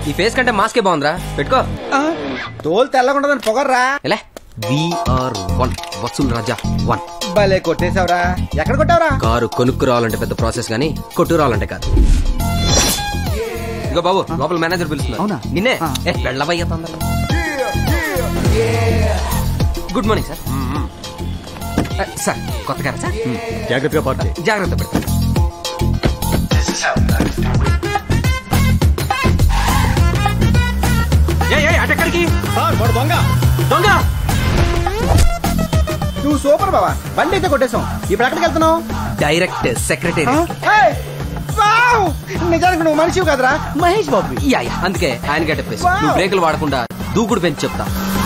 ఈ ఫేస్ కంటే మాస్కే బాగుందిరా పెట్టుకో ఆ, తోలు తెల్లగుండదని పొగర్రా ఎలా విఆర్ వన్ వసూల్ రాజా వన్ భలే కొట్టేశావురా ఎక్కడ కొట్టావురా కారు కొనుక్కు రావాలంటే పెద్ద ప్రాసెస్ కానీ కొట్టు రావాలంటే కాదు ఇగో బాబు లోపల మేనేజర్ పిలుస్తున్నారు అవునా? నిన్నే ఆ. ఏ, వెళ్ళవయ్యా తొందరగా గుడ్ మార్నింగ్ సార్ ఆ, సార్ కొత్త గారా సార్ జాగ్రత్తగా పార్టీ జాగ్రత్త పెడతాను ఏయ్, ఏయ్, అటెక్కడికి దొంగ దొంగ నువ్వు సూపర్ బావా బండి అయితే కొట్టేశాం ఇప్పుడు ఎక్కడికి వెళ్తున్నావు డైరెక్ట్ సెక్రటరీ ఏయ్, వావ్! నిజానికి నువ్వు మనిషివి కదరా మహేష్ బాబు యా యా అందుకే ఆయన గట్టప్పేసి Wow. నువ్వు బ్రేకులు వాడకుండా దూకుడు పెంచి చెప్తా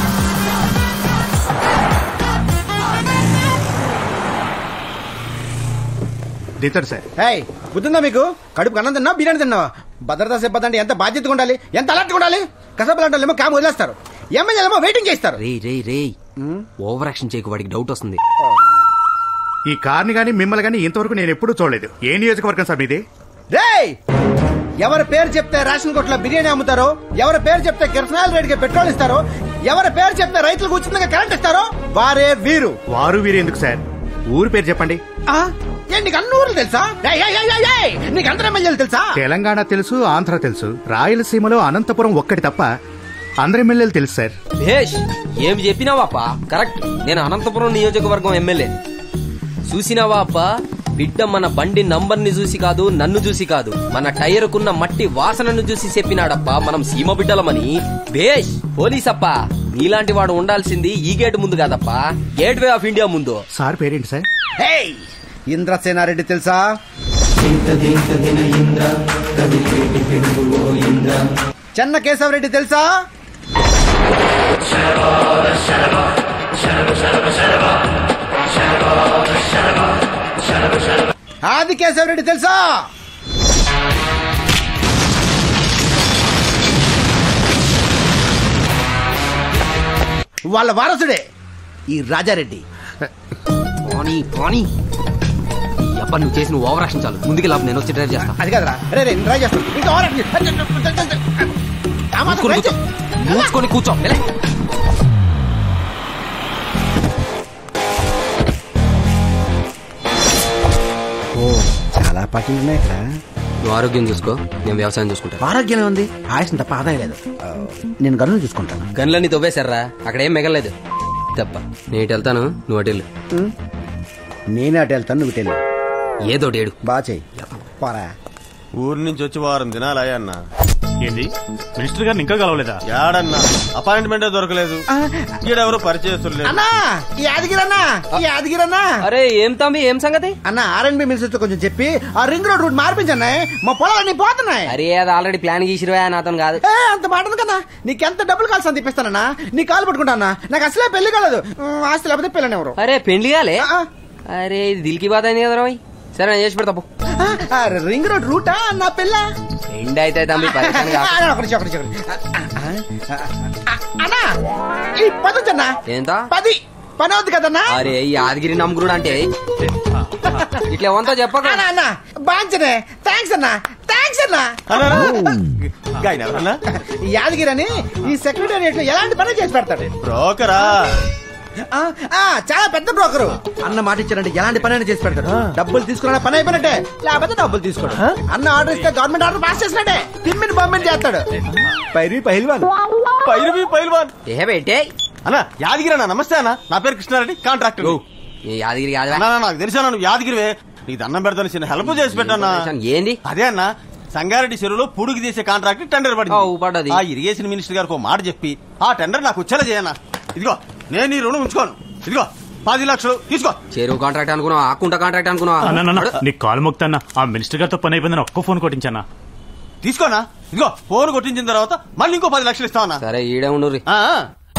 దిగుతాడు సార్ ఏయ్ బుద్ధిందా మీకు కడుపు అన్నం తిన్నావు బిర్యానీ తిన్నావా భద్రతా సిబ్బంది అంటే ఎంత బాధ్యతగా ఉండాలి ఎంత అలర్ట్గా ఉండాలి కసపలాంటి ఏమో కాము వదిలేస్తారు ఎమ్మెల్యేలేమో వెయిటింగ్ చేస్తారు రే రే రే ఓవర్ యాక్షన్ చేయకు వాడికి డౌట్ వస్తుంది ఈ కార్ని గాని మిమ్మల్ని గాని ఇంతవరకు నేను ఎప్పుడూ చూడలేదు ఏ నియోజకవర్గం సార్ మీది రేయ్ ఎవరి పేరు చెప్తే రేషన్ కొట్ల బిర్యానీ అమ్ముతారో ఎవరి పేరు చెప్తే కిరసనాయిల్ రేటుకి పెట్రోల్ ఇస్తారో ఎవరి పేరు చెప్తే రైతులకు ఉచితంగా కరెంట్ ఇస్తారో వారే వీరు వారు వీరు ఎందుకు సార్ ఊరు పేరు చెప్పండి ఆ? ఏ, నీకు అన్ని ఊర్లు తెలుసా ఏయ్, ఏయ్, ఏయ్, ఏయ్, ఏయ్, నీకు అందరు ఎమ్మెల్యేలు తెలుసా తెలంగాణ తెలుసు ఆంధ్ర తెలుసు రాయలసీమలో అనంతపురం ఒక్కటి తప్ప అందరి ఎమ్మెల్యేలు తెలుసు సార్ భేష్ ఏం చెప్పినావాపా కరెక్ట్ నేను అనంతపురం నియోజకవర్గం ఎమ్మెల్యే చూసినావా అప్పా బిడ్డ మన బండి నంబర్ ని చూసి కాదు నన్ను చూసి కాదు మన టైర్కున్న మట్టి వాసనను చూసి చెప్పినాడప్పా మనం సీమ బిడ్డలమని భేష్ పోలీస్ అప్పా నీలాంటి వాడు ఉండాల్సింది ఈ గేట్ ముందు కాదప్పా గేట్ వే ఆఫ్ ఇండియా ముందు సార్ పేరేంటి సార్ హేయ్ ఇంద్రసేనారెడ్డి తెలుసా చెన్న కేశవరెడ్డి తెలుసా ఆది కేశవరెడ్డి తెలుసా వాళ్ళ వారసుడే ఈ రాజారెడ్డి పోనీ పోనీ ఈ అబ్బా నువ్వు చేసిన ఓవర్ యాక్షన్ చాలు ముందుకు లాభం నేను వచ్చి డ్రైవ్ చేస్తా అది కదరా రే రే ట్రై చేస్తాను ఇంకా ఓవర్ యాక్షన్. ఆ మాత్రం మూసుకొని ట్రై కూర్చో చేయి. మూసుకొని కూర్చో వెళ్ళే. ఓ చాలా పార్టీలు ఉన్నాయి ఇక్కడ నువ్వు ఆరోగ్యం చూసుకో నేను వ్యవసాయం చూసుకుంటా ఆరోగ్యం ఉంది ఆయుష్ తప్ప ఆదాయం లేదు ఆ, నేను గనులు చూసుకుంటాను గన్లన్నీ తవ్వేశారా అక్కడ ఏం మిగలేదు తప్ప నేను ఇటు వెళ్తాను నువ్వు అటు వెళ్ళు నేనే అటు వెళ్తాను నువ్వు తెలు ఏదో ఏడు బాగా చెయ్యి పోరా ఊరి నుంచి వచ్చి వారం దినాలు అయ్యన్న ఏంది మినిస్టర్ గారిని ఇంకా కలవలేదా యాడన్నా అపాయింట్మెంటే దొరకలేదు ఈడెవరు పరిచయస్తులు లేదు అన్నా ఈ యాదగిరన్నా ఈ యాదగిరన్నా అరే ఏం తమ్మి ఏం సంగతి అన్న ఆర్ఎన్బి మిల్స్ తో కొంచెం చెప్పి ఆ రింగ్ రోడ్ రూట్ మార్పించన్నాయి మా పొలాలన్నీ పోతున్నాయి అరే అది ఆల్రెడీ ప్లాన్ గీసిరువా నాతో కాదు ఏ, అంత మాట ఉంది కదా నీకెంత డబ్బులు కాల్సి అంత ఇప్పిస్తానన్నా నీ కాలు పట్టుకుంటానా నాకు అసలే పెళ్లి కాలేదు ఉమ్, ఆస్తి లేకపోతే పిల్లని ఎవరు అరే పెండ్లి కాలే ఆ, అరే ఇది దిల్కి బాధ అయింది కదా రోయ్ సరే నేను చేసి పెడతా పో. ఆ, ఆ, రింగ్ రోడ్ రూటా నా పిల్ల ఎండ్ అయితే తమ్మి పరిచయం ఆ, కాదు. ఒకటి ఒకటి ఒకటి ఆ, ఆ, ఆ, అన్నా ఈ పది వచ్చన్నా ఏంత పది పని అవుతుంది కదన్నా అరే ఈ యాదగిరి నమ్ముకుడు అంటే ఇట్లా ఏమంతా చెప్పక అన్నా అన్నా బాంచనే థ్యాంక్స్ అన్నా థ్యాంక్స్ అన్నా గాయన ఎవరన్నా ఈ యాదగిరి అని ఈ సెక్రటేరియట్ లో ఎలాంటి పని చేసి పెడతాడు బ్రోకరా ఆ, ఆ, చాలా పెద్ద బ్రోకరు అన్న మాట ఇచ్చారంటే ఎలాంటి పని అయినా చేసి పెడతాడు డబ్బులు తీసుకున్న పని అయిపోయినట్టే లేకపోతే డబ్బులు తీసుకోడు అన్న ఆర్డర్ ఇస్తే గవర్నమెంట్ ఆర్డర్ పాస్ చేసినట్టే తిమ్మిని పంపిణీ చేస్తాడు పైరి పైల్వాన్ పైరువి పైల్వాన్ ఏ పెట్టే అన్న యాదగిరి అన్న నమస్తే అన్న నా పేరు కృష్ణారెడ్డి కాంట్రాక్టర్ ఈ యాదగిరి యాదవ అన్నా నాకు తెలిసా నువ్వు యాదగిరివే నీకు దండం పెడతాను చిన్న హెల్ప్ చేసి పెట్టన్నా ఏంది అదే అన్న సంగారెడ్డి చెరువులో పుడుగు తీసే కాంట్రాక్ట్ టెండర్ ఆ, పడింది పడ్డది. ఆ ఇరిగేషన్ మినిస్టర్ గారికి ఒక మాట చెప్పి ఆ టెండర్ నాకు వచ్చేలా చేయన్నా ఇదిగో నేను ఈ రుణం ఉంచుకోను ఇదిగో పది లక్షలు తీసుకో చెరువు కాంట్రాక్ట్ అనుకున్నావా ఆకుంట కాంట్రాక్ట్ అన్న అనుకున్నావా నీకు కాలు మొక్తాన్న ఆ మినిస్టర్ గారితో పని అయిపోయిందని ఒక్క ఫోన్ కొట్టించన్నా తీసుకోనా ఇదిగో ఫోన్ కొట్టించిన తర్వాత మళ్ళీ ఇంకో పది లక్షలు ఇస్తావన్నా సరే ఈడే ఉండు ఆ, ఆ.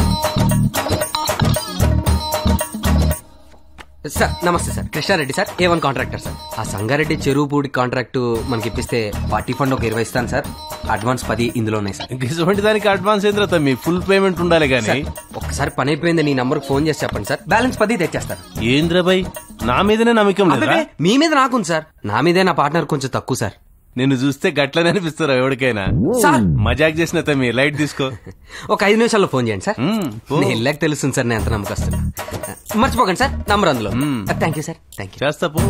సార్ నమస్తే sir Krishna Reddy sir A one contractor sir ఆ సంగారెడ్డి చెరువు పూడి కాంట్రాక్ట్ మనకి ఇప్పిస్తే పార్టీ ఫండ్ ఒక ఇరవై ఇస్తాను సార్ అడ్వాన్స్ పది ఇందులో ఉన్నాయి సార్ ఇటువంటి దానికి అడ్వాన్స్ ఏంద్ర తమ్మి ఫుల్ పేమెంట్ ఉండాలి గాని సార్, ఒక్కసారి పని అయిపోయింది నీ నంబర్ ఫోన్ చేసి చెప్పండి సార్ బ్యాలెన్స్ పది తెచ్చేస్తారు ఏంద్ర బై నా మీదనే నమ్మకం లేదా అబ్బే, మీ మీద నాకుంది సార్ నా మీదే నా పార్ట్నర్ కొంచెం తక్కువ సార్ నిన్ను చూస్తే గట్లనే అనిపిస్తారు ఎవరికైనా సార్ మజాక్ చేసిన తమ్మి లైట్ తీసుకో ఒక ఐదు నిమిషాల్లో ఫోన్ చేయండి సార్ మ్మ్, పో. నేను వెళ్ళాక తెలుస్తుంది సార్ నేను ఎంత నమ్మకస్తున్నా మర్చిపోకండి సార్ నంబర్ అందులో thank you sir thank you చేస్తా పో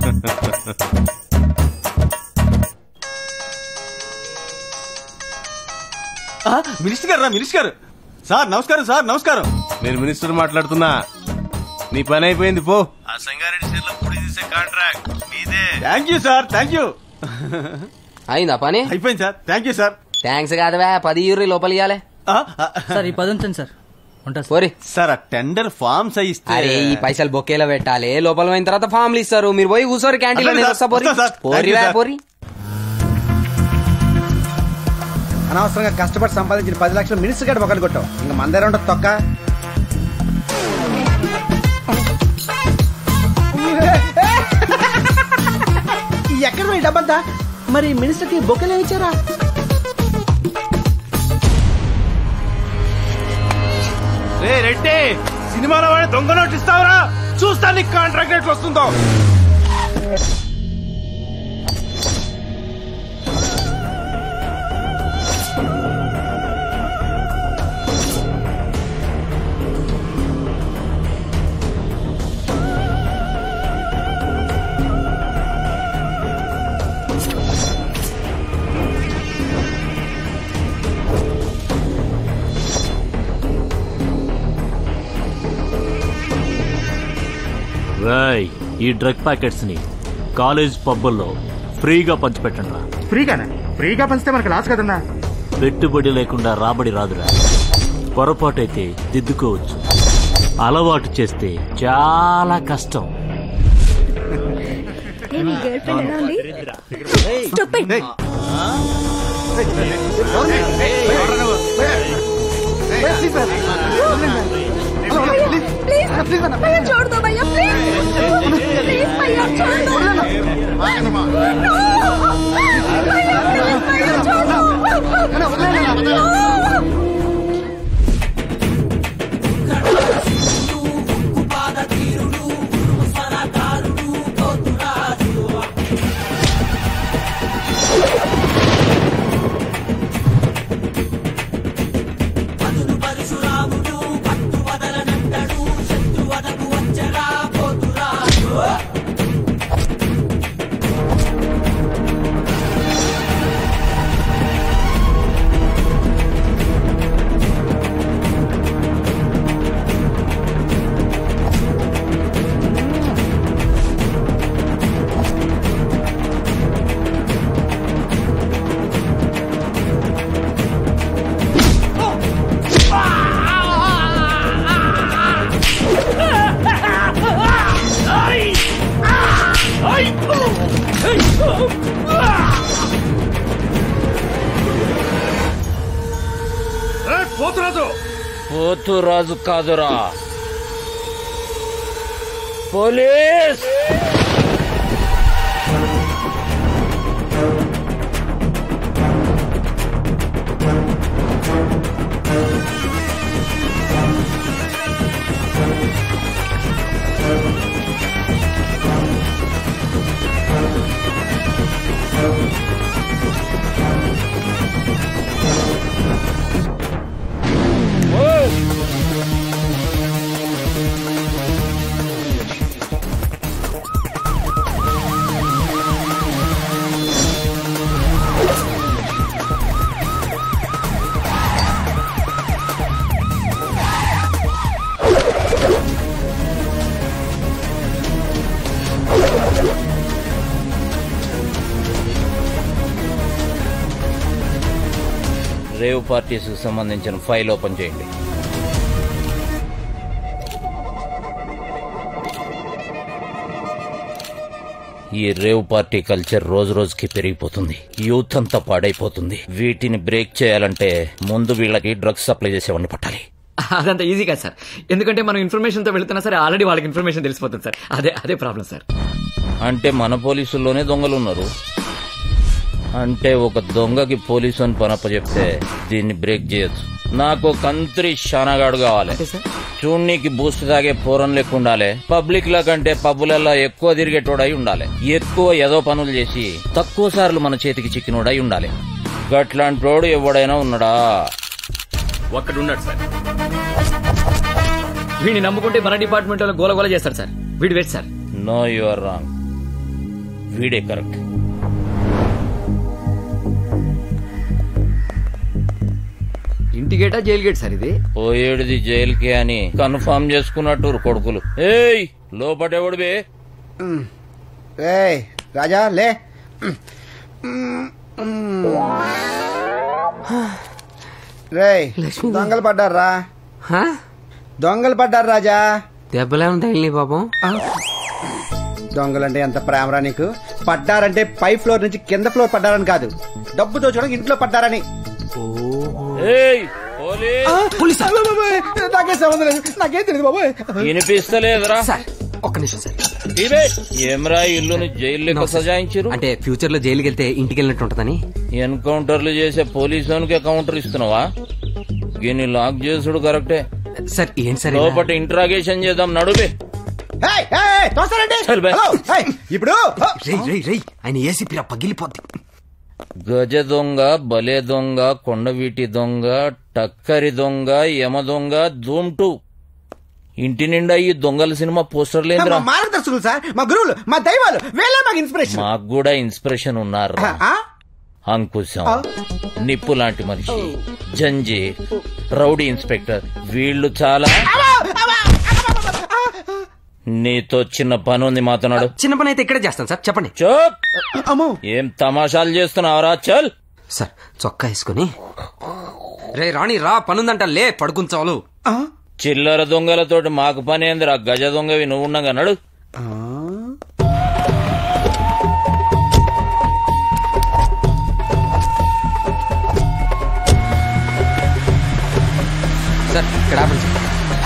ఆ, మినిస్టర్ గారు రా మినిస్టర్ గారు సార్ నమస్కారం సార్ నమస్కారం నేను మినిస్టర్ మాట్లాడుతున్నా నీ పని అయిపోయింది పో ఆ సంగారెడ్డి సీట్లో పొడి తీసే కాంట్రాక్ట్ నీదే thank you sir thank you అయిందా పని అయిపోయింది sir thank you sir thanks కాదవా పది యూరి లోపల ఇవ్వాలి ఆ, ఆ, సార్ ఈ పది ఉంచండి సార్ ఉంటా సార్ పోరి సార్ ఆ టెండర్ ఫామ్స్ అయి ఇస్తే అరే ఈ పైసలు బొకేలో పెట్టాలి లోపల పోయిన తర్వాత ఫామ్లు ఇస్తారు మీరు పోయి కూర్చోరు క్యాంటీన్ లో అట్లనే నేను వస్తా పోరి వస్తా సార్. పోరి Thank you, వా, సార్. పోరి అనవసరంగా కష్టపడి సంపాదించిన పది లక్షలు మినిస్టర్ గారు ఒకటి కొట్టావు ఇంకా మన దగ్గర ఉండదు తొక్క ఎక్కడ పోయి డబ్బంతా మరి మినిస్టర్ కి బొక్కలే ఇచ్చారా రే రెడ్డి సినిమాలో వాడి దొంగ నోట్ ఇస్తావరా చూస్తా నీకు కాంట్రాక్ట్ ఎట్లా వస్తుందో రాయ్ ఈ డ్రగ్ ప్యాకెట్స్ ని కాలేజ్ పబ్బుల్లో ఫ్రీగా పంచిపెట్టండి రా ఫ్రీగానే ఫ్రీగా పంచితే మనకి లాస్ కదన్నా పెట్టుబడి లేకుండా రాబడి రాదురా పొరపాటైతే దిద్దుకోవచ్చు అలవాటు చేస్తే చాలా కష్టం छोड़ दो भैया प्लीज प्लीज भैया छोड़ दो नो भैया प्लीज भैया छोड़ दो పోతురాజు కాదురా పోలీస్ రేవ్ పార్టీస్ సంబంధించిన ఫైల్ ఓపెన్ చేయండి ఈ రేవ్ పార్టీ కల్చర్ రోజు రోజుకి పెరిగిపోతుంది యూత్ అంతా పాడైపోతుంది వీటిని బ్రేక్ చేయాలంటే ముందు వీళ్ళకి డ్రగ్స్ సప్లై చేసేవాడిని పట్టాలి అదంత ఈజీ కాదు సార్ ఎందుకంటే మనం ఇన్ఫర్మేషన్ తో వెళ్తున్నా సరే ఆల్రెడీ వాళ్ళకి ఇన్ఫర్మేషన్ తెలిసిపోతుంది సార్ అదే అదే ప్రాబ్లం సార్ అంటే మన పోలీసుల్లోనే దొంగలు ఉన్నారు అంటే ఒక దొంగకి పోలీసు అని పనప్ప చెప్తే దీన్ని బ్రేక్ చేయొచ్చు నాకు కంత్రి షానగాడు కావాలి చూడ్నీకి బూస్ట్ తాగే పూరం లెక్క ఉండాలి పబ్లిక్ ల కంటే పబ్బులలో ఎక్కువ తిరిగేటోడై ఉండాలి ఎక్కువ ఏదో పనులు చేసి తక్కువ సార్లు మన చేతికి చిక్కినోడై ఉండాలి గట్లాంటోడు ఎవడైనా ఉన్నాడా ఒక్కడున్నాడు సార్ వీడిని నమ్ముకుంటే మన డిపార్ట్మెంట్ వాళ్ళు గోలగోల చేస్తారు సార్ వీడు waste sir no your wrong వీడే కరెక్ట్ ఇంటి గేటా జైలు గేట్ సార్ ఇది పోయేడిది జైలుకి అని కన్ఫర్మ్ చేసుకున్నట్టు కొడుకులు ఏయ్ లోపటెవడు బే ఏయ్ రాజా లే రేయ్ దొంగలు పడ్డారా దొంగలు పడ్డారు రాజా దెబ్బలేమో తగిలి పాపం దొంగలంటే ఎంత ప్రేమరా నీకు పడ్డారంటే పై ఫ్లోర్ నుంచి కింద ఫ్లోర్ పడ్డారని కాదు డబ్బు దోచడానికి ఇంట్లో పడ్డారని ఏయ్ పోలీస్ నాకే సంబంధం లేదు నాకేం తెలియదు బాబోయ్ వినిపిస్తలేదురా ఒక్క నిమిషం సార్ ఇవే ఏమ్రా ఇల్లుని జైలు లెక్క సజాయించారు అంటే ఫ్యూచర్ లో జైలుకి వెళ్తే ఇంటికి వెళ్ళినట్టు ఉంటదని ఎన్కౌంటర్లు చేసే పోలీసునికి కౌంటర్ ఇస్తున్నావా దీన్ని లాక్ చేసుడు కరెక్టే సార్ ఏంటి సార్ ఇలా? లోపల ఇంట్రాగేషన్ చేద్దాం నడువే ఏయ్, ఏయ్, ఏయ్, తోస్తారండి చల్ బే. హలో, ఏయ్, ఇప్పుడు రేయ్ రేయ్ రేయ్ ఆయన ఏసీపీ పగిలిపోద్ది గజ దొంగ బలే దొంగ కొండవీటి దొంగ టక్కరి దొంగ యమ దొంగ ధూమ్ టూ ఇంటి నిండా ఈ దొంగల సినిమా పోస్టర్ మా లేదురా మార్గదర్శకులు సార్ మా గురువులు మా దైవాలు వీళ్ళే మాకు ఇన్స్పిరేషన్ మాకు కూడా ఇన్స్పిరేషన్ ఉన్నారు ఆ? అంకుశం నిప్పు లాంటి మనిషి జంజీ రౌడీ ఇన్స్పెక్టర్ వీళ్ళు చాలా నీతో చిన్న పని ఉంది మాతనాడు చిన్న పని అయితే ఇక్కడే చేస్తాను సార్ చెప్పండి చూప్ అమ్మో ఏం తమాషాలు చేస్తున్నావురా చల్ సార్ చొక్కా వేసుకుని రే రాణి రా పనుందంట లే పడుకుంచాలు ఆ? చిల్లర దొంగలతోటి మాకు పని ఏందిరా గజ దొంగవి నువ్వు ఉండగా నడు ఆ? సార్ ఇక్కడ ఆపండి సార్.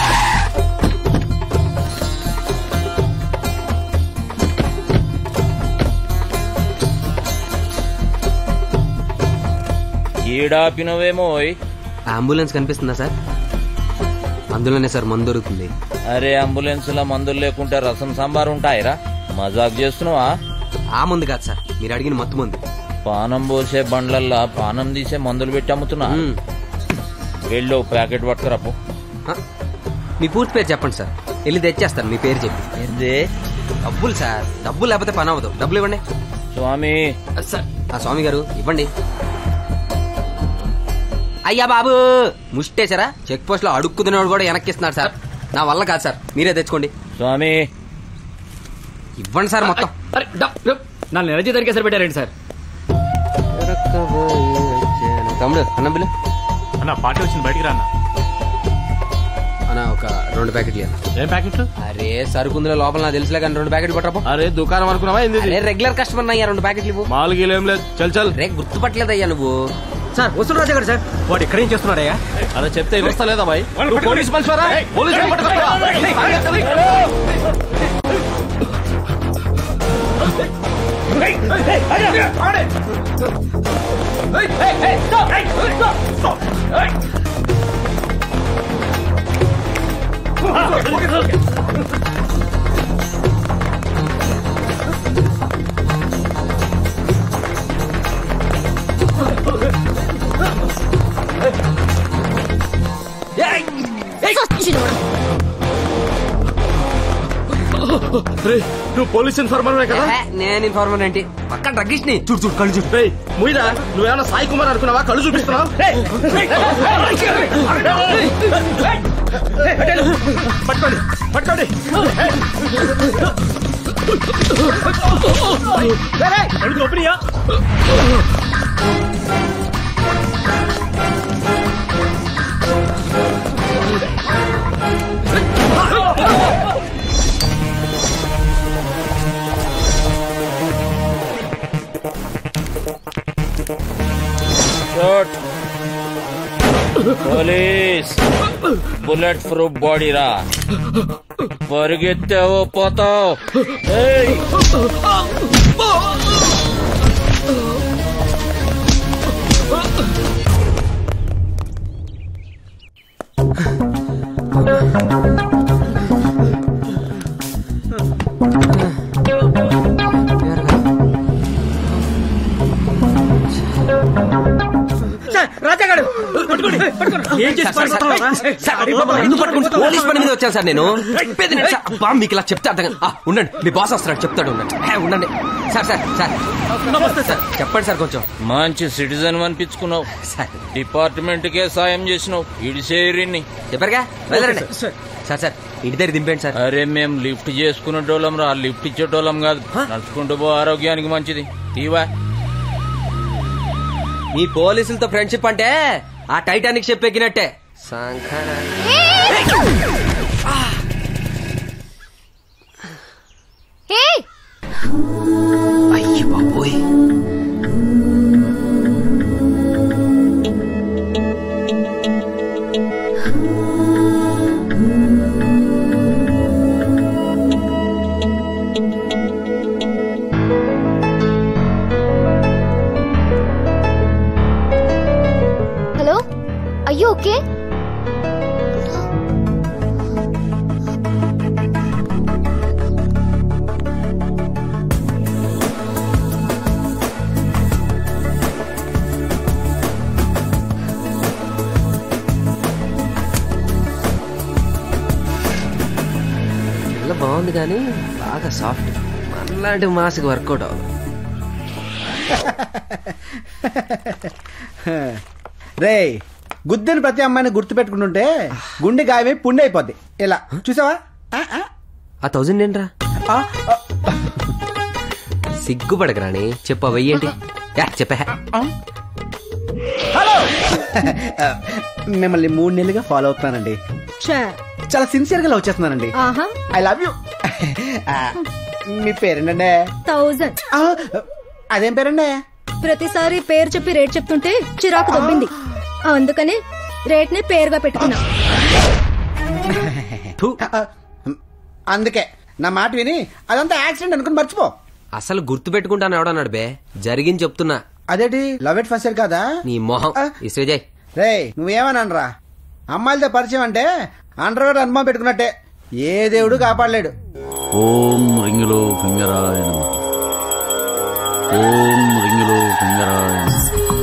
ఈడాపినవేమో ఓయ్. అంబులెన్స్ కనిపిస్తుందా సార్ అందులోనే సార్ మందు దొరుకుతుంది అరే అంబులెన్స్ లో మందులు లేకుంటే రసం సాంబార్ ఉంటాయిరా మజాక్ చేస్తున్నావా ఆ మందు కాదు సార్ మీరు అడిగిన మత్తు మందు పానం పోసే బండ్లల్లా పానం తీసే మందులు పెట్టి అమ్ముతున్నా మ్మ్. వెళ్ళు ఓ ప్యాకెట్ పట్టుకురా పో ఆ, మీ పూర్తి పేరు చెప్పండి సార్ వెళ్ళి తెచ్చేస్తాను మీ పేరు చెప్పి ఏంది డబ్బులు సార్ డబ్బులు లేకపోతే పని అవ్వదు డబ్బులు ఇవ్వండి స్వామి సార్ ఆ స్వామి గారు ఇవ్వండి అయ్యా బాబు ముష్టేశారా చెక్ పోస్ట్ లో అడుక్కుతున్నవాడు కూడా వెనక్కిస్తున్నాడు సార్ నా వల్ల కాదు సార్ మీరే తెచ్చుకోండి స్వామి ఇవ్వండి సార్ మొత్తం అరే డబ్ డబ్. నా ఎనర్జీ తరిగే సార్ పెట్టారండి సార్ తమ్ముడు అన్నం బిల్లు అన్న పార్టీ వచ్చింది బయటికి రా అన్న అన్న ఒక రెండు ప్యాకెట్లు ఇవ్వండి. ఏం ప్యాకెట్లు అరే సరుకుందులో లోపల నాకు తెలుసులే కానీ రెండు ప్యాకెట్లు పట్టరా అరే దుకాణం అనుకున్నావా ఏంది ఇది? అరే రెగ్యులర్ కస్టమర్ అయ్యా రెండు ప్యాకెట్లు ఇవ్వు మామూలుగా వీళ్ళు ఏం లేదు చల్ చల్ రే గుర్తుపట్టలేదయ్యా నువ్వు సార్ వస్తున్న రాజా గారు సార్ వాడు ఇక్కడ ఏం చేస్తున్నాడయ్యా అరే చెప్తే వస్తా లేదా బాయ్ నువ్వు పోలీస్ మనిషివారా పోలీస్ నువ్వు పోలీస్ ఇన్ఫార్మర్ కదా ఏ, నేను ఇన్ఫార్మర్ ఏంటి పక్క డ్రగ్గిస్ట్ ని చూడు చూడు కళ్ళు చూడు రేయ్ ముయిరా నువ్వేమన్నా సాయి కుమార్ అనుకున్నావా కళ్ళు చూపిస్తున్నావు పట్టుకోండి పట్టుకోండి కళ్ళు ఓపెనియా shot police bullet proof body రా పరిగెత్తావో పోతావు ఏయ్ రాజాగాడు ఎందుకు పట్టుకుంటా? పోలీస్ పని మీద వచ్చాను సార్ నేను చెప్పేది నేను సార్. అబ్బా, మీకు ఇలా చెప్తే అర్థం కాదు. ఆ, ఉండండి మీ బాస్ వస్తున్నాడు చెప్తాడు ఉండండి ఏ, ఉండండి సార్ సార్ సార్ సార్ చెప్పండి సార్ కొంచెం మంచి సిటిజన్ అనిపించుకున్నావు సార్ డిపార్ట్మెంట్ కే సాయం చేసినావు ఇడిసేరిని చెప్పారుగా వెళ్ళరండి సార్ సార్ ఇంటి దగ్గర దింపేయండి సార్ అరే మేం లిఫ్ట్ చేసుకునేటోళ్ళం రా లిఫ్ట్ ఇచ్చేటోళ్ళం కాదు నడుచుకుంటూ పో ఆరోగ్యానికి మంచిది తీవా మీ పోలీసులతో ఫ్రెండ్షిప్ అంటే ఆ టైటానిక్ షిప్ ఎక్కినట్టే సంఖన హే అయ్యి బాబోయ్ హలో అయ్యో ఓకే పిల్ల బాగుంది కానీ బాగా సాఫ్ట్ మనలాంటి మాస్కి వర్కౌట్ అవ్వదు రే గుద్దని ప్రతి అమ్మాయిని గుర్తు పెట్టుకుంటుంటే గుండె గాయమై పుండె అయిపోద్ది ఇలా చూసావా ఆ, ఆ, ఆ థౌజండ్ ఏంట్రా ఆ, ఆ, సిగ్గుపడకరాని చెప్పు వెయ్యేంటి యా, చెప్పే హలో మిమ్మల్ని మూడు నెలలుగా ఫాలో అవుతున్నానండి చాలా సిన్సియర్ గా లవ్ చేస్తున్నానండి ఆహా ఐ లవ్ యూ మీ పేరేంటండి థౌజండ్ ఆ, అదేం పేరండి ప్రతిసారి పేరు చెప్పి రేట్ చెప్తుంటే చిరాకు దొబ్బింది అందుకని రేట్ ని పేరుగా పెట్టుకున్నా ఆ, అందుకే నా మాట విని అదంతా యాక్సిడెంట్ అనుకుని మర్చిపో అసలు గుర్తు పెట్టుకుంటాను ఎవడన్నాడు బే జరిగింది చెప్తున్నా అదేటి లవ్ ఎట్ ఫస్ట్ కదా నీ మొహం ఆ. ఇసుజయ్ రే నువ్వేమనరా అమ్మాయిలతో పరిచయం అంటే అండర్వేర్ అనుభవం పెట్టుకున్నట్టే ఏ దేవుడు కాపాడలేడు ఓం రింగులో ఫింగరాయ నమః. ఓం రింగులో ఫింగరాయ నమః.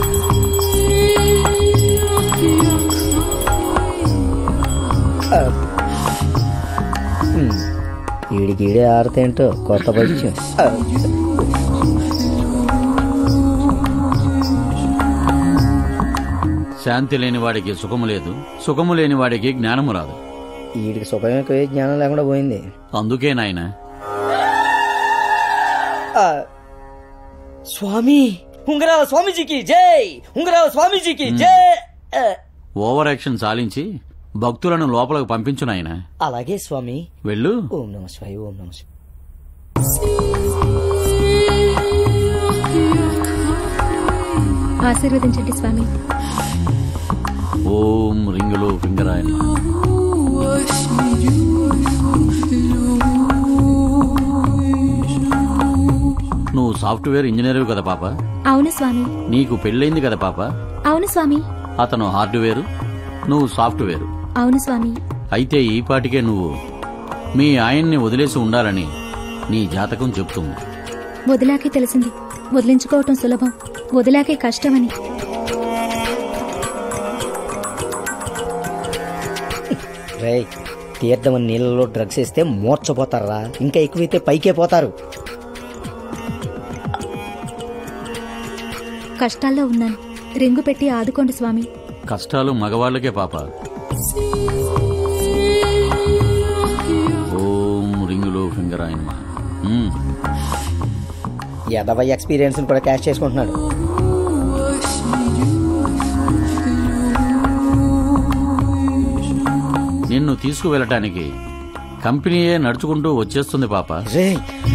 ఈడికిడే ఆడతేంటో కొత్త పరిచయం శాంతి లేని వాడికి సుఖము లేదు సుఖము లేని వాడికి జ్ఞానము రాదు ఈడికి సుఖం ఎక్కువ జ్ఞానం లేకుండా పోయింది అందుకే నాయన స్వామి ఉంగరాల స్వామీజీకి జై ఉంగరాల స్వామీజీకి జై ఓవర్ యాక్షన్ సాలించి భక్తులను లోపలికి పంపించు నాయన అలాగే స్వామి వెళ్ళు ఓం నమ శివాయ ఓం నమ శివాయ ఆశీర్వదించండి స్వామి ఓం రింగులో ఫింగరాయ నమః. నువ్వు సాఫ్ట్వేర్ ఇంజనీర్ కదా పాప అవును స్వామి నీకు పెళ్ళైంది కదా పాప అవును స్వామి అతను హార్డ్వేర్ నువ్వు సాఫ్ట్వేర్ అవును స్వామి అయితే ఈ పాటికే నువ్వు మీ ఆయన్ని వదిలేసి ఉండాలని నీ జాతకం చెప్తుంది వదిలాకే తెలిసింది వదిలించుకోవటం సులభం వదిలాకే కష్టమని రే తీర్థమని నీళ్ళలో డ్రగ్స్ వేస్తే మూర్చపోతారా ఇంకా ఎక్కువైతే పైకే పోతారు కష్టాల్లో ఉన్నాను రింగు పెట్టి ఆదుకోండి స్వామి కష్టాలు మగవాళ్ళకే పాప ఓం రింగులో ఫింగర్ ఆయన ఎదవ ఎక్స్పీరియన్స్ కూడా క్యాష్ చేసుకుంటున్నాడు నిన్ను తీసుకువెళ్ళటానికి కంపెనీయే నడుచుకుంటూ వచ్చేస్తుంది పాప రే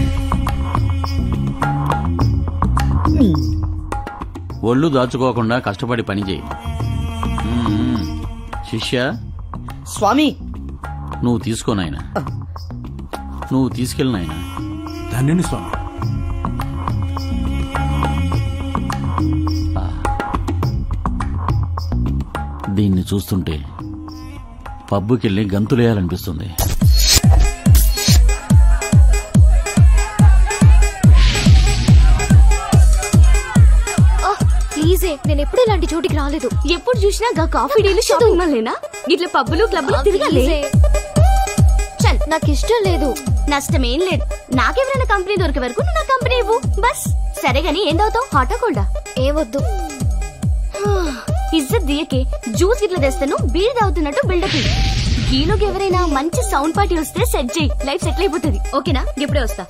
ఒళ్ళు దాచుకోకుండా కష్టపడి పని చేయి మ్మ్. శిష్య స్వామి నువ్వు తీసుకో నాయనా నువ్వు తీసుకెళ్ళి నాయనా ధన్యుని స్వామి దీన్ని చూస్తుంటే పబ్బుకెళ్ళి గంతులేయాలనిపిస్తుంది ప్లీజే నేను ఎప్పుడు ఇలాంటి చోటికి రాలేదు ఎప్పుడు చూసినా గా కాఫీ డేలు షాపింగ్ మాలేనా ఇట్లా పబ్బులు క్లబ్లు తిరగాలి చల్ నాకు ఇష్టం లేదు నష్టమేం లేదు నాకెవరైనా కంపెనీ దొరికే వరకు నువ్వు నా కంపెనీ ఇవ్వు బస్ సరే గాని ఏం తాగుతావు హాటా కోల్డా ఏమొద్దు ఇజ్జత్ దియకే జ్యూస్ గిట్ల తెస్తాను బీర్ తాగుతున్నట్టు బిల్డప్ గీలోకి ఎవరైనా మంచి సౌండ్ పార్టీ వస్తే సెట్ చేయి లైఫ్ సెటిల్ అయిపోతుంది ఓకేనా ఇప్పుడే వస్తా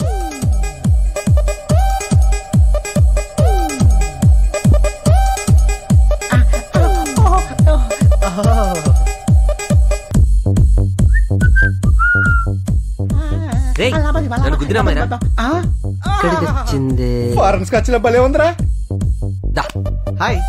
రేయ్, నన్ను గుద్దిరామాయనా ఇక్కడికి వచ్చింది ఫారెన్ స్కాచ్ లో భలే ఉందిరా దా హాయ్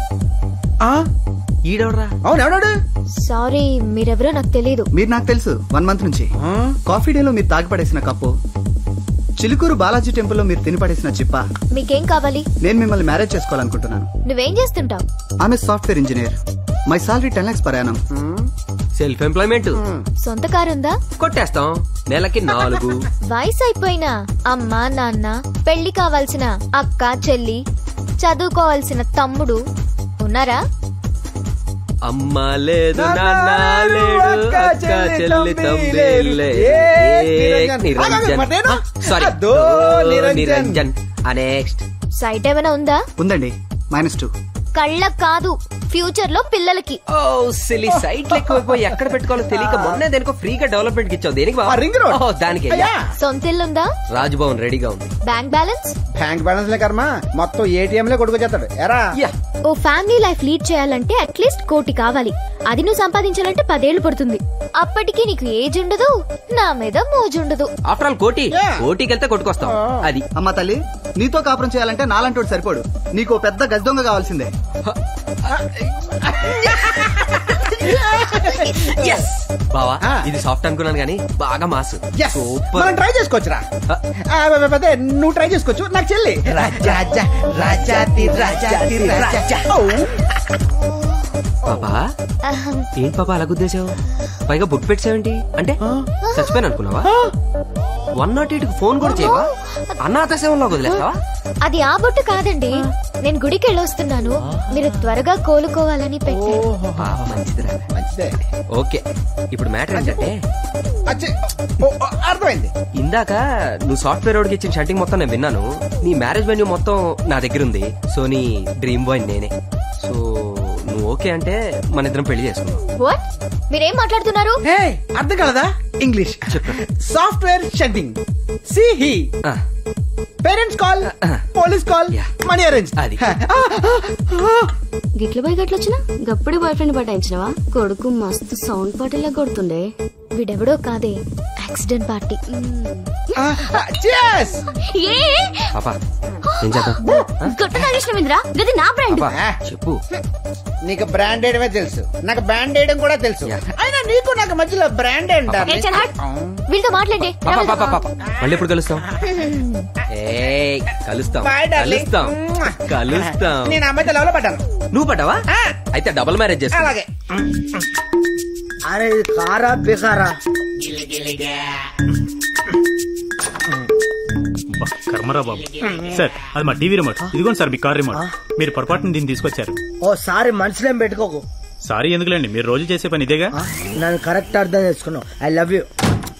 ఈడవరా అవును ఎవడాడు సారీ మీరెవరో నాకు తెలియదు మీరు నాకు తెలుసు వన్ మంత్ నుంచి కాఫీ డేలో మీరు తాగి పడేసిన కప్పు చిలుకూరు బాలాజీ టెంపుల్లో మీరు తిని పడేసిన చిప్ప మీకేం కావాలి నేను మిమ్మల్ని మ్యారేజ్ చేసుకోవాలనుకుంటున్నాను నువ్వేం చేస్తుంటావు ఆమె software engineer my salary ten lakhs పరాయనం సెల్ఫ్ ఎంప్లాయ్మెంట్ సొంత కారు ఉందా కొట్టేస్తాం నెలకి నాలుగు వయసు అయిపోయినా అమ్మ నాన్న పెళ్లి కావాల్సిన అక్క చెల్లి చదువుకోవాల్సిన తమ్ముడు ఉన్నారా అమ్మ లేదు నాన్న లేడు అక్క చెల్లి తమ్మి లే. ఏ నిరంజన్ సారీ అద్దో, నిరంజన్. నిరంజన్ నెక్స్ట్ సైట్ ఏమైనా ఉందా ఉందండి మైనస్ టూ కళ్ళకు కాదు ఫ్యూచర్ లో పిల్లలకి ఓ సిలి సైట్ ఎక్కువైపోయి ఎక్కడ పెట్టుకోవాలో తెలియక మొన్నే దేనికో ఫ్రీగా డెవలప్మెంట్ కి ఇచ్చావు దేనికి బావ? రింగ్ రోడ్ ఓ, దానికి సొంత ఇల్లు ఉందా రాజ్భవన్ రెడీగా ఉంది బ్యాంక్ బ్యాలెన్స్ బ్యాంక్ బ్యాలెన్స్ లే కర్మ మొత్తం ఏటీఎం లే కొడుకు చేస్తాడు ఎరా ఓ ఫ్యామిలీ లైఫ్ లీడ్ చేయాలంటే అట్లీస్ట్ కోటి కావాలి అది నువ్వు సంపాదించాలంటే పదేళ్లు పడుతుంది అప్పటికి నీకు ఏజ్ ఉండదు నా మీద మోజుండదు ఆఫ్టర్ ఆల్ కోటి కోటికి వెళ్తే కొట్టుకొస్తాం అది అమ్మ తల్లి నీతో కాపురం చేయాలంటే నాలంటోడు సరిపోడు నీకు ఓ పెద్ద గజదొంగ కావాల్సిందే బావా ఇది సాఫ్ట్ అనుకున్నాను కానీ బాగా మాసు సూపర్ మనం ట్రై చేసుకోవచ్చురా ఆ, అదే, నువ్వు ట్రై చేసుకోవచ్చు నాకు చెల్లి రాజా రాజా రాజాతి రాజాతి రాజా ఓ. పాపా ఏంటి పాపా అలా గుద్దేశావు పైగా బుక్ పెట్టావేంటి అంటే చచ్చిపోయాను అనుకున్నావా వన్ నాట్ ఎయిట్ ఫోన్ కూడా చేయవా అనాథ సేవలో వదిలేస్తావా అది ఆ బొట్టు కాదండి నేను గుడికి వెళ్ళొస్తున్నాను మీరు త్వరగా కోలుకోవాలని పెట్టాను పాప మంచిదిరా ఓకే ఇప్పుడు మ్యాటర్ ఏంటంటే అచ్చే, ఓ, ఓ, అర్థమైంది ఇందాక నువ్వు సాఫ్ట్వేర్ వాడికి ఇచ్చిన షటింగ్ మొత్తం నేను విన్నాను నీ మ్యారేజ్ వెన్యూ మొత్తం నా దగ్గర ఉంది సో నీ డ్రీమ్ బాయ్ నేనే సో నువ్వు ఓకే అంటే మన ఇద్దరం పెళ్లి చేసుకుందాం వాట్ మీరేం మాట్లాడుతున్నారు అర్థం కలదా English software shedding see he parents call police call money arrange అది గిట్ల పోయి గట్లొచ్చినా గప్పుడు బాయ్ ఫ్రెండ్ పటాయించినవా కొడుకు మస్తు సౌండ్ పాటలా కొడుతుండే వీడెవడో కాదే యాక్సిడెంట్ పార్టీ ఏ పాపా ఏం చేద్దాం గట్ట తాగేసినవింద్రా గది నా బ్రాండ్ పాపా చెప్పు నీకు బ్రాండ్ వేయడమే తెలుసు నాకు బ్రాండ్ వేయడం కూడా తెలుసు అయినా నీకు నాకు మధ్యలో బ్రాండ్ ఏ, చల్ హట్. వీళ్ళతో మాట్లాడే పాపా పాపా పాపా మళ్ళీ ఎప్పుడు కలుస్తాం ఏ కలుస్తాం Bye, darling. కలుస్తాం కలుస్తాం నేను అమ్మాయితో లెవెల్ పడ్డాను నువ్వు పడ్డావా అయితే డబుల్ మ్యారేజ్ చేస్తా అలాగే అరే ఇది కారా బేకారా అబ్బా, కర్మరా బాబు సార్ అది మా టీవీ రిమోట్ ఇదిగోండి సార్ మీ కార్ రిమోట్ మీరు పొరపాటున దీన్ని తీసుకొచ్చారు ఓ సారి మనసులేం పెట్టుకోకు సారీ ఎందుకులేండి మీరు రోజు చేసే పని ఇదేగా నన్ను కరెక్ట్ అర్థం చేసుకున్నావు ఐ లవ్ యూ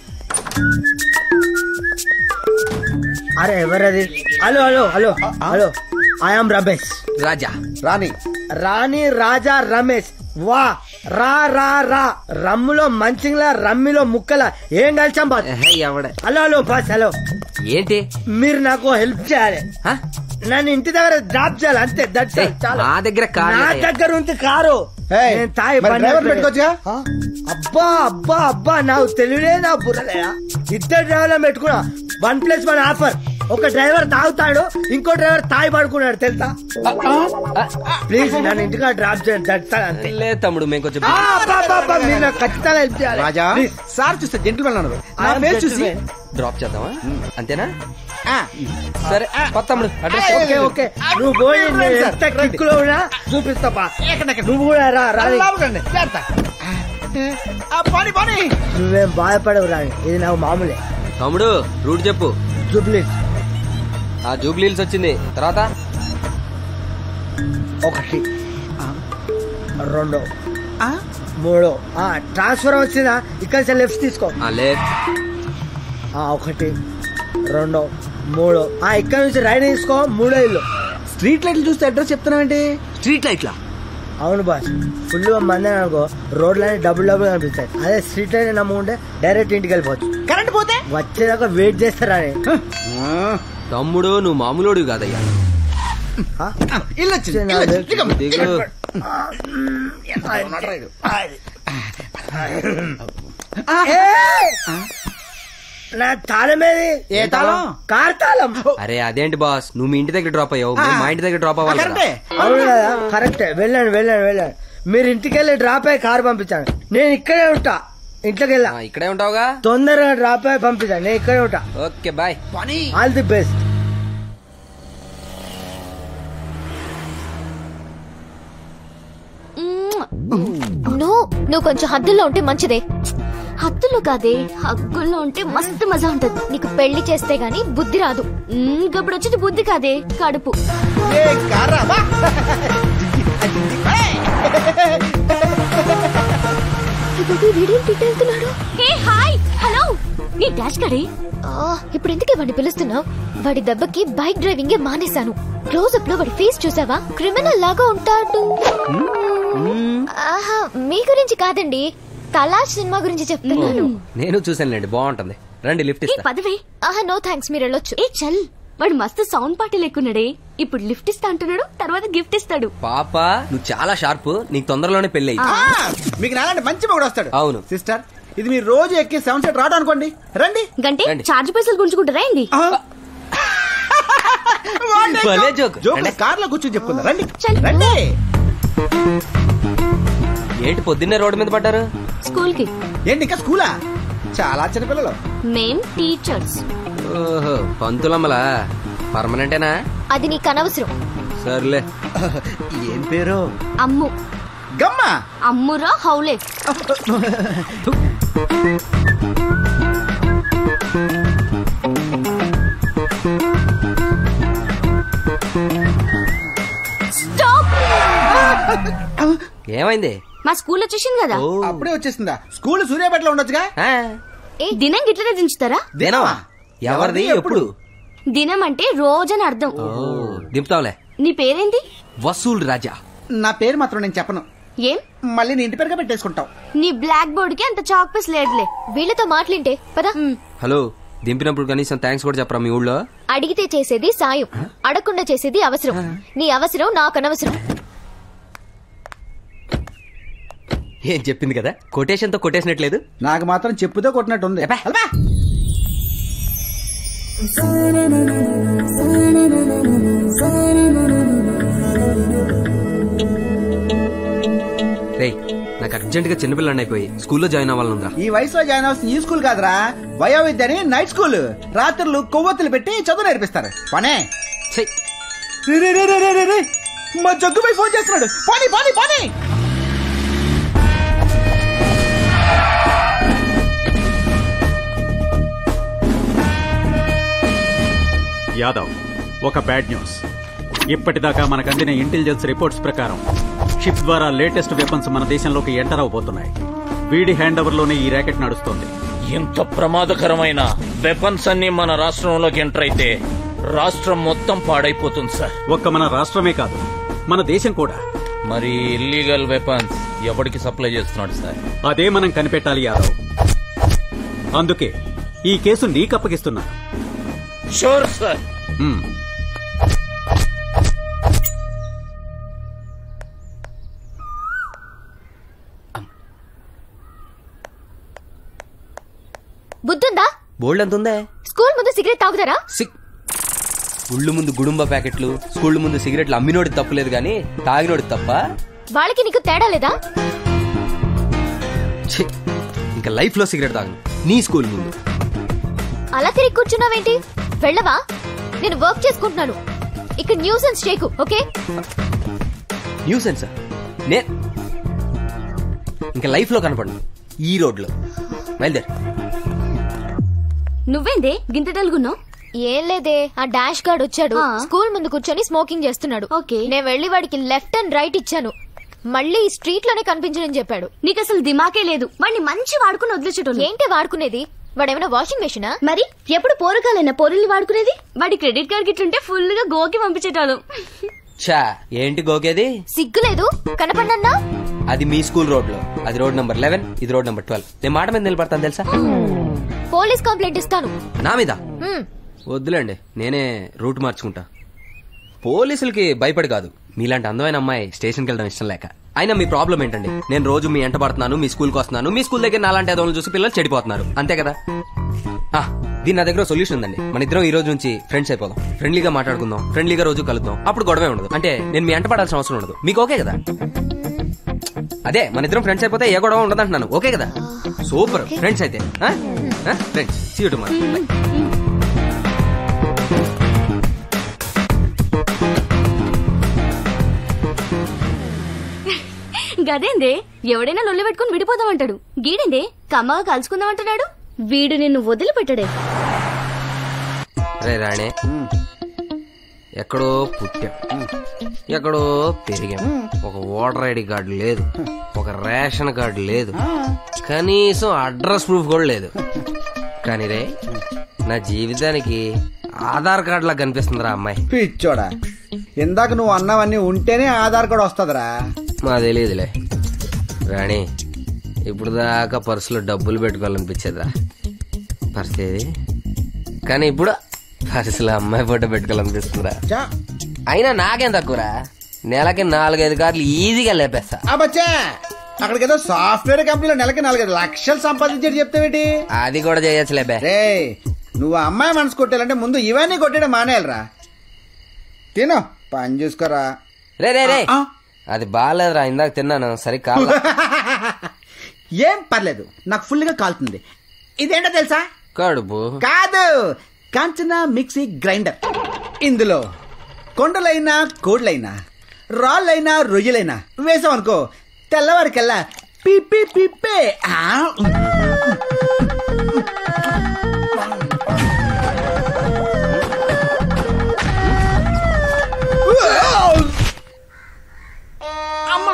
అరే ఎవరది hello hello hello hello I'm Ramesh Raja Rani Rani Raja Ramesh వా రా రా రా రమ్ములో మంచిగా రమ్మిలో ముక్కల ఏం కలిసాం బాస్ ఎవడే హలో హలో బాస్ హలో ఏంటి మీరు నాకు హెల్ప్ చేయాలి నన్ను ఇంటి దగ్గర డ్రాప్ చేయాలి అంతే దట్స్ ఆల్. చాలా మా దగ్గర కారు నా లేదయ్యా. దగ్గర ఉంది కారు ఏయ్, నేను తాగి మరి బండి డ్రైవర్ నడిపే- పెట్టుకోవచ్చుగా? ఆ? అబ్బా అబ్బా అబ్బా నాకు తెలియలే నా బుర్రలేదా ఇద్దరు డ్రైవర్లు పెట్టుకున్నా వన్ ప్లస్ వన్ ఆఫర్ ఒక డ్రైవర్ తాగుతాడు ఇంకో డ్రైవర్ తాగి పడుకున్నాడు తెలుసా ప్లీజ్ నన్ను ఇంటిగా డ్రాప్ చేయండి దట్స్ ఆల్ అంతే లేదు తమ్ముడు మేము కొంచెం ఆ, అబ్బా, అబ్బా, అబ్బా, మీరు నాకు ఖచ్చితంగా హెల్ప్ చేయాలి రాజా Please. సార్ చూస్తే జెంటిల్ అన్నాడు నా I am ఫేస్ చూసి gentleman. డ్రాప్ చేద్దామా అంతేనా సరే పద తమ్ముడు అడ్రస్ ఓకే ఓకే నువ్వు పోయి నేను ఎంత కిక్కులో ఉన్నా చూపిస్తా బా. నువ్వు కూడా రా రా లాభకండి ఆ, పోనీ పోనీ నువ్వేం బాధపడవు రాని ఇది నాకు మామూలే తమ్ముడు రూట్ చెప్పు జూబ్లీ ఆ జూబ్లీల్స్ వచ్చింది తర్వాత ఒకటి రెండు మూడు ఆ, ట్రాన్స్ఫర్ వచ్చిందా ఇక్కడ నుంచి లెఫ్ట్ తీసుకో ఆ లెఫ్ట్ ఆ, ఒకటి రెండు మూడు ఆ ఇక్కడ నుంచి రైట్ తీసుకో మూడో ఇల్లు స్ట్రీట్ లైట్లు చూస్తే అడ్రస్ చెప్తున్నావేంటి స్ట్రీట్ లైట్లా అవును బాస్ ఫుల్ మంది అనుకో రోడ్లన్నీ డబుల్ డబుల్ కనిపిస్తాయి అదే స్ట్రీట్ లైట్ నమ్ముకుంటే డైరెక్ట్ ఇంటికి వెళ్ళిపోవచ్చు కరెంట్ పోతే వచ్చేదాకా వెయిట్ చేస్తారా అని తమ్ముడు నువ్వు మామూలుడు కాదయ్యా ఇల్లు వచ్చింది ఇల్లు వచ్చింది. ఇదిగో. దిగు ఏయ్! నా తాళమేది ఏ తాళం? కార్ తాళం అరే అదేంటి బాస్ నువ్వు మీ ఇంటి దగ్గర డ్రాప్ అయ్యావు మేము మా ఇంటి దగ్గర డ్రాప్ అవ్వాలి కదా. అవును కదా కరెక్టే వెళ్ళండి వెళ్ళండి వెళ్ళండి మీరు ఇంటికి వెళ్ళి డ్రాప్ అయ్యి కార్ పంపించాను నేను ఇక్కడే ఉంటా ఇంట్లోకి వెళ్ళా ఆ, ఇక్కడే ఉంటావుగా తొందరగా డ్రాప్ అయ్యి పంపించాను నేను ఇక్కడే ఉంటా okay bye all the best నువ్వు నువ్వు కొంచెం హద్దుల్లో ఉంటే మంచిదే హద్దుల్లో కాదే హగ్గుల్లో ఉంటే మస్తు మజా ఉంటది నీకు పెళ్లి చేస్తే గాని బుద్ధి రాదు మ్మ్, గప్పుడు వచ్చేది బుద్ధి కాదే కడుపు ఏ కారా బా. హే హాయ్ హలో నీ డాష్ కడే ఇప్పుడు ఎందుకే వాడిని పిలుస్తున్నావు వాడి దెబ్బకి బైక్ డ్రైవింగే మానేశాను క్లోజప్ లో వాడి ఫేస్ చూసావా క్రిమినల్ లాగా ఉంటాడు ఆహా మీ గురించి కాదండి తలాష్ సినిమా గురించి చెప్తున్నాను నేను చూసానులేండి బాగుంటుంది రండి లిఫ్ట్ ఏ ఇస్తా పదవే ఆహా నో థ్యాంక్స్ మీరు వెళ్ళొచ్చు ఏ చల్ వాడు మస్తు సౌండ్ పార్టీ లెక్కున్నాడే ఇప్పుడు లిఫ్ట్ ఇస్తా అంటున్నాడు తర్వాత గిఫ్ట్ ఇస్తాడు పాప నువ్వు చాలా షార్ప్ నీకు తొందరలోనే పెళ్లి ఆ, మీకు నాలంటే మంచి మొగుడు వస్తాడు అవును సిస్టర్ ఇది మీరు రోజు ఎక్కి సెవెన్ సెట్ రావడం అనుకోండి రండి గంటే రండి. చార్జ్ పైసలు గుంజుకుంటారా ఏంది భలే జోక్ జోక్ కార్ లో కూర్చొని చెప్పుకుందాం రండి రండి ఏంటి పొద్దున్నే రోడ్డు మీద పడ్డారు స్కూల్ కి ఏంటి ఇంకా స్కూలా చాలా చిన్నపిల్లలు మేం టీచర్స్ ఓహో పంతులమ్మలా పర్మనెంటేనా అది నీకు అనవసరం సర్లే ఏం పేరు అమ్ము గమ్మ అమ్మురా హౌలే స్టాప్ ఏమైంది మా స్కూల్ వచ్చేసింది కదా అప్పుడే వచ్చేసిందా స్కూల్ సూర్యాపేటలో ఉండొచ్చుగా ఏ దినం గిట్లనే దించుతారా దినవా ఎవరిది ఎప్పుడు దినం అంటే రోజని అర్థం ఓ దింపుతావులే నీ పేరేంటి వసూల్ రాజా నా పేరు మాత్రం నేను చెప్పను ఏం మళ్ళీ నీ ఇంటి పేరుగా పెట్టేసుకుంటావు నీ బ్లాక్ బోర్డ్ కి అంత చాక్ పీస్ లేదులే వీళ్ళతో మాట్లాంటే పదా హలో దింపినప్పుడు కనీసం థ్యాంక్స్ కూడా చెప్పరా మీ ఊళ్ళో అడిగితే చేసేది సాయం అడగకుండా చేసేది అవసరం నీ అవసరం నాకు అనవసరం ఏం చెప్పింది కదా కొటేషన్ తో కొట్టేసినట్లేదు నాకు మాత్రం చెప్పుతో కొట్టినట్టు ఉంది అల్వా. రేయ్ నాకు అర్జెంట్ గా చిన్నపిల్లని అయిపోయి స్కూల్లో జాయిన్ అవ్వాలనుందా ఈ వయసులో జాయిన్ అవ్వాల్సిన ఈ స్కూల్ కాదురా వయోవిద్య అని నైట్ స్కూల్ రాత్రులు కొవ్వొత్తులు పెట్టి చదువు నేర్పిస్తారు పనే రే, రే, రే, రే, రే, రే, రే. మా జగ్గుపై ఫోన్ చేస్తున్నాడు పోనీ పోనీ పోనీ యాదవ్ ఒక బ్యాడ్ న్యూస్ ఇప్పటిదాకా మనకు అందిన ఇంటెలిజెన్స్ రిపోర్ట్స్ ప్రకారం షిప్ ద్వారా లేటెస్ట్ వెపన్స్ మన దేశంలోకి ఎంటర్ అవబోతున్నాయి వీడి హ్యాండ్ ఓవర్ లోనే ఈ ర్యాకెట్ నడుస్తోంది ఇంత ప్రమాదకరమైన వెపన్స్ అన్ని మన రాష్ట్రంలోకి ఎంటర్ అయితే రాష్ట్రం మొత్తం పాడైపోతుంది సార్ ఒక్క మన రాష్ట్రమే కాదు మన దేశం కూడా మరి ఇల్లీగల్ వెపన్స్ ఎవరికి సప్లై చేస్తున్నాడు సార్ అదే మనం కనిపెట్టాలి యాదవ్ అందుకే ఈ కేసు నీకు అప్పగిస్తున్నా షూర్ సార్ మ్మ్. బుద్ధుందా బోల్డ్ ఎంత ఉందే స్కూల్ ముందు సిగరెట్ తాగుతారా సిక్ గుళ్ళు ముందు గుడుంబ ప్యాకెట్లు స్కూల్ ముందు సిగరెట్లు అమ్మినోడి తప్పులేదు కానీ తాగినోడి తప్ప వాళ్ళకి నీకు తేడా లేదా ఛీ, ఇంకా లైఫ్ లో సిగరెట్ తాగను నీ స్కూల్ ముందు అలా తిరిగి కూర్చున్నావేంటి వెళ్ళవా నేను వర్క్ చేసుకుంటున్నాను ఇక్కడ న్యూసెన్స్ చేయకు ఓకే న్యూసెన్స్ నే ఇంకా లైఫ్ లో కనపడు ఈ రోడ్ లో బయలుదేరు నువ్వేందే గింత తెలుగున్నావు ఏం లేదే ఆ డాష్ గార్డ్ వచ్చాడు స్కూల్ ముందు కూర్చొని స్మోకింగ్ చేస్తున్నాడు నేను వెళ్లి వాడికి లెఫ్ట్ అండ్ రైట్ ఇచ్చాను మళ్ళీ స్ట్రీట్ లోనే కనిపించనని చెప్పాడు నీకు అసలు దిమాకే లేదు వాడిని మంచి వాడుకుని వదిలేసేటోళ్ళు ఏంటి వాడుకునేది వాడేమైనా వాషింగ్ మెషినా మరి ఎప్పుడు పోరగాలైనా పొరుల్ని వాడుకునేది వాడి క్రెడిట్ కార్డ్ గిట్లుంటే ఫుల్ గా గోకి పంపించేటాడు చా ఏంటి గోకేది సిగ్గులేదు కనపడన్నా అది మీ స్కూల్ రోడ్ లో అది రోడ్ నంబర్ లెవెన్ ఇది రోడ్ నంబర్ ట్వెల్వ్ నేను మాట మీద నిలబడతాను తెలుసా పోలీస్ కంప్లైంట్ ఇస్తాను నా మీద హ్మ్. వద్దులేండి నేనే రూట్ మార్చుకుంటా పోలీసులకి భయపడి కాదు మీలాంటి అందమైన అమ్మాయి స్టేషన్కి వెళ్ళడం ఇష్టం లేక అయినా మీ ప్రాబ్లం ఏంటండి నేను రోజు మీ ఎంట పడుతున్నాను మీ స్కూల్కి వస్తున్నాను మీ స్కూల్ దగ్గర నాలాంటి అదోళ్ళు చూసి పిల్లలు చెడిపోతున్నారు అంతే కదా ఆ, దీని నా దగ్గర సొల్యూషన్ ఉందండి మన ఇద్దరం ఈ రోజు నుంచి ఫ్రెండ్స్ అయిపోదాం ఫ్రెండ్లీగా మాట్లాడుకుందాం ఫ్రెండ్లీగా రోజు కలుద్దాం అప్పుడు గొడవే ఉండదు అంటే నేను మీ ఎంట పడాల్సిన అవసరం ఉండదు మీకు ఓకే కదా అదే మన ఇద్దరం ఫ్రెండ్స్ అయిపోతే ఏ గొడవ ఉండదు అంటున్నాను ఓకే కదా సూపర్ ఫ్రెండ్స్ అయితే friends see you tomorrow bye గదేందే ఎవడైనా లొల్లి పెట్టుకుని విడిపోదామంటాడు గీడిందే కమ్మగా కలుసుకుందాం అంటున్నాడు వీడు నిన్ను వదిలిపెట్టడే రే రాణే ఎక్కడో పుట్టాం ఎక్కడో పెరిగాం ఒక ఓటర్ ఐడి కార్డు లేదు ఒక రేషన్ కార్డు లేదు కనీసం అడ్రస్ ప్రూఫ్ కూడా లేదు కానీ రే నా జీవితానికి ఆధార్ కార్డు లా కనిపిస్తుందిరా అమ్మాయి పిచ్చోడా ఇందాక నువ్వు అన్నవన్నీ ఉంటేనే ఆధార్ కార్డు వస్తుందిరా మా తెలియదులే రాణి ఇప్పుడు దాకా పర్సులో డబ్బులు పెట్టుకోవాలనిపించేదా పర్స్ ఏది కానీ ఇప్పుడు పర్సులో అమ్మాయి ఫోటో పెట్టుకోవాలనిపిస్తుందిరా అయినా నాకేం తక్కువరా నెలకి నాలుగైదు కార్లు ఈజీగా లేపేస్తా ఆ బచ్చా అక్కడికి ఏదో సాఫ్ట్వేర్ కంపెనీలో నెలకి నాలుగైదు లక్షలు సంపాదించేది చెప్తావేటి అది కూడా చేయొచ్చులే బే రే నువ్వు ఆ అమ్మాయి మనసు కొట్టాలంటే ముందు ఇవన్నీ కొట్టడం మానేయాలరా తిను పని చూసుకోరా రే రే రే అది బాగాలేదురా ఇందాక తిన్నాను సరి కాదు ఏం పర్లేదు నాకు ఫుల్ గా కాలుతుంది ఇదేంటో తెలుసా కడుపు కాదు కాంచన మిక్సీ గ్రైండర్ ఇందులో కొండలైనా కోడ్లైనా రాళ్ళైనా రొయ్యలైనా వేసామనుకో తెల్లవారికల్లా పిప్పి పిప్పే ఆ, అమ్మా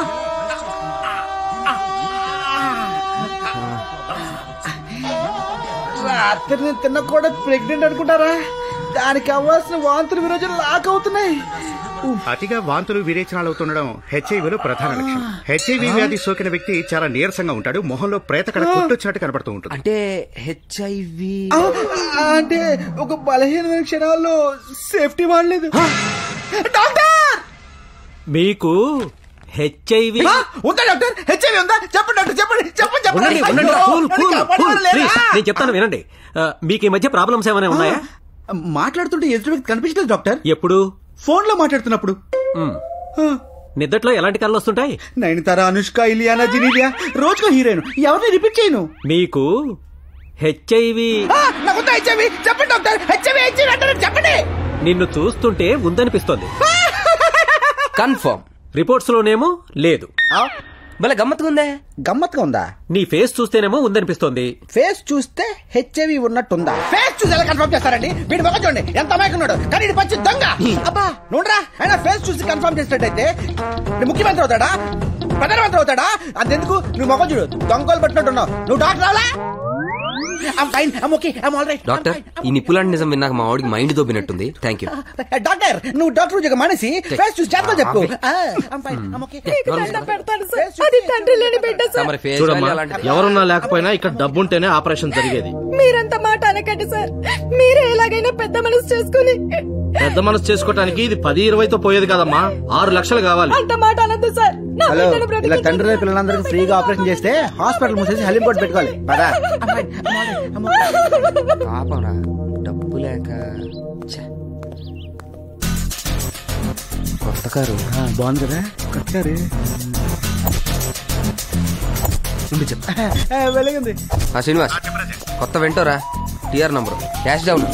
రాత్రి నేను తిన్న కూడా ప్రెగ్నెంట్ అనుకుంటారా దానికి అవ్వాల్సిన వాంతులు విరోజులు లాక్ అవుతున్నాయి అతిగా వాంతులు విరేచనాలు అవుతుండడం హెచ్ఐవిలో ప్రధాన లక్షణం హెచ్ఐవి వ్యాధి సోకిన వ్యక్తి చాలా నీరసంగా ఉంటాడు మొహంలో ప్రేతకడ కొట్టుచాటు కనపడుతూ ఉంటుంది అంటే హెచ్ఐవి ఆ, అంటే ఒక బలహీనమైన క్షణాల్లో సేఫ్టీ వాడలేదు డాక్టర్ మీకు హెచ్ఐవి ఆ, ఉందా డాక్టర్ హెచ్ఐవి ఉందా చెప్పండి డాక్టర్ చెప్పండి చెప్పండి చెప్పండి ఉండండి ఉండండి అయ్యో, కూల్ నన్ను కూల్ కాపాడేవారు కూల్ లేరా? ప్లీజ్ నేను చెప్తాను వినండి ఆ, మీకు ఈ మధ్య ప్రాబ్లమ్స్ ఏమైనా ఉన్నాయా మాట్లాడుతుంటే ఎదురు వ్యక్తి కనిపించలేదు డాక్టర్ ఎప్పుడు ఫోన్ లో మాట్లాడుతున్నప్పుడు మ్. నిద్దట్లో ఎలాంటి కళ్ళు వస్తుంటాయి నయనతార అనుష్క ఇలియానా జినీలియా రోజుకో హీరోయిన్ ఎవరిని రిపీట్ చేయను మీకు హెచ్ఐవి ఆ, నాకుందా హెచ్ఐవి చెప్పండి డాక్టర్ హెచ్ఐవి హెచ్ఐవి అంటారు చెప్పండి నిన్ను చూస్తుంటే ఉందనిపిస్తోంది కన్ఫర్మ్ రిపోర్ట్స్ లోనేమో లేదు భలే గమ్మత్తుగా ఉందే గమ్మత్తుగా ఉందా నీ ఫేస్ చూస్తేనేమో ఉందనిపిస్తోంది ఫేస్ చూస్తే హెచ్ఐవి ఉన్నట్టుందా ఫేస్ చూసి ఎలా కన్ఫర్మ్ చేస్తారండి వీడి మొక్క చూడండి ఎంత అమాయకున్నాడు కానీ ఇది పచ్చి దొంగ అబ్బా నోడ్రా ఆయన ఫేస్ చూసి కన్ఫర్మ్ చేసినట్టయితే వీడు ముఖ్యమంత్రి అవుతాడా ప్రధానమంత్రి అవుతాడా అంతెందుకు నువ్వు మొక్క చూడు దొంగలు పట్టినట్టున్నావు నువ్వు డాక్టర్ అవలా I'm fine. I'm okay. I'm all right. Doctor ఈ నిప్పులాంటి నిజం విన్నాక మా వాడికి మైండ్ దొబ్బినట్టుంది థ్యాంక్ యూ డాక్టర్ నువ్వు డాక్టర్ ఉద్యోగం మానేసి ఫేస్ చూసి జాతకం చెప్పు ఆ, I'm fine. I'm okay. అది తండ్రి లేని బిడ్డ సార్ మరి ఫేస్ చూడమ్మా వాల్యూ అలాంటిది. ఎవరున్నా లేకపోయినా ఇక్కడ డబ్బుంటేనే ఆపరేషన్ జరిగేది మీరంత మాట అనకండి సార్ మీరే ఎలాగైనా పెద్ద మనసు చేసుకుని పెద్ద మనసు చేసుకోవటానికి ఇది పది ఇరవైతో పోయేది కదమ్మా ఆరు లక్షలు కావాలి అంత మాట అనద్దు సార్ నా హలో బిడ్డను ఇలా బ్రతికించండి. తండ్రి లేని పిల్లలందరికీ ఫ్రీగా ఆపరేషన్ చేస్తే హాస్పిటల్ మూసేసి హెలిం బోర్డు పెట్టుకోవాలి పదా పాపరా డబ్బు లేక ఛే. కొత్త కారు బాగుంది కదా కొట్టారు వెలిగింది ఆ శ్రీనివాస్ కొత్త వెంటోరా టిఆర్ నంబర్ క్యాష్ డౌన్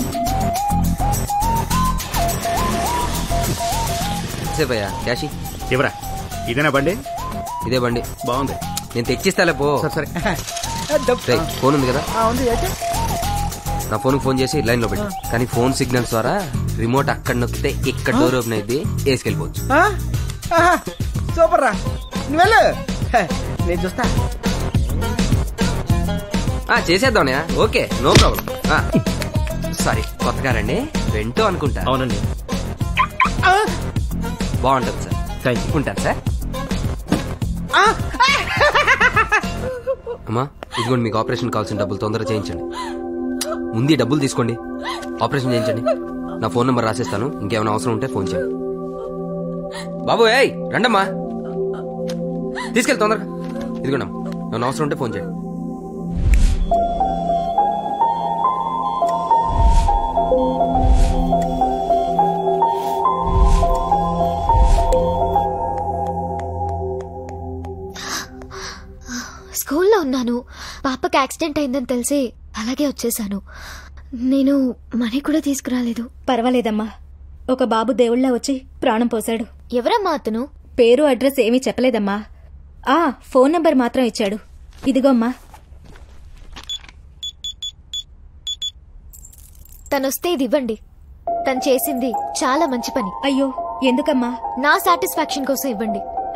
సేపయ్యా క్యాష్ ఇవరా ఇదేనా బండి ఇదే బండి బాగుంది నేను తెచ్చిస్తాలే పో సరే రేయ్, ఫోన్ ఉంది కదా ఉంది అయితే నా ఫోన్ ఫోన్ చేసి లైన్ లో పెట్టు కానీ ఫోన్ సిగ్నల్స్ ద్వారా రిమోట్ అక్కడ నొక్కితే ఇక్కడ డోర్ ఓపెన్ అయింది వేసుకెళ్ళిపోవచ్చు ఆ? ఆహా, సూపర్ రా నువ్వు వెళ్ళు హే, నేను చూస్తా ఆ, చేసేద్దాం ఓకే నో ప్రాబ్లం సారీ కొత్తగా రండి వెంటో అనుకుంటా అవునండి బాగుంటుంది సార్ థ్యాంక్ యూ ఉంటాను సార్ అమ్మా ఇదిగోండి మీకు ఆపరేషన్ కావాల్సిన డబ్బులు తొందరగా చేయించండి ముందు ఈ డబ్బులు తీసుకోండి ఆపరేషన్ చేయించండి నా ఫోన్ నెంబర్ రాసేస్తాను ఇంకేమైనా అవసరం ఉంటే ఫోన్ చేయండి బాబు ఏయ్ రండమ్మా తీసుకెళ్ళి తొందరగా ఇదిగోండి అమ్మా ఏమైనా అవసరం ఉంటే ఫోన్ చేయండి స్కూల్లో ఉన్నాను పాపకి యాక్సిడెంట్ అయిందని తెలిసి అలాగే వచ్చేసాను నేను మనీ కూడా తీసుకురాలేదు పర్వాలేదమ్మా ఒక బాబు దేవుళ్ళ వచ్చి ప్రాణం పోశాడు ఎవరమ్మా అతను పేరు అడ్రస్ ఏమీ చెప్పలేదమ్మా ఆ ఫోన్ నంబర్ మాత్రం ఇచ్చాడు ఇదిగోమ్మా తనొస్తే ఇది ఇవ్వండి తను చేసింది చాలా మంచి పని అయ్యో ఎందుకమ్మా నా సాటిస్ఫాక్షన్ కోసం ఇవ్వండి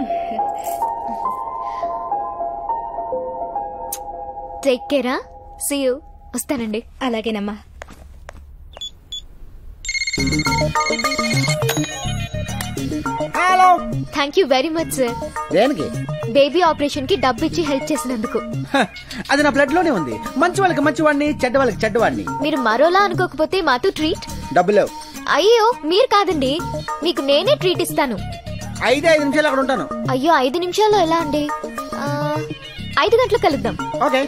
టేక్ కేరా సీ యూ వస్తానండి అలాగేనమ్మా hello thank you very much sir దేనికి బేబీ ఆపరేషన్ కి డబ్బు ఇచ్చి హెల్ప్ చేసినందుకు హ, అది నా బ్లడ్ లోనే ఉంది మంచి వాళ్ళకి మంచివాడిని చెడ్డ వాళ్ళకి చెడ్డవాడిని మీరు మరోలా అనుకోకపోతే మాతో ట్రీట్ డబ్బులు లేవు అయ్యో మీరు కాదండి మీకు నేనే ట్రీట్ ఇస్తాను ఐదే ఐదు నిమిషాలు అక్కడ ఉంటాను అయ్యో ఐదు నిమిషాల్లో ఎలా అండి ఆ, ఐదు గంటలకు కలుద్దాం ఓకే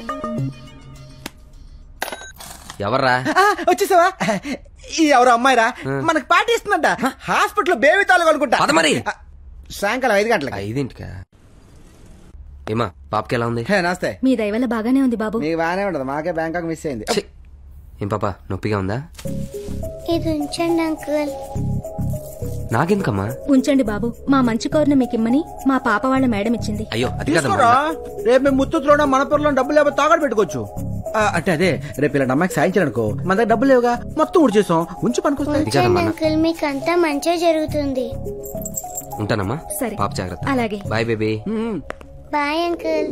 ఎవర్రా ఆ, వచ్చేసావా ఈ ఎవరో అమ్మాయిరా మనకు పార్టీ ఇస్తుందంట హాస్పిటల్ బేబీ తాలూకు అనుకుంటా పద మరి. ఆ, సాయంకాలం ఐదు గంటలకి ఐదింటికా ఏమా పాపకి ఎలా ఉంది హే, నమస్తే మీ దయవల్ల బాగానే ఉంది బాబు మీకు బాగానే ఉండదు మాకే బ్యాంకాక్ మిస్ అయింది ఛీ. ఏం పాప నొప్పిగా ఉందా ఇది ఉంచండి అంకుల్ నాకెందుకమ్మా ఉంచండి బాబు మా మంచి కోరిన మీకు ఇమ్మని మా పాప వాళ్ళ మేడం ఇచ్చింది అయ్యో అది తీసుకోరా కదమ్మా రేపు మేము ముత్తులోనో మన పొరలో డబ్బులు లేకపోతే తాగడ పెట్టుకోవచ్చు ఆ, అంటే అదే రేపు ఇలా అమ్మాయికి సాయించాలనుకో మన దగ్గర డబ్బులు లేవుగా మొత్తం ఉడిచేసాం ఉంచి పనుకొస్తాయి ఉంచండి అంకుల్ మీకు అంతా మంచిగా జరుగుతుంది ఉంటానమ్మా సరే. పాప జాగ్రత్త అలాగే. బాయ్ బేబీ బాయ్ అంకుల్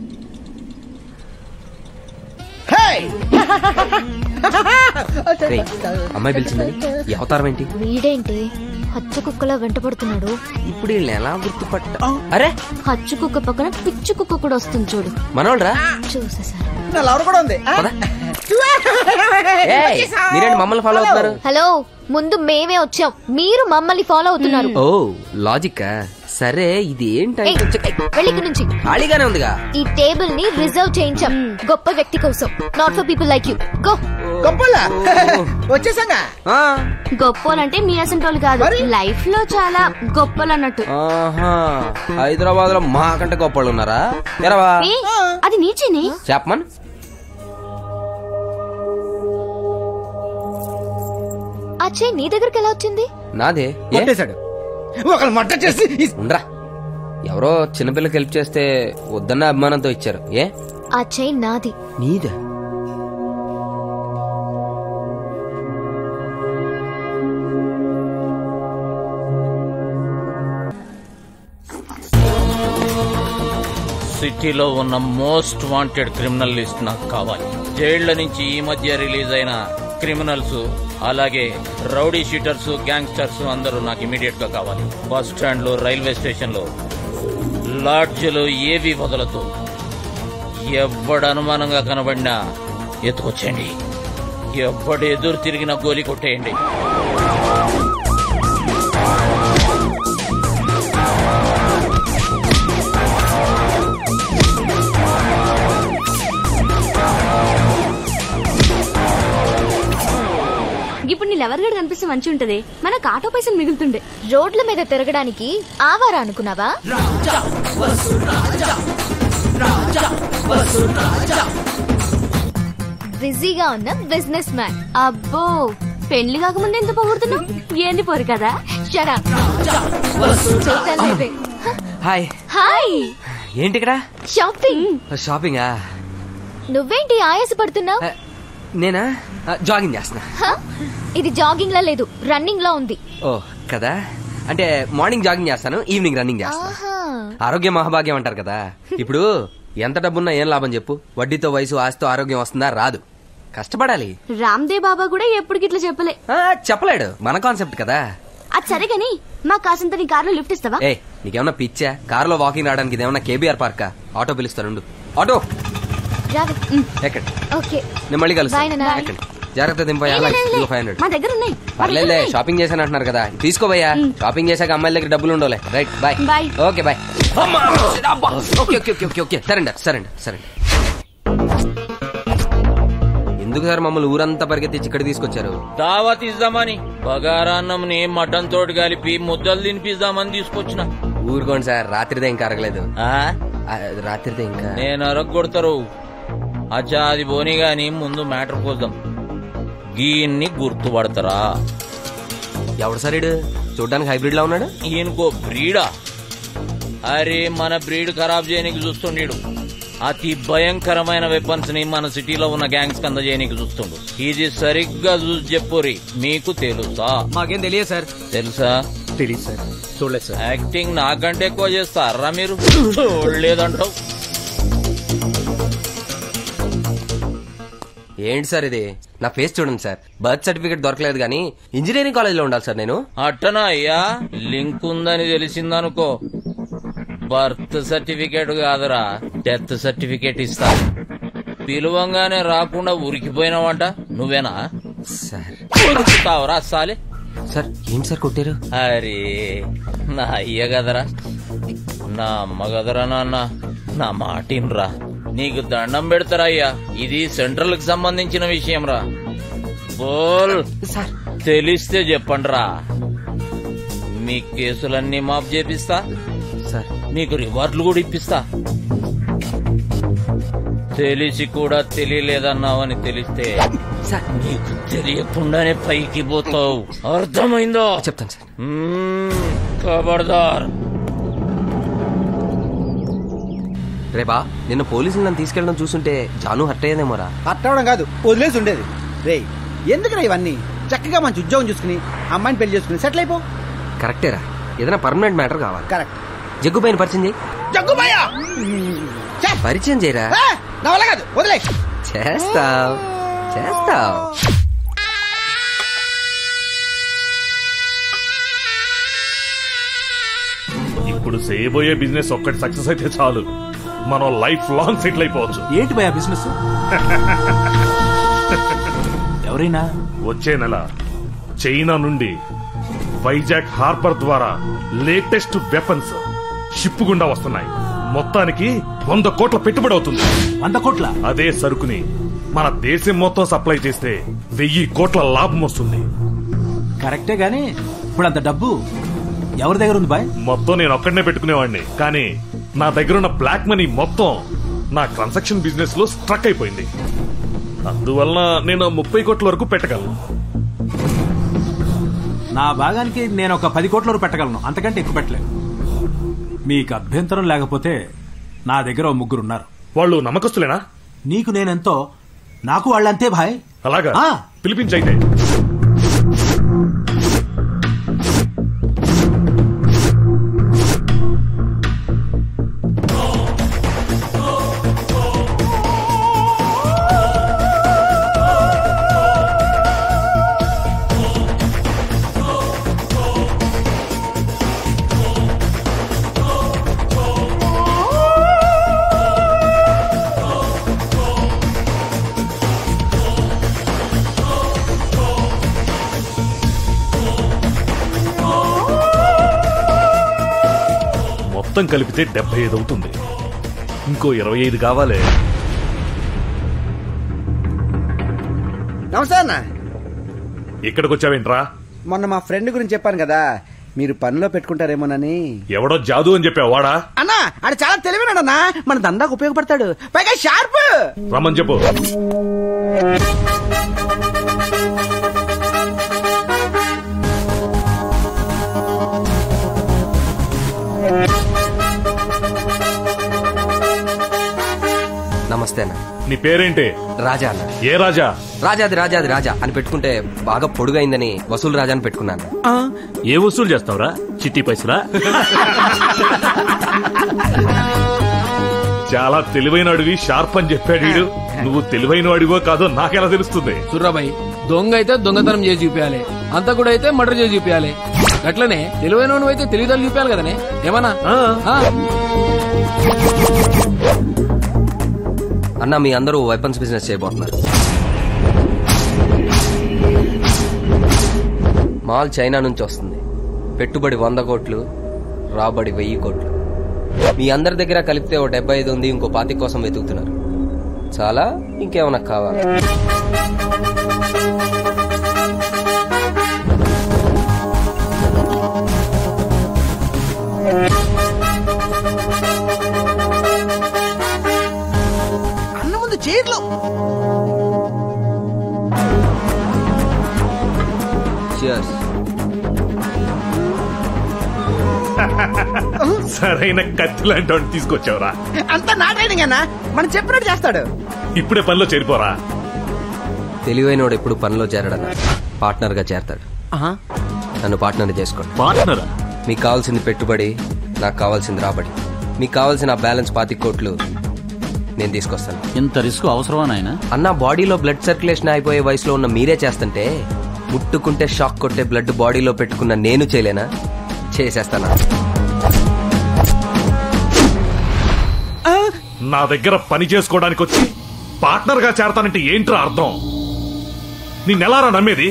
రేయ్, అమ్మాయి పిలిచిందని ఈ అవతారం ఏంటి వీడేంటి హచ్చ కుక్కలా వెంటపడుతున్నాడు ఇప్పుడు వీళ్ళని ఎలా గుర్తుపట్ట అరే హచ్చు కుక్క పక్కన పిచ్చు కుక్క కూడా వస్తుంది చూడు మనోళ్ళరా చూసేసారు నా లవర్ కూడా ఉంది ఆ? ఏయ్, మీరేంటి మమ్మల్ని ఫాలో అవుతున్నారు హలో ముందు మేమే వచ్చాం మీరు మమ్మల్ని ఫాలో అవుతున్నారు ఓ లాజిక్ సరే ఇది ఏయ్, ఏంటంటే వెళ్ళి ఇక్కడి నుంచి ఖాళీగానే ఉందిగా ఈ టేబుల్ ని రిజర్వ్ చేయించాం గొప్ప వ్యక్తి కోసం not for people like you గో గొప్పలా వచ్చేసాగా గొప్పోలంటే మీ అసంటోళ్ళు కాదు లైఫ్ లో చాలా గొప్పలు అన్నట్టు ఆహా హైదరాబాద్ లో మా కంటే గొప్పళ్ళు ఉన్నారా ఎరవా ఏ, అది నీచేనే చెప్పమన్ ఆ చేయి నీ దగ్గరికి ఎలా వచ్చింది నాదే ఏ? కొట్టేశాడు ఒకళ్ళు మట్ట చేసి ఉండరా ఎవరో చిన్నపిల్లకి హెల్ప్ చేస్తే వద్దన్న అభిమానంతో ఇచ్చారు ఏ ఆ చేయి నాది నీదా సిటీలో ఉన్న మోస్ట్ వాంటెడ్ క్రిమినల్ లిస్ట్ నాకు కావాలి జైళ్ల నుంచి ఈ మధ్య రిలీజ్ అయిన క్రిమినల్స్ అలాగే రౌడీ షీటర్స్ గ్యాంగ్స్టర్స్ అందరూ నాకు ఇమీడియట్ గా కావాలి బస్ స్టాండ్ లో రైల్వే స్టేషన్ లో లాడ్జ్లు ఏవి వదలదు ఎవ్వడు అనుమానంగా కనబడినా ఎత్తుకొచ్చేయండి ఎవ్వడు ఎదురు తిరిగిన గోలి కొట్టేయండి ఇప్పుడు నీ లవర్ గడు కనిపిస్తే మంచి ఉంటది మనకు ఆటో పైసలు మిగులుతుండే రోడ్ల మీద తిరగడానికి ఆవారా అనుకున్నావా బిజీగా ఉన్న బిజినెస్ మ్యాన్ అబ్బో పెళ్లి కాకముందే ఎంత పొగుడుతున్నావు ఏంది పోరు కదా షరా హాయ్ హాయ్ ఏంటి ఇక్కడ షాపింగ్ షాపింగా నువ్వేంటి ఆయాస పడుతున్నావు నేనా ఆ, జాగింగ్ చేస్తున్నా ఇది జాగింగ్ లా లేదు రన్నింగ్ లా ఉంది ఓ కదా అంటే మార్నింగ్ జాగింగ్ చేస్తాను ఈవినింగ్ రన్నింగ్ చేస్తాను ఆహా ఆరోగ్యం మహాభాగ్యం అంటారు కదా ఇప్పుడు ఎంత డబ్బున్నా ఏం లాభం చెప్పు వడ్డీతో వయసు ఆస్తితో ఆరోగ్యం వస్తుందా రాదు కష్టపడాలి రామ్దేవ్ బాబా కూడా ఎప్పుడు ఇట్లా చెప్పలే ఆ, చెప్పలేడు మన కాన్సెప్ట్ కదా అది సరే గాని మా కాసింత నీ కార్లో లిఫ్ట్ ఇస్తావా ఏ నీకేమన్నా పిచ్చా కారులో వాకింగ్ రావడానికి ఇదేమన్నా కేబీఆర్ పార్కా ఆటో పిలుస్తానుండు ఆటో రావే ఎక్కండి ఓకే నేను మళ్ళీ Bye, కలుస్తాను నాన్న. ఎక్కండి జాగ్రత్త దింపా లే, లే, లే. ఫైవ్ హండ్రెడ్ మా దగ్గర ఉన్నాయి మా దగ్గర పర్లేదులే ఉన్నాయి. షాపింగ్ చేశాను అంటున్నారు కదా తీసుకోబోయా షాపింగ్ చేశాక అమ్మాయిల దగ్గర డబ్బులు ఉండవులే right bye Bye. Okay bye okay okay okay okay okay సరేండి సరేండి సరేండి ఎందుకు సార్ మమ్మల్ని ఊరంతా పరిగెత్తించి ఇక్కడ తీసుకొచ్చారు దావత్ ఇద్దామని బగారాన్నంని మటన్ తోటి కలిపి ముద్దలు తినిపిద్దామని తీసుకొచ్చిన ఊరుకోండి సార్ రాత్రిదే ఇంకా అరగలేదు ఆ? ఆ, రాత్రిదే ఇంకా నేను అరగొడతారు అచ్చా అది పోనీ గాని ముందు మ్యాటర్ కోసం గీన్ని గుర్తుపడతారా ఎవడు సార్ ఈడు చూడడానికి హైబ్రిడ్ లా ఉన్నాడు ఈయనకో బ్రీడా అరే మన బ్రీడ్ ఖరాబ్ చేయనీకి చూస్తుండీడు అతి భయంకరమైన వెపన్స్ ని మన సిటీలో ఉన్న గ్యాంగ్స్ కి అందజేయనీకి చూస్తుండు ఇది సరిగ్గా చూసి చెప్పురి మీకు తెలుసా మాకేం తెలియదు సార్ తెలుసా తెలియదు సార్ చూడలేదు సార్ యాక్టింగ్ నాకంటే ఎక్కువ చేస్తారా మీరు చూడలేదంటావు ఏంటి సార్ ఇది నా ఫేస్ చూడండి సార్ బర్త్ సర్టిఫికేట్ దొరకలేదు కానీ ఇంజనీరింగ్ కాలేజ్ లో ఉండాలి సార్ నేను అట్టనా అయ్యా లింక్ ఉందని తెలిసిందనుకో బర్త్ సర్టిఫికేట్ కాదురా డెత్ సర్టిఫికేట్ ఇస్తా పిలువంగానే రాకుండా ఉరికిపోయినావంట నువ్వేనా సార్ ఉరుకుతావురా సాలే సార్ ఏంటి సార్ కొట్టారు అరే నా అయ్య కదరా నా అమ్మ కదరా నాన్న నా మాటిన్రా నీకు దండం పెడతారా అయ్యా ఇది సెంట్రల్ కి సంబంధించిన విషయం రా బోల్ సార్ తెలిస్తే చెప్పండి రా మీ కేసులన్నీ మాఫ్ చేపిస్తా సార్ నీకు రివార్డులు కూడా ఇప్పిస్తా తెలిసి కూడా తెలియలేదన్నావని తెలిస్తే సార్ నీకు తెలియకుండానే పైకి పోతావు అర్థమైందో చెప్తాను సార్ మ్మ్, ఖబర్దార్ రేపా నిన్న పోలీసులు నన్ను తీసుకెళ్ళడం చూస్తుంటే జాను హర్ట్ అయ్యేదేమోరా అట్టవడం కాదు వదిలేసి ఉండేది రే ఎందుకురా ఇవన్నీ చక్కగా మంచి ఉద్యోగం చూసుకుని అమ్మాయిని పెళ్లి చేసుకుని సెటిల్ అయిపో కరెక్టేరా ఏదైనా పర్మనెంట్ మ్యాటర్ కావాలి కరెక్ట్ జగ్గు పైన పరిచయం చేయి జగ్గుబాయ్యా పరిచయం చేయరా నా వల్ల కాదు వదిలే చేస్తావ్ చేస్తావ్ ఇప్పుడు చేయబోయే బిజినెస్ ఒక్కటి సక్సెస్ అయితే చాలు మనం లైఫ్ లాంగ్ సెటిల్ అయిపోవచ్చు ఏంటి భయ బిజినెస్ ఎవరైనా వచ్చే నెల చైనా నుండి వైజాగ్ హార్బర్ ద్వారా లేటెస్ట్ వెపన్స్ షిప్ గుండా వస్తున్నాయి మొత్తానికి వంద కోట్ల పెట్టుబడి అవుతుంది వంద కోట్ల అదే సరుకుని మన దేశం మొత్తం సప్లై చేస్తే వెయ్యి కోట్ల లాభం వస్తుంది కరెక్టే గాని ఇప్పుడు అంత డబ్బు ఎవరి దగ్గర ఉంది బాయ్ మొత్తం నేను ఒక్కడనే పెట్టుకునేవాడిని కానీ నా దగ్గర ఉన్న బ్లాక్ మనీ మొత్తం నా ట్రాన్సాక్షన్ బిజినెస్ లో స్ట్రక్ అయిపోయింది అందువలన నేను ముప్పై కోట్ల వరకు పెట్టగలను నా భాగానికి నేను ఒక పది కోట్ల వరకు పెట్టగలను అంతకంటే ఎక్కువ పెట్టలేను మీకు అభ్యంతరం లేకపోతే నా దగ్గర ఓ ముగ్గురు ఉన్నారు వాళ్ళు నమ్మకస్తులేనా నీకు నేనెంతో నాకు వాళ్ళంతే భాయ్ అలాగా ఆ. పిలిపించైతే మొత్తం కలిపితే డెబ్బై ఐదు అవుతుంది ఇంకో ఇరవై ఐదు కావాలి నమస్తే అన్న ఇక్కడికి వచ్చావేంట్రా మొన్న మా ఫ్రెండ్ గురించి చెప్పాను కదా మీరు పనిలో పెట్టుకుంటారేమోనని ఎవడో జాదు అని చెప్పావు వాడా అన్నా ఆడు చాలా తెలివినాడన్నా మన దందాకు ఉపయోగపడతాడు పైగా షార్ప్ రమ్మని చెప్పు నీ పేరేంటి రాజా అన్న ఏ రాజా రాజాది రాజాది రాజా అని పెట్టుకుంటే బాగా పొడుగైందని వసూలు రాజా అని పెట్టుకున్నాను ఏ వసూలు చేస్తావురా చిట్టి పైసలా చాలా తెలివైన అడివి షార్ప్ అని చెప్పాడు వీడు నువ్వు తెలివైన అడివో కాదో నాకెలా తెలుస్తుంది సుర్రాబాయ్ దొంగ అయితే దొంగతనం చేసి చూపించాలి అంతా కూడా అయితే మర్డర్ చేసి చూపించాలి అట్లనే తెలివైన అయితే తెలివితేటలు చూపించాలి కదనే ఏమన్నా ఆ. అన్న మీ అందరూ వెపన్స్ బిజినెస్ చేయబోతున్నారు మాల్ చైనా నుంచి వస్తుంది పెట్టుబడి వంద కోట్లు రాబడి వెయ్యి కోట్లు మీ అందరి దగ్గర కలిపితే ఓ డెబ్బై ఐదు ఉంది ఇంకో పాతి కోసం వెతుకుతున్నారు చాలా ఇంకేమన్నా కావాలా అన్న ముందు చైర్లో Cheers. సరైన కత్తి లాంటి వాడిని తీసుకొచ్చావురా అంతా నా ట్రైనింగ్ అన్న మనం చెప్పినట్టు చేస్తాడు ఇప్పుడే పనిలో చేరిపోరా తెలివైనోడు ఎప్పుడు పనిలో చేరడన్న పార్ట్నర్ గా చేరతాడు నన్ను పార్ట్నర్ చేసుకోండి పార్ట్నర్ మీకు కావాల్సింది పెట్టుబడి నాకు కావాల్సింది రాబడి మీకు కావాల్సిన ఆ బ్యాలెన్స్ పాతి కోట్లు నేను తీసుకొస్తాను ఇంత రిస్క్ అవసరమా నాయన అన్న బాడీలో బ్లడ్ సర్క్యులేషన్ అయిపోయే వయసులో ఉన్న మీరే చేస్తుంటే ముట్టుకుంటే షాక్ కొట్టే బ్లడ్ బాడీలో పెట్టుకున్న నేను చేయలేనా చేసేస్తానా నా దగ్గర పని చేసుకోవడానికి వచ్చి పార్ట్నర్ గా చేరతానంటే ఏంట్రా అర్థం నిన్నెలారా నమ్మేది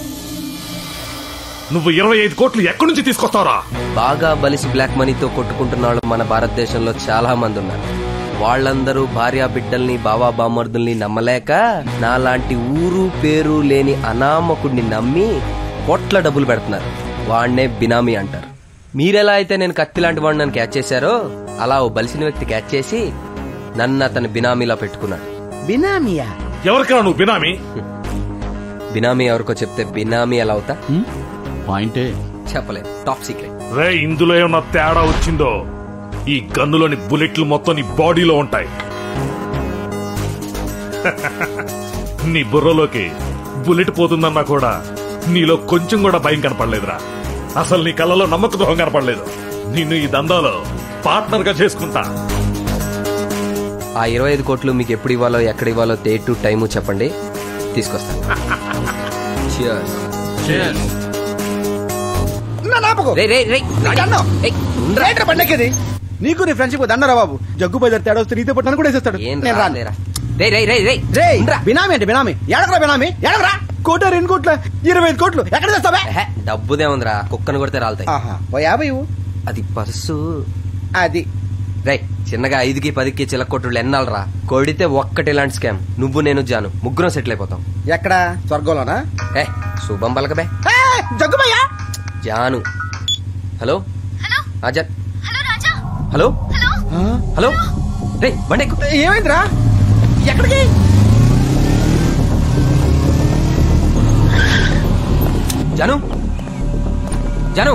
నువ్వు ఇరవై ఐదు కోట్లు ఎక్కడి నుంచి తీసుకొస్తావురా బాగా బలిసి బ్లాక్ మనీతో కొట్టుకుంటున్న వాళ్ళు మన భారతదేశంలో చాలా మంది ఉన్నారు వాళ్ళందరూ భార్యా బిడ్డల్ని బావా బామర్దుల్ని నమ్మలేక నాలాంటి ఊరు పేరు లేని అనామకుడిని నమ్మి కోట్ల డబ్బులు పెడుతున్నారు వాడినే బినామీ అంటారు మీరెలా అయితే నేను కత్తి లాంటి వాడిని నన్ను క్యాచ్ చేశారో అలా ఓ బలిసిన వ్యక్తి క్యాచ్ చేసి నన్ను అతని బినామీలా పెట్టుకున్నాడు బినామియా ఎవరికైనా నువ్వు బినామీ బినామీ ఎవరికో చెప్తే బినామీ ఎలా అవుతా పాయింటే చెప్పలేదు టాప్ సీక్రెట్ రే ఇందులో ఏమన్నా తేడా వచ్చిందో ఈ గన్నులోని బుల్లెట్లు మొత్తం నీ బాడీలో ఉంటాయి నీ బుర్రలోకి బుల్లెట్ పోతుందన్నా కూడా నీలో కొంచెం కూడా భయం కనపడలేదురా అసలు నీ కళ్ళలో నమ్మక ద్రోహం కనపడలేదు నిన్ను ఈ దందాలో పార్ట్నర్ గా చేసుకుంటా ఆ ఇరవై ఐదు కోట్లు మీకు ఎప్పుడు ఇవ్వాలో ఎక్కడ ఇవ్వాలో డేటు టైము చెప్పండి తీసుకొస్తాను Cheers. నా నాపకు రేయ్, రేయ్, రేయ్, నీకు అన్నం. రైట్రా బండెక్కేది నీకు నీ ఫ్రెండ్షిప్ దండరా బాబు జగ్గు బజార్ తేడా వస్తే నీతో పట్టాను కూడా వేసేస్తాడు ఏం నేను రా, రాను లేరా. రేయ్, రేయ్, రేయ్, రేయ్. రేయ్ బినామీ అంటే బినామీ ఎడగరా బినామీ ఎడగరా కోట రెండు కోట్ల ఇరవై ఐదు కోట్లు ఎక్కడ తెస్తావే డబ్బుదే ఉందిరా కుక్కను కొడితే రాలుతాయి ఆహా ఓ యాభై ఇవ్వు. అది పర్సు అది రై చిన్నగా ఐదుకి పదికి చిలకొట్టుళ్ళు ఎన్నాళ్ళరా కొడితే ఒక్కటి ఇలాంటి స్కామ్ నువ్వు నేను జాను ముగ్గురం సెటిల్ అయిపోతాం ఎక్కడ స్వర్గంలోనా ఏ శుభం పలకబే జగ్గుబయ్యా జాను హలో హలో హలో హలో రే బండి ఎక్కు. ఏమైందిరా ఎక్కడికి జాను జాను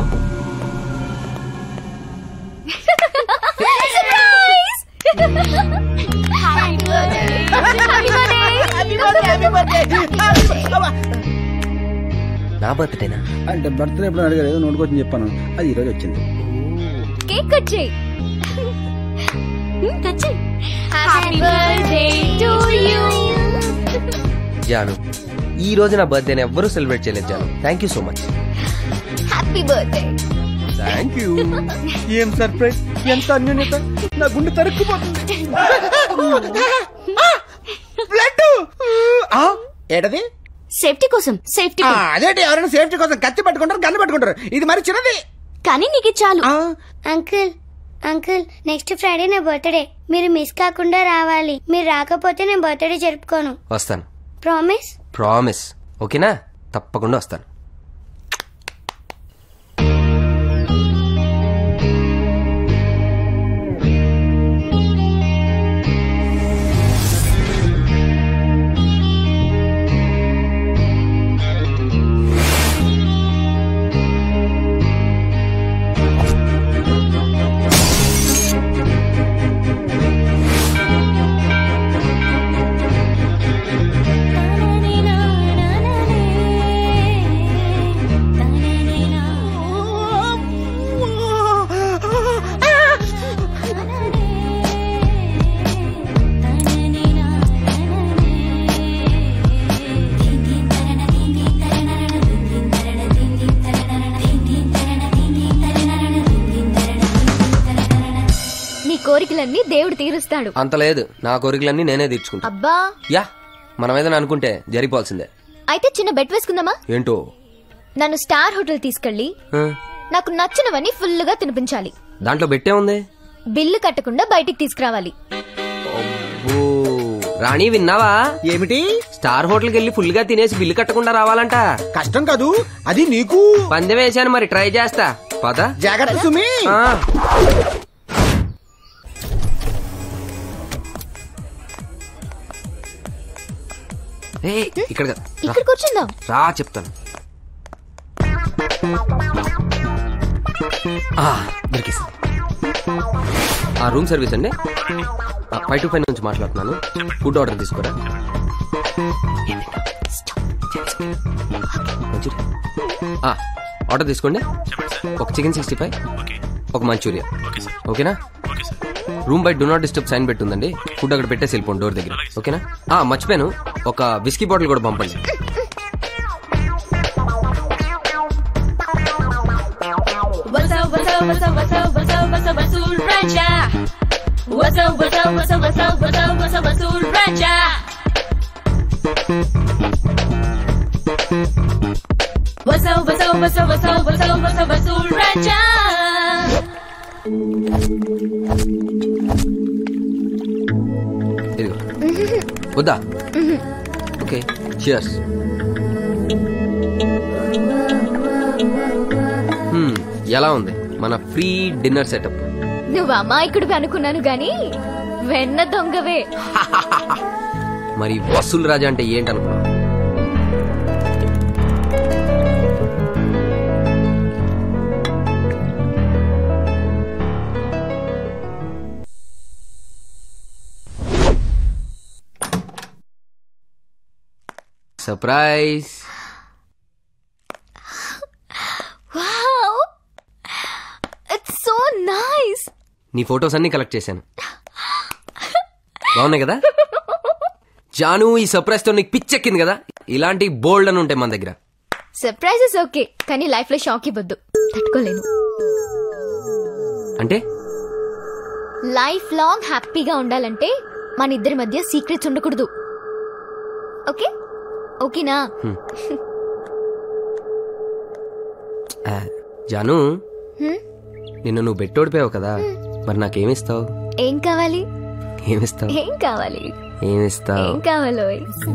నా బర్త్డేనా అంటే బర్త్డే ఎప్పుడు అడిగారు ఏదో నోటుకొచ్చి చెప్పాను అది ఈ రోజు వచ్చింది కేక్ కట్ చేయి కట్ చేయి హ్యాపీ బర్త్డే టు యు జాను ఈ రోజు నా బర్త్డేని ఎవ్వరూ సెలబ్రేట్ చేయలేదు జాను thank you so much happy birthday thank you ఏం సర్ప్రైజ్ ఎంత అన్యోన్యత నా గుండె తరుక్కుపోతుంది బ్లడ్ ఏటది సేఫ్టీ కోసం సేఫ్టీ ఆ, అదేంటి ఎవరైనా సేఫ్టీ కోసం కత్తి పట్టుకుంటారు గన్ను పట్టుకుంటారు ఇది మరి చిన్నది కానీ నీకు ఇది చాలు అంకుల్ అంకుల్ నెక్స్ట్ ఫ్రైడే నా బర్త్డే మీరు మిస్ కాకుండా రావాలి మీరు రాకపోతే నేను బర్త్డే జరుపుకోను వస్తాను ప్రామిస్ ప్రామిస్ ఓకేనా తప్పకుండా వస్తాను కోరికలన్నీ దేవుడు తీరుస్తాడు అంత లేదు నా కోరికలన్నీ నేనే తీర్చుకుంటా అబ్బా యా మనం ఏదైనా అనుకుంటే జరిగిపోవాల్సిందే అయితే చిన్న బెట్ వేసుకుందామా ఏంటో నన్ను స్టార్ హోటల్ తీసుకెళ్లి ఆ, నాకు నచ్చినవన్నీ ఫుల్ గా తినిపించాలి దాంట్లో బెట్టే ఉంది బిల్లు కట్టకుండా బయటికి తీసుకురావాలి ఓ రాణి విన్నావా ఏమిటి స్టార్ హోటల్కి వెళ్ళి ఫుల్ గా తినేసి బిల్లు కట్టకుండా రావాలంట కష్టం కాదు అది నీకు పందెం వేసాను మరి ట్రై చేస్తా పద జాగ్రత్త సుమి ఆ. ఏయ్, ఇక్కడ కాదు. రా. ఇక్కడ కూర్చుందాం రా చెప్తాను ఆ, దొరికేసింది ఆ రూమ్ సర్వీస్ అండి ఫైవ్ టు ఫైవ్ నుంచి మాట్లాడుతున్నాను ఫుడ్ ఆర్డర్ తీసుకోరా మంచూరియా ఆ, ఆర్డర్ తీసుకోండి ఒక చికెన్ సిక్స్టీ ఫైవ్ ఒక మంచూరియా ఓకేనా రూమ్ బై డు నాట్ డిస్టర్బ్ సైన్ పెట్టుందండి ఫుడ్ అక్కడ పెట్టేసి వెళ్ళిపోండి డోర్ దగ్గర ఓకేనా ఆ మర్చిపోయాను ఒక విస్కీ బాటిల్ కూడా పంపండి What's up, what's up, what's up, what's up, what's up, what's up, Basul Raja? What's up, what's up, what's up, what's up, what's up, what's up, Basul Raja? What's up, what's up, what's up, what's up, what's up, what's up, Basul Raja? ఇదిగో వద్దా okay cheers ఎలా ఉంది మన free dinner setup నువ్వు అమాయకుడివి అనుకున్నాను గాని వెన్న దొంగవే మరి వసూల్ రాజా అంటే ఏంటనుకున్నావు surprise wow it's so nice నీ ఫొటోస్ అన్ని కలెక్ట్ చేశాను బాగున్నాయి కదా జాను ఈ సర్ప్రైజ్ తో నీకు పిచ్చెక్కింది కదా ఇలాంటి బోల్డ్ అని ఉంటాయి మన దగ్గర సర్ప్రైజెస్ ఓకే కానీ లైఫ్ లో షాక్ ఇవ్వద్దు తట్టుకోలేను అంటే లైఫ్ లాంగ్ హ్యాపీగా ఉండాలంటే మన ఇద్దరి మధ్య సీక్రెట్స్ ఉండకూడదు ఓకే ఓకేనా హ్మ్. ఆ, జాను హ్మ్? నిన్ను నువ్వు బెట్టోడిపోయావు కదా మరి నాకేమిస్తావు ఏం కావాలి ఏమిస్తావు ఏం కావాలి ఏమిస్తావు ఏం కావాలో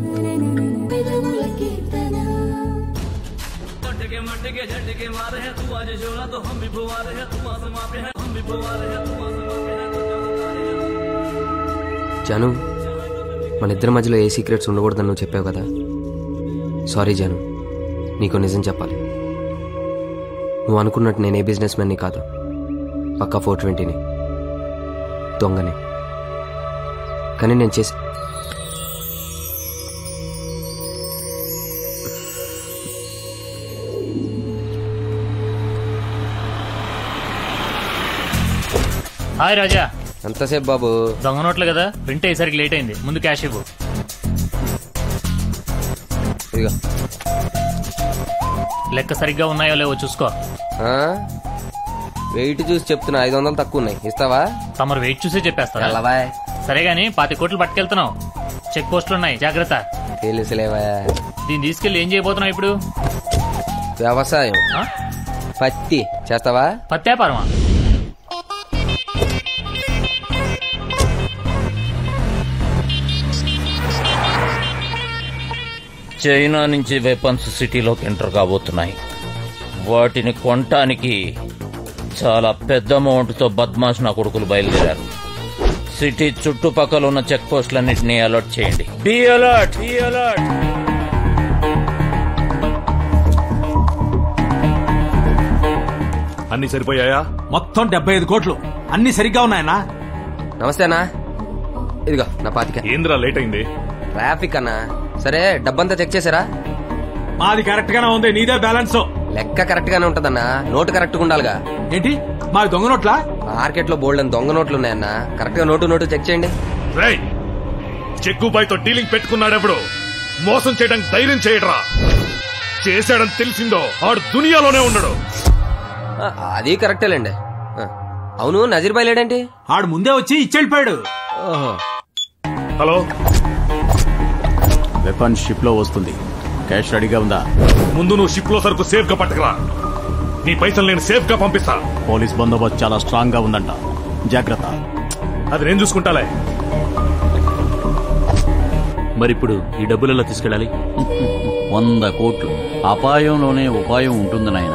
జాను మన ఇద్దరి మధ్యలో ఏ సీక్రెట్స్ ఉండకూడదని నువ్వు చెప్పావు కదా సారీ జాను నీకు నిజం చెప్పాలి నువ్వు అనుకున్నట్టు నేను ఏ బిజినెస్ మ్యాన్ని కాదు పక్క ఫోర్ ట్వంటీని దొంగని కానీ నేను చేసి హాయ్ రాజా ఎంతసేపు బాబు దొంగ నోట్లు కదా ప్రింట్ అయ్యేసరికి లేట్ అయింది ముందు క్యాష్ ఇవ్వు ఇదిగో లెక్క సరిగ్గా ఉన్నాయో లేవో చూసుకో ఆ? వెయిట్ చూసి చెప్తున్నా ఐదు వందలు తక్కువ ఉన్నాయి ఇస్తావా తమరు వెయిట్ చూసే చెప్పేస్తారా వెళ్ళవా సరే గాని పాతి కోట్లు పట్టుకెళ్తున్నావు చెక్ పోస్టులు ఉన్నాయి జాగ్రత్త తెలుసులేవా దీన్ని తీసుకెళ్లి ఏం చేయబోతున్నావు ఇప్పుడు వ్యవసాయం ఆ? పత్తి చేస్తావా పత్తి వ్యాపారమా చైనా నుంచి వెపన్స్ సిటీలోకి ఎంటర్ కాబోతున్నాయి వాటిని కొనటానికి చాలా పెద్ద అమౌంట్తో బద్మాష్ నా కొడుకులు బయలుదేరారు సిటీ చుట్టుపక్కల ఉన్న చెక్ పోస్టులన్నింటినీ అలర్ట్ చేయండి బి అలర్ట్ బి అలర్ట్ అన్ని సరిపోయాయా మొత్తం డెబ్బై ఐదు కోట్లు అన్ని సరిగ్గా ఉన్నాయన్నా నమస్తే అన్నా ఇదిగో నా పాతిక ఏంద్రా లేట్ అయింది ట్రాఫిక్ అన్నా సరే డబ్బంతా చెక్ చేశారా మాది కరెక్ట్ గానే ఉంది నీదే బ్యాలెన్స్ లెక్క కరెక్ట్ గానే ఉంటదన్నా నోటు కరెక్ట్ గా ఉండాలిగా ఏంటి మాది దొంగ నోట్లా మార్కెట్ లో బోల్డ్ అని దొంగ నోట్లు ఉన్నాయన్నా కరెక్ట్ గా నోటు నోటు చెక్ చేయండి రేయ్ చెక్కుబాయ్తో డీలింగ్ పెట్టుకున్నాడెప్పుడు మోసం చేయడానికి ధైర్యం చేయడరా చేశాడని తెలిసిందో ఆడు దునియాలోనే ఉండడు ఆ, అది కరెక్టేలేండి ఆ, అవును నజీర్ బాయ్ లేడంటే ఆడు ముందే వచ్చి ఇచ్చెళ్ళిపోయాడు హలో వెపన్ షిప్ లో వస్తుంది క్యాష్ రెడీగా ఉందా ముందు నువ్వు షిప్ లో సరుకు సేఫ్ గా పట్టుకురా నీ పైసలు నేను సేఫ్ గా పంపిస్తా పోలీస్ బందోబస్తు చాలా స్ట్రాంగ్ గా ఉందంట జాగ్రత్త అది నేను చూసుకుంటాలే మరిప్పుడు ఈ డబ్బులు ఎలా తీసుకెళ్ళాలి వంద కోట్లు అపాయంలోనే ఉపాయం ఉంటుంది నాయన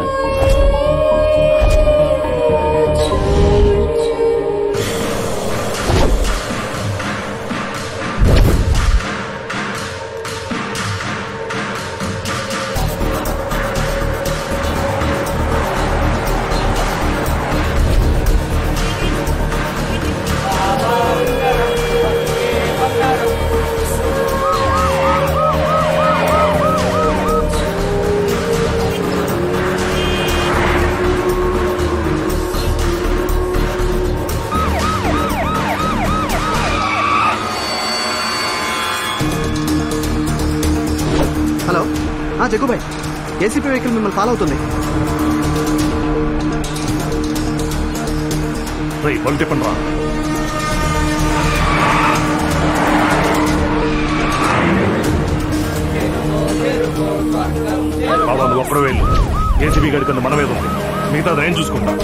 హలో ఆ జగ్గుబాయ్ ఏసీపీ వెహికల్ మిమ్మల్ని ఫాలో అవుతుంది రేయ్ బండి తిప్పండి రా బాబా నువ్వు ఒక్కడే వెళ్ళు ఏసీబీ గడి కింద మన మీద ఉంది మిగతా నేను చూసుకుంటా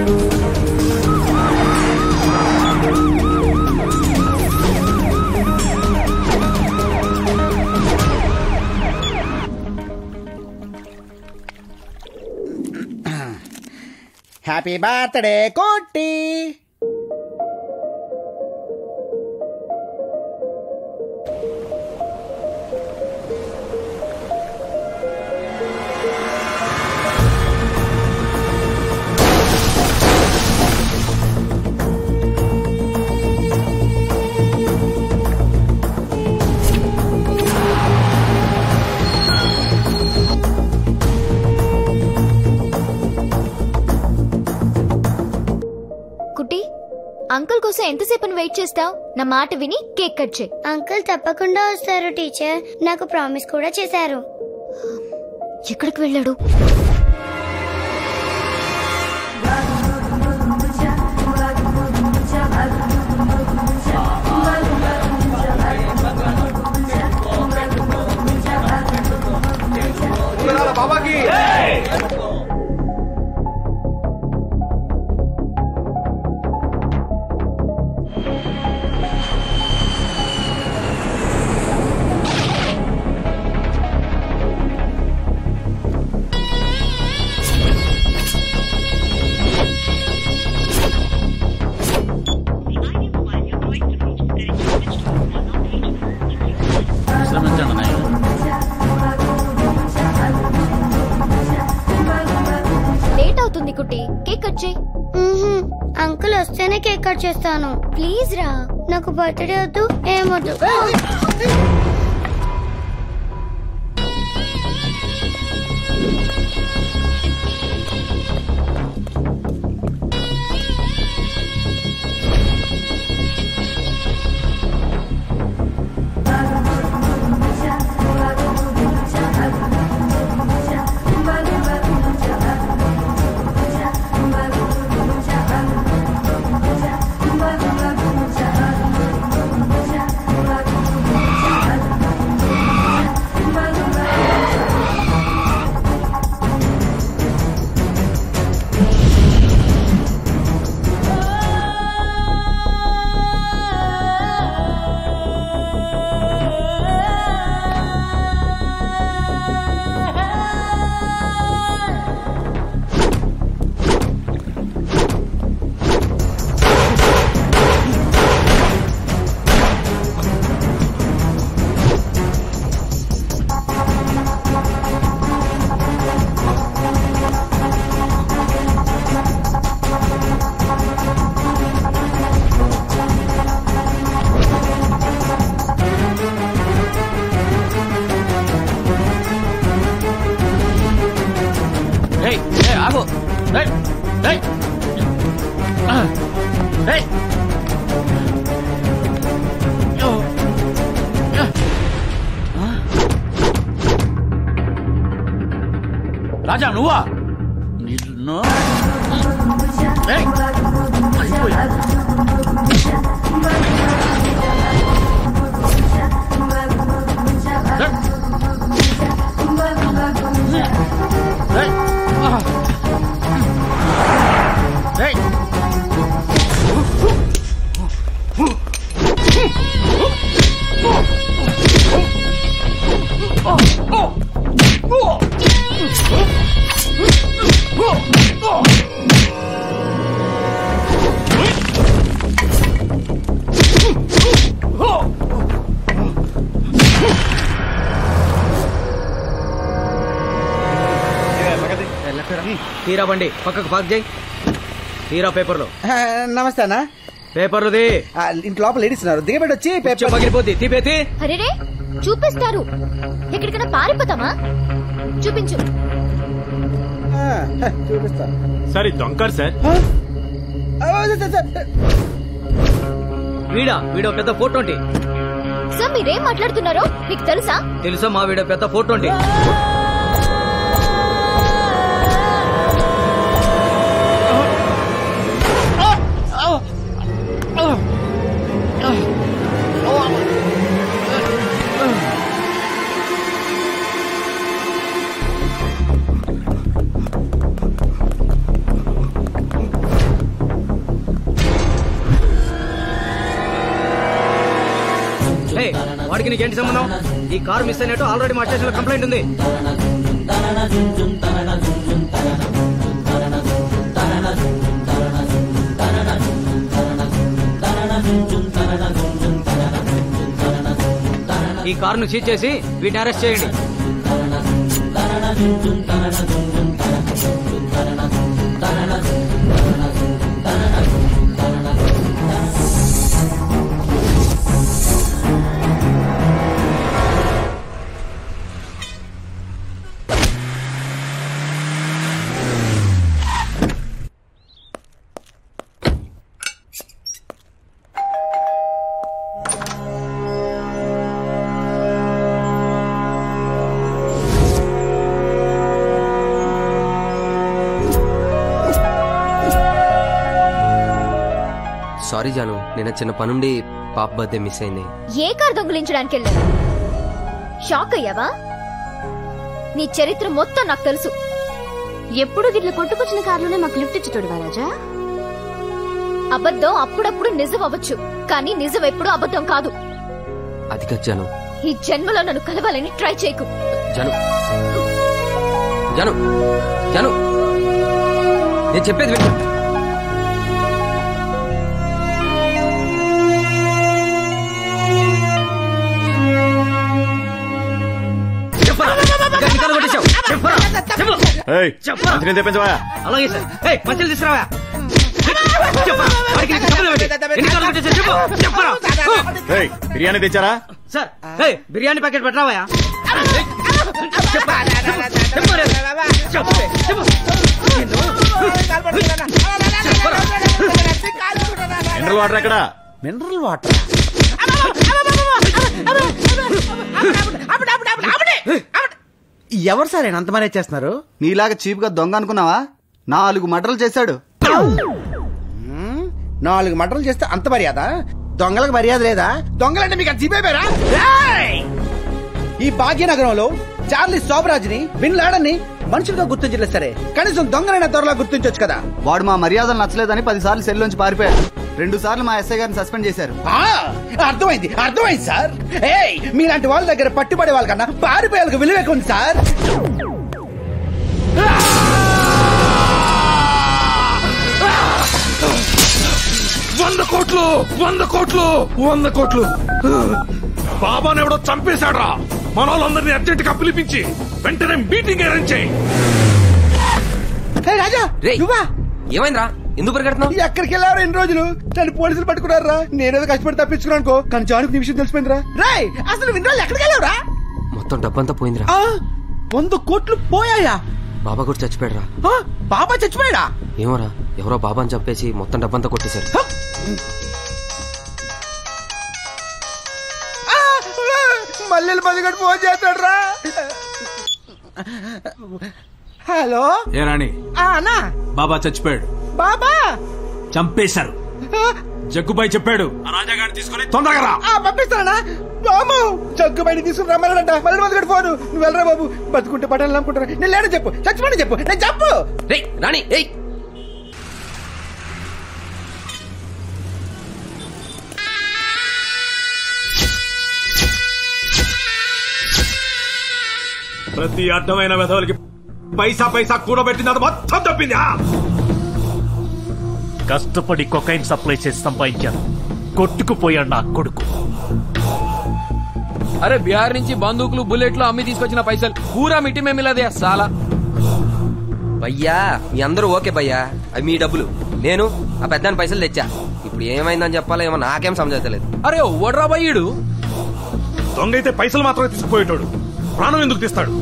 హ్యాపీ బర్త్డే కోటి కుట్టి అంకుల్ కోసం ఎంతసేపు వెయిట్ చేస్తావు నా మాట విని కేక్ కట్ చేయి అంకుల్ తప్పకుండా వస్తారు టీచర్ నాకు ప్రామిస్ కూడా చేశారు ఎక్కడికి వెళ్ళాడు బాబాకి విశ్రమించండి నాయన లేట్ అవుతుంది కుట్టి కేక్ కట్ చేయి మ్మ్హ్మ్. అంకుల్ వస్తేనే కేక్ కట్ చేస్తాను ప్లీజ్ రా నాకు బర్త్డే వద్దు ఏమొద్దు ఏయ్ ఏయ్ ఆగు ఏయ్ ఏయ్ ఆ, ఏయ్ యో. యా. ఆ? రాజా నువ్వా నిన్ను ఏయ్ తీరా బండి పక్కకు పార్క్ చేయి తీరా పేపర్లు నమస్తే అన్న పేపర్లుది ఇంటి లోపల లేడీస్ ఉన్నారు దిగబెట్టి వచ్చి పేపర్ పగిలిపోద్ది తీపేతి అరే చూపిస్తారు ఎక్కడికైనా పారిపోతామా చూపించు చూపిస్తా సరే దొంకారు సార్ వీడా వీడో పెద్ద ఫోటో ఉంటే సార్ మీరేం మాట్లాడుతున్నారో మీకు తెలుసా తెలుసా మా వీడో పెద్ద ఫోటో ఉంటే హే, వాడికి నీకేంటి సంబంధం ఈ కారు మిస్ అయినట్టు ఆల్రెడీ మా స్టేషన్ లో కంప్లైంట్ ఉంది ఈ కారును సీజ్ చేసి వీటిని అరెస్ట్ చేయండి సారీ జాను నిన్న చిన్న పనుండి పాప బర్త్డే మిస్ అయింది ఏ కార్ దొంగిలించడానికి వెళ్ళావు షాక్ అయ్యావా నీ చరిత్ర మొత్తం నాకు తెలుసు ఎప్పుడు గిట్ల కొట్టుకొచ్చిన కారులోనే మాకు లిఫ్ట్ ఇచ్చేటోడు రాజా అబద్ధం అప్పుడప్పుడు నిజం అవ్వచ్చు కానీ నిజం ఎప్పుడు అబద్ధం కాదు అది కాదు జాను ఈ జన్మలో నన్ను కలవాలని ట్రై చేయకు జాను జాను జాను నేను చెప్పేది విను చెప్పరా ఇంకా ఎన్నికలు కొట్టేశావు? చెప్పరా చెప్పు మంచిగా తెప్పించవా అలాగే సార్ ఏయ్ మంచిలు తీసుకురావా చెప్పరా వాడికి నీకు సంబంధం ఏంటి? ఎన్నికలు కొట్టేశావు? చెప్పు చెప్పరా ఏయ్, బిర్యానీ తెచ్చారా సార్ ఏయ్ బిర్యానీ ప్యాకెట్ పెట్టరావా మినరల్ వాటర్ ఎక్కడ మినరల్ వాటర్ ఎవరు సార్ ఆయన అంత మనే చేస్తున్నారు నీలాగా చీప్ గా దొంగ అనుకున్నావా నాలుగు మటలు చేశాడు మ్మ్, నాలుగు మటలు చేస్తే అంత మర్యాద దొంగలకు మర్యాద లేదా దొంగలంటే మీకు జీపేపారా ఈ భాగ్యనగరంలో చార్లీ శోభరాజ్ని బిన్ లాడన్ని మనుషులుగా గుర్తించలేదు సరే కనీసం దొంగలైన త్వరలో గుర్తించొచ్చు కదా వాడు మా మర్యాదలు నచ్చలేదని పది సార్లు సెల్ నుంచి పారిపోయాడు రెండు సార్లు మా ఎస్ఐ గారిని సస్పెండ్ చేశారు ఆ, అర్థమైంది అర్థమైంది సార్ ఏయ్ మీలాంటి వాళ్ళ దగ్గర పట్టుబడే వాళ్ళకన్నా పారిపోయే వాళ్ళకి విలువ ఎక్కువ ఉంది సార్ వంద కోట్లు వంద కోట్లు వంద కోట్లు బాబాను ఎవడో చంపేశాడ్రా మన వాళ్ళందరినీ అర్జెంట్ గా పిలిపించి వెంటనే మీటింగ్ అరేంజ్ చేయి ఏయ్, రాజా నువ్వా ఏమైందిరా ఎందుకు పరిగెడుతున్నావు ఎక్కడికి వెళ్ళారు ఎన్ని రోజులు నన్ను పోలీసులు పట్టుకున్నారా నేనేదో కష్టపడి తప్పించుకున్నాను అనుకో కానీ జానుకు నిమిషం తెలిసిపోయిందిరా రాయ్ అసలు ఇన్ని రోజులు ఎక్కడికి వెళ్ళావురా మొత్తం డబ్బంతా పోయిందిరా ఆ, వంద కోట్లు పోయాయా బాబా కూడా చచ్చిపోయాడురా ఆ, బాబా చచ్చిపోయాడా ఏమోరా ఎవరో బాబాని చంపేసి మొత్తం డబ్బంతా కొట్టేశారు ఆ, మల్లెల పదిగడు ఫోన్ చేస్తాడు రా హలో ఏ రాణి ఆ, అన్నా బాబా చచ్చిపోయాడు బాబా చంపేశారు జగ్గుబాయ్ చెప్పాడు ఆ రాజాగారిని తీసుకుని తొందరగా రా ఆ, పంపిస్తానా బాము జగ్గు బయట తీసుకుని రమ్మన్నాడంట మళ్ళీ మొదటి ఫోన్ నువ్వు వెళ్ళరా బాబు బతుకుంటే పట్టాలని అనుకుంటారా నేను లేడని చెప్పు చచ్చిపోండి చెప్పు నేను చెప్పు రేయ్ రాణి ఏయ్ ప్రతి అడ్డమైన వెధవలకి పైసా పైసా కూడబెట్టింది అది మొత్తం తప్పిందా కష్టపడి కొకైన్ సప్లై చేసి సంపాదించాను కొట్టుకుపోయాడు నా కొడుకు అరే బీహార్ నుంచి బందూకులు బుల్లెట్లు అమ్మి తీసుకొచ్చిన పైసలు పూరా మిట్టి మేమిలదే సాలా భయ్యా మీ అందరూ ఓకే భయ్యా అవి మీ డబ్బులు నేను ఆ పెద్దాని పైసలు తెచ్చా ఇప్పుడు ఏమైందని చెప్పాలో ఏమో నాకేం సమజలేదు అరే ఓడ్రా బయ్యుడు దొంగ అయితే పైసలు మాత్రమే తీసుకుపోయేటోడు ప్రాణం ఎందుకు తీస్తాడు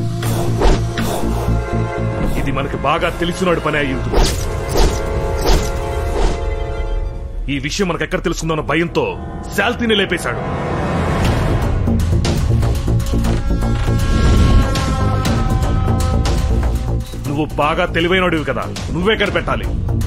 ఇది మనకి బాగా తెలిసినోడు పని అయ్యి ఉంటుంది ఈ విషయం మనకు ఎక్కడ తెలుసుకుందన్న భయంతో శాల్తీని లేపేశాడు నువ్వు బాగా తెలివైనడివి కదా నువ్వే కనిపెట్టాలి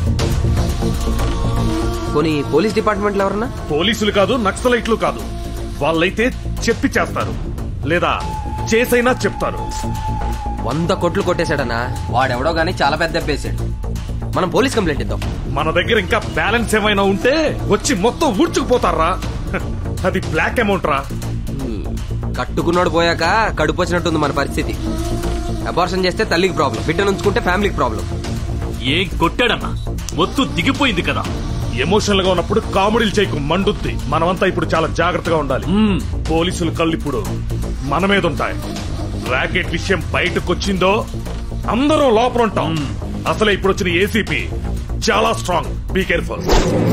పోనీ పోలీస్ డిపార్ట్మెంట్ లో ఎవరన్నా పోలీసులు కాదు నక్సలైట్లు కాదు వాళ్ళైతే చెప్పి చేస్తారు లేదా చేసైనా చెప్తారు వంద కోట్లు కొట్టేశాడనా వాడెవడో గానీ చాలా పెద్ద దెబ్బేశాడు మనం పోలీస్ కంప్లైంట్ ఇద్దాం మన దగ్గర ఇంకా బ్యాలెన్స్ ఏమైనా ఉంటే వచ్చి మొత్తం ఊడ్చుకుపోతారా హ, అది బ్లాక్ అమౌంట్ రా కట్టుకున్నాడు పోయాక కడుపు వచ్చినట్టుంది మన పరిస్థితి అబార్షన్ చేస్తే తల్లికి ప్రాబ్లం బిడ్డను ఉంచుకుంటే ఫ్యామిలీకి ప్రాబ్లం ఏం కొట్టాడన్నా మొత్తం దిగిపోయింది కదా ఎమోషనల్ గా ఉన్నప్పుడు కామెడీలు చేయకు మండుద్ది మనమంతా ఇప్పుడు చాలా జాగ్రత్తగా ఉండాలి పోలీసులు కళ్ళు ఇప్పుడు మన మీద ఉంటాయి ర్యాకెట్ విషయం బయటకు వచ్చిందో అందరం లోపల ఉంటాం అసలే ఇప్పుడు వచ్చిన ఏసీపీ చాలా స్ట్రాంగ్ బీ కేర్ఫుల్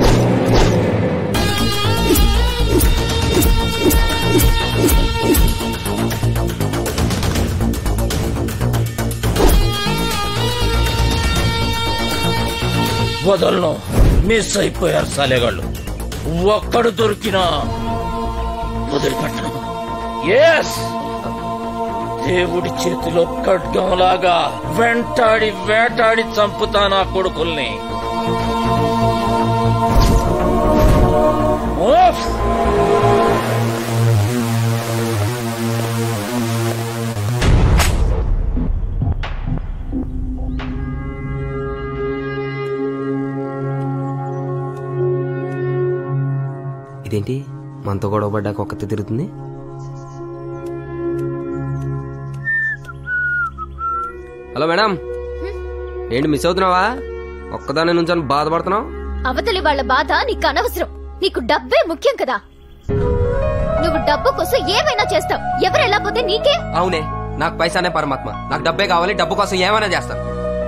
వదలను మిస్ అయిపోయారు సాలేగాళ్ళు ఒక్కడు దొరికినా వదిలిపెట్టను ఎస్ దేవుడి చేతిలో ఖడ్గంలాగా వెంటాడి వేటాడి చంపుతా నా కొడుకుల్ని ఓఫ్! ఇదేంటి మనతో గొడవ పడ్డాక ఒక్కతే తిరుగుతుంది హలో మేడం ఏంటి మిస్ అవుతున్నావా ఒక్కదాని నుంచి బాధపడుతున్నావు అవతలి వాళ్ళ బాధ నీకు అనవసరం నీకు డబ్బే ముఖ్యం కదా నువ్వు డబ్బు కోసం ఏమైనా చేస్తావు ఎవరు ఎలా పోతే నీకే అవునే నాకు పైసానే పరమాత్మ నాకు డబ్బే కావాలి డబ్బు కోసం ఏమైనా చేస్తాను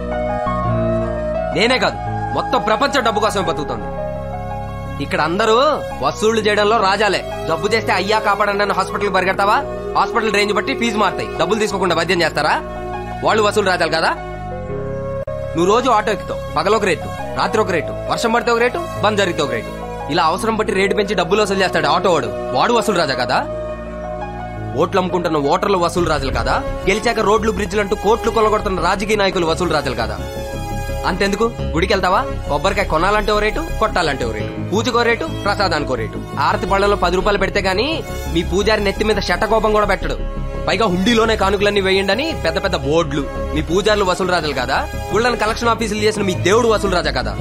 నేనే కాదు మొత్తం ప్రపంచం డబ్బు కోసమే బతుకుతుంది ఇక్కడ అందరూ వసూళ్లు చేయడంలో రాజాలే జబ్బు చేస్తే అయ్యా కాపాడండి అని హాస్పిటల్ పరిగెడతావా హాస్పిటల్ రేంజ్ బట్టి ఫీజు మారుతాయి డబ్బులు తీసుకోకుండా వైద్యం చేస్తారా వాళ్ళు వసూలు రాజాలు కదా నువ్వు రోజు ఆటో ఎక్కుతావు పగల ఒక రేటు రాత్రి ఒక రేటు వర్షం పడితే ఒక రేటు బంద్ జరిగితే ఒక రేటు ఇలా అవసరం బట్టి రేటు పెంచి డబ్బులు వసూలు చేస్తాడు ఆటో వాడు వాడు వసూలు రాజా కదా ఓట్లు అమ్ముకుంటున్న ఓటర్లు వసూలు రాజులు కదా గెలిచాక రోడ్లు బ్రిడ్జ్లు అంటూ కోట్లు కొల్లగొడుతున్న రాజకీయ నాయకులు వసూలు రాజులు కదా అంతెందుకు గుడికి వెళ్తావా కొబ్బరికాయ కొనాలంటే ఓ రేటు కొట్టాలంటే ఓ రేటు పూజకో రేటు ప్రసాదానికి ఓ రేటు ఆరతి పళ్ళలో పది రూపాయలు పెడితే గానీ మీ పూజారి నెత్తి మీద శటకోపం కూడా పెట్టడు పైగా హుండీలోనే కానుకలన్నీ వేయండి పెద్ద పెద్ద బోర్డులు మీ పూజారులు వసూలు రాజులు కదా గుళ్ళని కలెక్షన్ ఆఫీసులు చేసిన మీ దేవుడు వసూలు రాజా కదా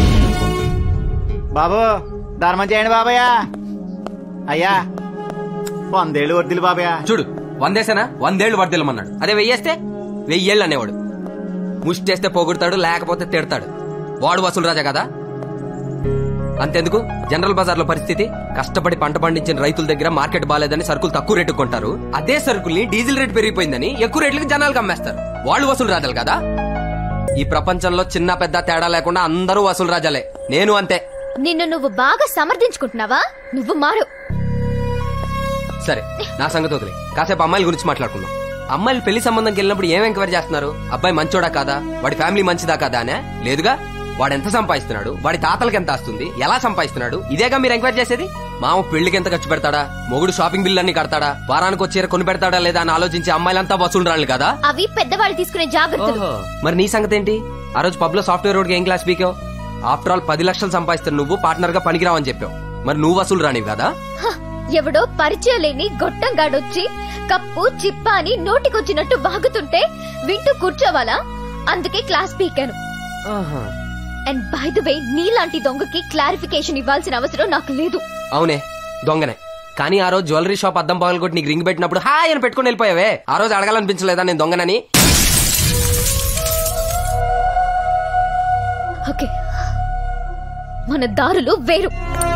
బాబు ధర్మం చేయండి బాబయ్య అయ్యా వందేళ్ళు వద్దులు బాబయ్య చూడు వందేసేనా వందేళ్లు వర్దిల్లమన్నాడు అదే వెయ్యేస్తే వెయ్యేళ్ళు అనేవాడు ముష్టేస్తే పొగుడతాడు లేకపోతే తిడతాడు వాడు వసూలు రాజా కదా అంతెందుకు జనరల్ బజార్ లో పరిస్థితి కష్టపడి పంట పండించిన రైతుల దగ్గర మార్కెట్ బాలేదని సరుకులు తక్కువ రేటుకు కొంటారు అదే సరుకుల్ని డీజిల్ రేట్ పెరిగిపోయిందని ఎక్కువ రేట్లకు జనాలకు అమ్మేస్తారు వాళ్ళు వసూలు రాజాలు కదా ఈ ప్రపంచంలో చిన్న పెద్ద తేడా లేకుండా అందరూ వసూలు రాజాలే నేను అంతే నిన్ను నువ్వు బాగా సమర్థించుకుంటున్నావా నువ్వు మారు సరే నా సంగతి వదిలే కాసేపు అమ్మాయిల గురించి మాట్లాడుకుందాం అమ్మాయిలు పెళ్లి సంబంధంకి వెళ్ళినప్పుడు ఏం ఎంక్వైరీ చేస్తున్నారు అబ్బాయి మంచోడా కాదా వాడి ఫ్యామిలీ మంచిదా కాదా అనే లేదుగా వాడు ఎంత సంపాదిస్తున్నాడు వాడి తాతలకి ఎంత వస్తుంది ఎలా సంపాదిస్తున్నాడు ఇదేగా మీరు ఎంక్వైరీ చేసేది మామ పెళ్లికి ఎంత ఖర్చు పెడతాడా మొగుడు షాపింగ్ బిల్ అన్ని కడతాడా వారానికి వచ్చి చీర కొని పెడతాడా లేదా అని ఆలోచించి అమ్మాయిలంతా వసూలు రాళ్ళు కదా అవి పెద్దవాళ్ళు తీసుకునే జాగ్రత్తలు మరి నీ సంగతి ఏంటి ఆ రోజు పబ్ లో సాఫ్ట్వేర్ రోడ్ ఏం క్లాస్ పీకావు ఆఫ్టర్ ఆల్ పది లక్షలు సంపాదిస్తాను నువ్వు పార్ట్నర్ గా పనికిరావని చెప్పావు మరి నువ్వు వసూలు రానివి కదా హ, ఎవడో పరిచయం లేని గొట్టంగాడొచ్చి కప్పు చిప్ప అని నోటికొచ్చినట్టు వాగుతుంటే వింటూ కూర్చోవాలా అందుకే క్లాస్ పీకాను అండ్ బై ద వే నీలాంటి దొంగకి క్లారిఫికేషన్ ఇవ్వాల్సిన అవసరం నాకు లేదు అవునే దొంగనే కానీ ఆ రోజు జ్యువెలరీ షాప్ అద్దం పగలగొట్టి నీకు రింగ్ పెట్టినప్పుడు హాయ్ అని పెట్టుకుని వెళ్ళిపోయావే ఆ రోజు అడగాలనిపించలేదా నేను దొంగనని ఓకే మన దారులు వేరు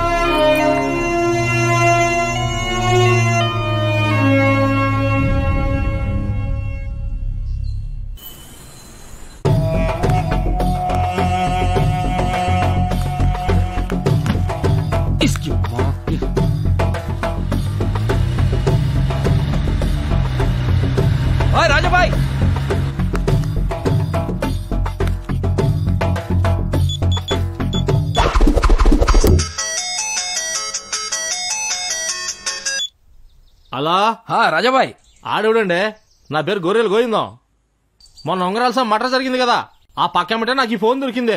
రాజాబాయ్ అలా రాజాబాయ్ ఆడేవుడండి నా పేరు గొర్రెలు గోయిందాం మొన్న ఉంగరాల్సిన మటర్ జరిగింది కదా ఆ పక్కమంటే నాకు ఈ ఫోన్ దొరికింది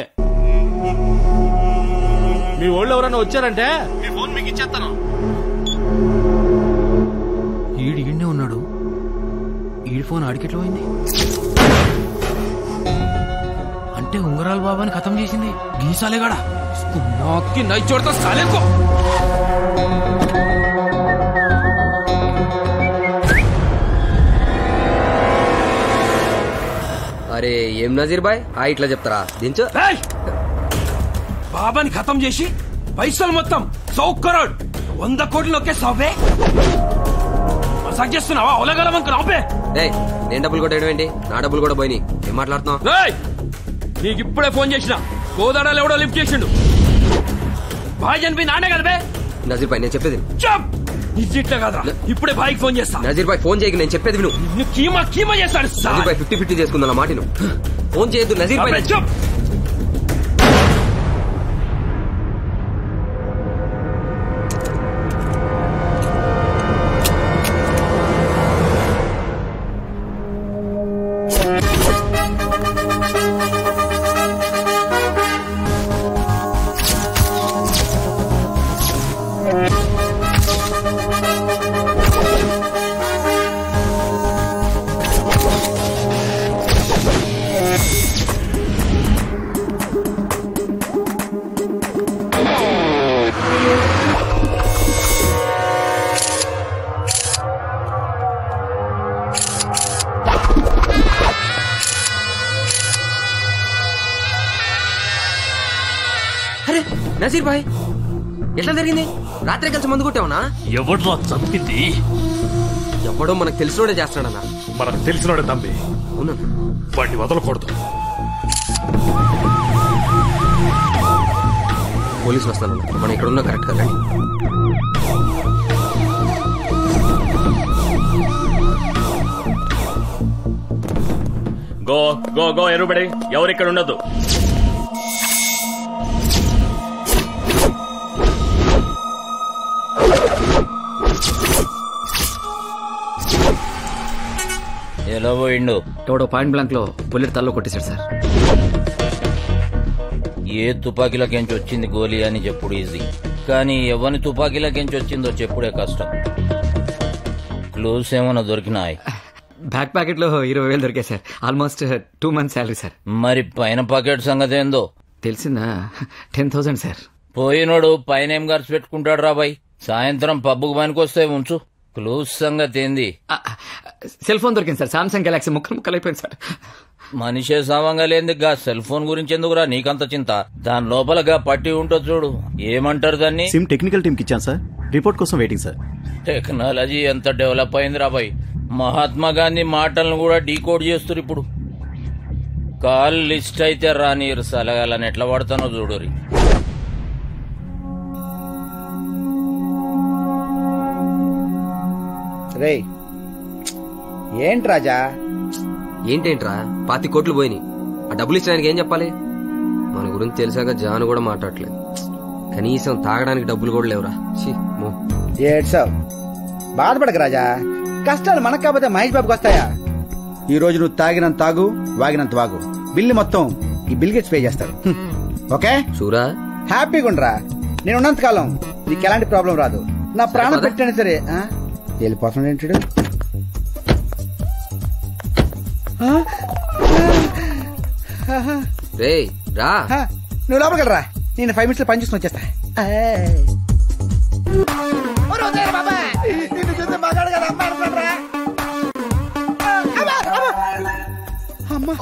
మీ వాళ్ళు ఎవరైనా వచ్చారంటే మీ ఫోన్ మీకు ఇచ్చేస్తాను ఈడు ఈడనే ఉన్నాడు ఈడి ఫోన్ ఆడికెట్లో పోయింది అంటే ఉంగరాల బాబాని ఖతం చేసింది గీసాలేగాడా మాకి నై చూడతా సాలేకో అరే ఏం నజీర్ బాయ్ ఆ ఇట్లా చెప్తారా దించు బాబాని ఖతం చేసి పైసలు మొత్తం సౌ కరోడ్ వంద కోట్లు ఒకే సవ్వే మసాజ్ చేస్తున్నావా ఒలగలమంక రాపే రేయ్ నేను డబ్బులు కొట్టేయడం ఏంటి నా డబ్బులు కూడా పోయినాయి ఏం మాట్లాడుతున్నావు రేయ్ నీకు ఇప్పుడే ఫోన్ చేసిన కోదాడాలు ఎవడో లిఫ్ట్ చేసిండు బాయ్ చనిపోయి నానే కదబే నజీర్ బాయ్ నేను చెప్పేది విను. చప్ ఇట్లా కదరా ఇప్పుడే బాయ్కి ఫోన్ చేస్తా నజీర్ బాయ్ ఫోన్ చేయక నేను చెప్పేది విను నిన్ను కీమా కీమా చేస్తాడు నజీర్ బాయ్ ఫిఫ్టీ ఫిఫ్టీ చేసుకుందా నా మాటిను ఫోన్ చేయొద్దు నజీర్ బాయ్ అబ్బే, చప్ అరే నజీర్ బాయ్ ఎట్లా జరిగింది రాత్రి కలిసి మందు కొట్టావునా ఎవడ్రా చంపింది ఎవడో మనకు తెలిసినోడే చేస్తాడన్నా మనకు తెలిసినోడే తంబి అవునా వాడిని వదలకూడదు పోలీసులు వస్తాను మనం ఇక్కడ ఉన్నా కరెక్ట్ కదా గో గో గో ఎరుబడి ఎవరు ఇక్కడ ఉండదు ఎలా పోయిండు ఎవడో పాయింట్ బ్లాంక్ లో బుల్లెట్ తల్లో కొట్టేశాడు సార్ ఏ తుపాకీలకెంచి వచ్చింది గోలీ అని చెప్పుడు ఈజీ కానీ ఎవరి తుపాకీలకెంచి వచ్చిందో చెప్పుడే కష్టం క్లూస్ ఏమైనా దొరికినాయి బ్యాక్ ప్యాకెట్ లో ఇరవై వేలు దొరికాయి sir almost two months salary sir మరి పైన పాకెట్ సంగతి ఏందో తెలిసిందా టెన్ థౌసండ్ సార్ పోయినోడు పైన ఏం ఖర్చు పెట్టుకుంటాడు రాబాయ్ సాయంత్రం పబ్బుకు పనికొస్తే ఉంచు క్లూస్ సంగతి ఏంది సెల్ ఫోన్ దొరికింది సార్ సామ్సంగ్ గెలాక్సీ ముక్కలు ముక్కలు అయిపోయింది సార్ మనిషే సామంగా లేంది గా సెల్ ఫోన్ గురించి ఎందుకురా నీకంత చింత దాని లోపల గా పట్టి ఉంటుంది చూడు ఏమంటారు దాన్ని సిమ్ టెక్నికల్ టీంకి ఇచ్చాను సార్ రిపోర్ట్ కోసం వెయిటింగ్ సార్ టెక్నాలజీ ఎంత డెవలప్ అయింది రాబాయ్ మహాత్మా గాంధీ మాటలను కూడా డీకోడ్ చేస్తారు ఇప్పుడు కాల్ లిస్ట్ అయితే రానియరు సలగాలని ఎట్లా పడతానో చూడురి రేయ్ ఏంటి రాజా ఏంటేంట్రా పాతి కోట్లు పోయినాయి ఆ డబ్బులు ఇచ్చడానికి ఏం చెప్పాలి మన గురించి తెలిసాక జాను కూడా మాట్లాడట్లేదు కనీసం తాగడానికి డబ్బులు కూడా లేవురా ఛీ, మో. ఏడ్సావ్ బాధపడక రాజా కష్టాలు మనకు కాకపోతే మహేష్ బాబుకి వస్తాయా ఈ రోజు నువ్వు తాగినంత తాగు వాగినంత వాగు బిల్లు మొత్తం ఈ బిల్ గేట్స్ పే చేస్తాడు హ్మ్. ఓకే చూరా హ్యాపీగా ఉండరా నేను ఉన్నంత కాలం నీకు ఎలాంటి ప్రాబ్లం రాదు నా ప్రాణం సరిపోదా? పెట్టాను సరే ఆ? వెళ్ళిపోతున్నాడు ఏంటాడు రే రా నువ్వు లోపలికి వెళ్ళరా నేను ఫైవ్ మినిట్స్ లో పని చేసుకుని వచ్చేస్తా ఏయ్. ఒరే, వదిలేరా బాబా. నిన్ను చూస్తే మగాడు కదా, అమ్మాయి అనుకుంటారా? అమ్మా, అమ్మా. అమ్మా.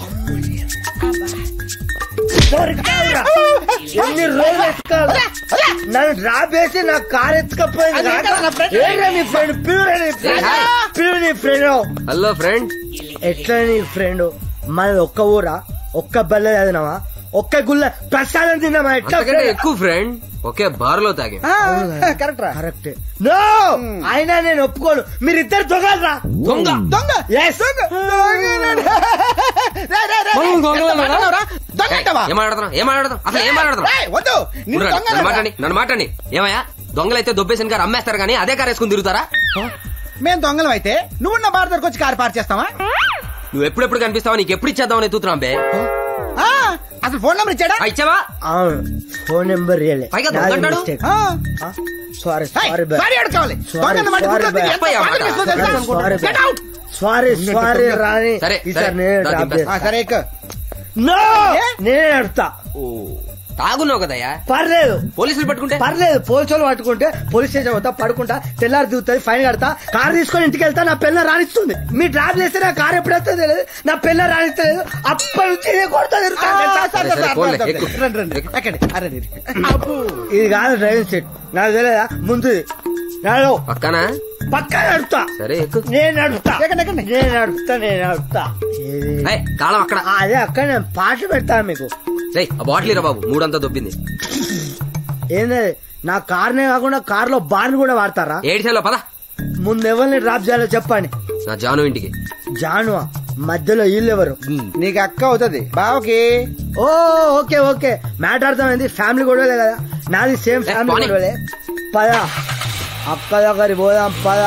దొరికావురా. ఎన్ని రోజులు ఎత్తుకోవాలి నన్ను రాబేసి నా కారు ఎత్తుకపోయింది అది ఏంటో నా friend. ఏంట్రా నీ ఫ్రెండ్ పిలువురా నీ ఫ్రెండ్ పిలువు నీ ఫ్రెండ్ హలో ఫ్రెండ్ ఎట్లా నీ ఫ్రెండ్ మనది ఒక్క ఊరా ఒక్క బల్ల చదివినావా ఒక్క గుల్ల ప్రసాదం తిన్నామా ఎట్లా అంతకంటే friend? ఎక్కువ ఫ్రెండ్ ఒకే బార్ లో తాగాం కరెక్ట్ రా కరెక్ట్ నో అయినా నేను ఒప్పుకోను మీరిద్దరు దొంగలరా దొంగ దొంగ ఎస్ దొంగనాడు. రే, రే, రే, మనం ఎంత దొంగలమా? మాట్లాడతావురా? దొంగ అంటావా? ఏం మాట్లాడుతున్నావు ఏం మాట్లాడుతున్నావు అసలు ఏం మాట్లాడుతున్నావు ఏయ్, వద్దు నిన్ను ఉండండి, దొంగ నన్ను మాట్లాడి నన్ను మాట్లాడి ఏమయ్యా దొంగలైతే దొబ్బేసిన కారు అమ్మేస్తారు కానీ అదే కారు వేసుకుని తిరుగుతారా మేము దొంగలం అయితే నువ్వు నా బార్ దగ్గరకు వచ్చి కారు పార్క్ చేస్తావా నువ్వు ఎప్పుడెప్పుడు కనిపిస్తావా నీకు ఎప్పుడు ఇచ్చేద్దామని ఎత్తుతున్నాం బే ఆ, అసలు ఫోన్ నెంబర్ ఇచ్చాడా ఆ, ఇచ్చావా అవును ఫోన్ నెంబర్ ఇయ్యలే పైగా దొంగంటాడు? ఆ. సారీ ఏయ్, సారీ సారీ అడగాలి దొంగ అన్న మాట గుర్తు వస్తే ఎంత బాధ వేస్తుందో తెలుసా? Get out. సారీ సారీ రాని సరే, ఈసారి సరే, నేనే రా, డ్రాప్ దింపేస్తా. ఆ, సరే ఎక్కు. నో నేనే నడుపుతా తాగున్నావు కదయ్యా పర్లేదు పోలీసులు పట్టుకుంటే పర్లేదు పోలీసులు పట్టుకుంటే పోలీస్ స్టేషన్ పోతా పడుకుంటా తెల్లారి దిగుతుంది ఫైన్ కడతా కార్ తీసుకొని ఇంటికి వెళ్తా నా పిల్ల రాణిస్తుంది మీ డ్రాప్ చేస్తే నా కార్ ఎప్పుడైతే తెలియదు నా పిల్ల రాణిస్తలేదు అప్పటి నుంచి నేను కొడతా తిరుగుతా ఆ, తెలుసా? సరే, సరే, సరే, సరే, పోన్లే, సరే, ఎక్కు. రండి, రండి. ఎక్కండి. అరే, రే, రే. అబ్బో. ఇది కాదు డ్రైవింగ్ సీట్ నాకు తెలియదా ముందు నాడు పక్కన పక్కా నడుపుతా సరే ఎక్కు నేను నడుపుతా ఎక్కండి, ఎక్కండి. నేను నడుపుతా నేను నడుపుతా ఏది? ఏయ్, తాళం అక్కడ ఆ, అదే అక్కడ నేను పాటలు పెడతాను మీకు రేయ్ ఆ బాటిల్ రా బాబు మూడంతా దొబ్బింది ఏంది నా కార్నే కాకుండా కార్ లో బార్ని కూడా వాడతారా ఏడిసేలో పద ముందు ఎవరిని డ్రాప్ చేయాలో చెప్పండి నా జాను ఇంటికి జాను మధ్యలో వీళ్ళెవరు నీకు అక్క అవుతుంది బావకి ఓ ఓకే ఓకే మ్యాటర్ అర్థమైంది ఫ్యామిలీ గొడవలే కదా నాది సేమ్ ఏ, ఫ్యామిలీ పోనీ. గొడవలే పద అక్క దగ్గరికి పోదాం పద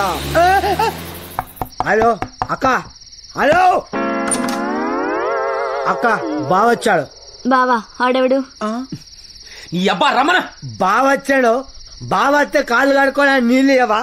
హలో అక్క హలో అక్క బావచ్చాడు బావా ఆడెవడు ఈ అబ్బా రమణ బావచ్చాడు బావత్తే కాళ్ళు కడుకోవడానికి నీళ్ళు ఇవ్వవా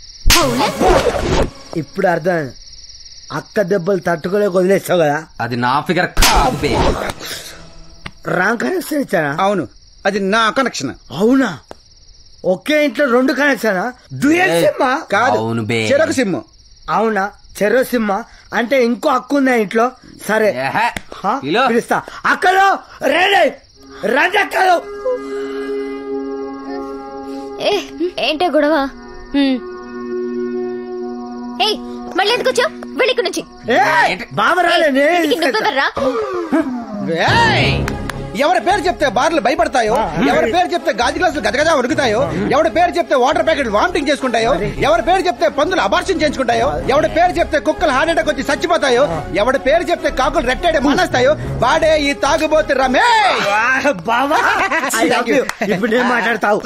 ఇప్పుడు అర్థమైంది అక్క దెబ్బలు తట్టుకోలేక వదిలేస్తావు కదా అది నా ఫిగర్ కాదు బే. రాంగ్ కనెక్షన్ ఇచ్చానా అవును అది నా కనెక్షన్ అవునా ఒకే ఇంట్లో రెండు కనెక్షనా డ్యూయల్ ఏయ్, సిమ్మా కాదు అవును బే. చెరకు సిమ్ అవునా చెరో సిమ్మ అంటే ఇంకో అక్కు ఉందా ఇంట్లో సరే ఏహే, హా? పిలు. పిలుస్తా అక్కలో రేడే రండి అక్కలో ఏ ఏంటే గొడవ ఏయ్ మళ్ళీ ఎందుకు వచ్చావు వెళ్ళి నుంచి ఏయ్, బావ రాలే నేనే తీసుకెళ్తా. నువ్వెవర్రా ఏయ్! ఎవరి పేరు చెప్తే బార్లు భయపడతాయో ఎవరి పేరు చెప్తే గాజు గ్లాసులు గజగజా ఉరుకుతాయో ఎవరి పేరు చెప్తే వాటర్ ప్యాకెట్ వామిటింగ్ చేసుకుంటాయో ఎవరి పేరు చెప్తే పందులు అబార్షన్ చేయించుకుంటాయో ఎవడి పేరు చెప్తే కుక్కలు హార్ట్ అటాక్ వచ్చి చచ్చిపోతాయో ఎవడి పేరు చెప్తే కాకులు రెట్టాడే మానేస్తాయో వాడే ఈ తాగుబోతు రమే ఆ, బావా I love you. ఇప్పుడు నేను మాట్లాడతావు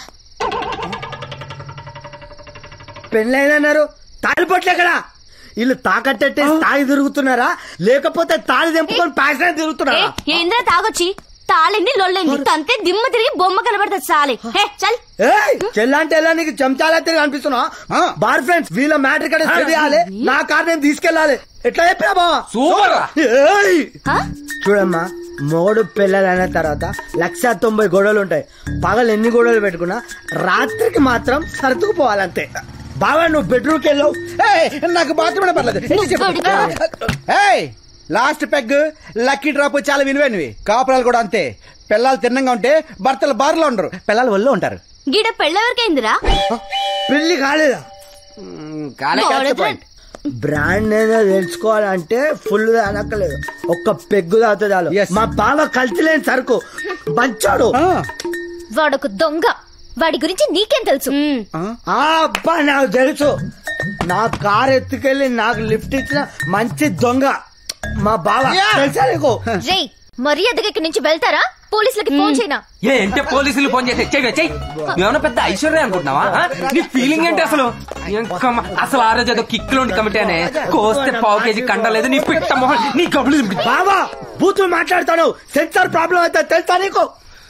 పెళ్ళైనన్నారు తాలిపొట్లు ఎక్కడ వీళ్ళు తాకట్టేస్తే తాగి తిరుగుతున్నారా లేకపోతే తాళి తెంపుకొని ప్యాషన్ తిరుగుతున్నారా ఏంద్రా తాగొచ్చి తాళింది లొల్లింది తంతే దిమ్మ తిరిగి బొమ్మ కనబడుతుంది చాలే హే చల్ ఏయ్ చెల్లంటే ఎలా నీకు చెంచాలా తిరిగి అనిపిస్తున్నా బార్ ఫ్రెండ్స్ వీళ్ళ మ్యాటర్ ఇక్కడ తెలియాలి నా కార్ నేను తీసుకెళ్ళాలి ఎట్లా చెప్పినా బావా సూపర్ రా. ఏయ్! చూడమ్మా మొగడు పిల్లలు అయిన తర్వాత లక్ష తొంభై గొడవలు ఉంటాయి పగలు ఎన్ని గొడవలు పెట్టుకున్నా రాత్రికి మాత్రం సర్దుకుపోవాలంతే బావా నువ్వు బెడ్రూమ్కి వెళ్ళావు ఏయ్, నాకు బాత్రూమ్ పర్లేదు ఎందుకు చెప్పు? ఏయ్ లాస్ట్ పెగ్ లక్కీ డ్రాప్ చాలా విలువైనవి కాపురాలు కూడా అంతే పిల్లలు తిన్నంగా ఉంటే భర్తలు బారులో ఉండరు పిల్లలు ఒళ్ళో ఉంటారు గీడ పెళ్ళెవరికైందిరా పెళ్లి కాలేదా కాలే గోడ పాయింట్ బ్రాండ్ ఏదో తెలుసుకోవాలంటే ఫుల్ అనక్కలేదు ఒక్క పెగ్గు తాగుతుంది చాలు మా బావ కలిసి లేని సరుకు మంచోడు వాడొక దొంగ వాడి గురించి నీకేం తెలుసు ఆ అబ్బా నాకు తెలుసు నా కార్ ఎత్తుకెళ్ళి నాకు లిఫ్ట్ ఇచ్చిన మంచి దొంగ మా బావ తెలుసా నీకు రేయ్ మర్యాదగా ఇక్కడి నుంచి వెళ్తారా పోలీసులకి ఫోన్ చేయనా ఏ అంటే పోలీసులు ఫోన్ చేసి చెయ్యి చెయ్యి నువ్వేమన్నా పెద్ద ఐశ్వర్య అనుకుంటున్నావా ఆ? నీ ఫీలింగ్ ఏంటి అసలు ఎంకమ్మ, అసలు ఆ రోజు ఏదో కిక్లో కమిటీనే కోస్తే పావు కేజీ కండలేదు నీ పిట్ట మొహం నీ కబులు బావా బూతులు మాట్లాడతాను సెన్సార్ ప్రాబ్లం అయితే తెలుసా నీకు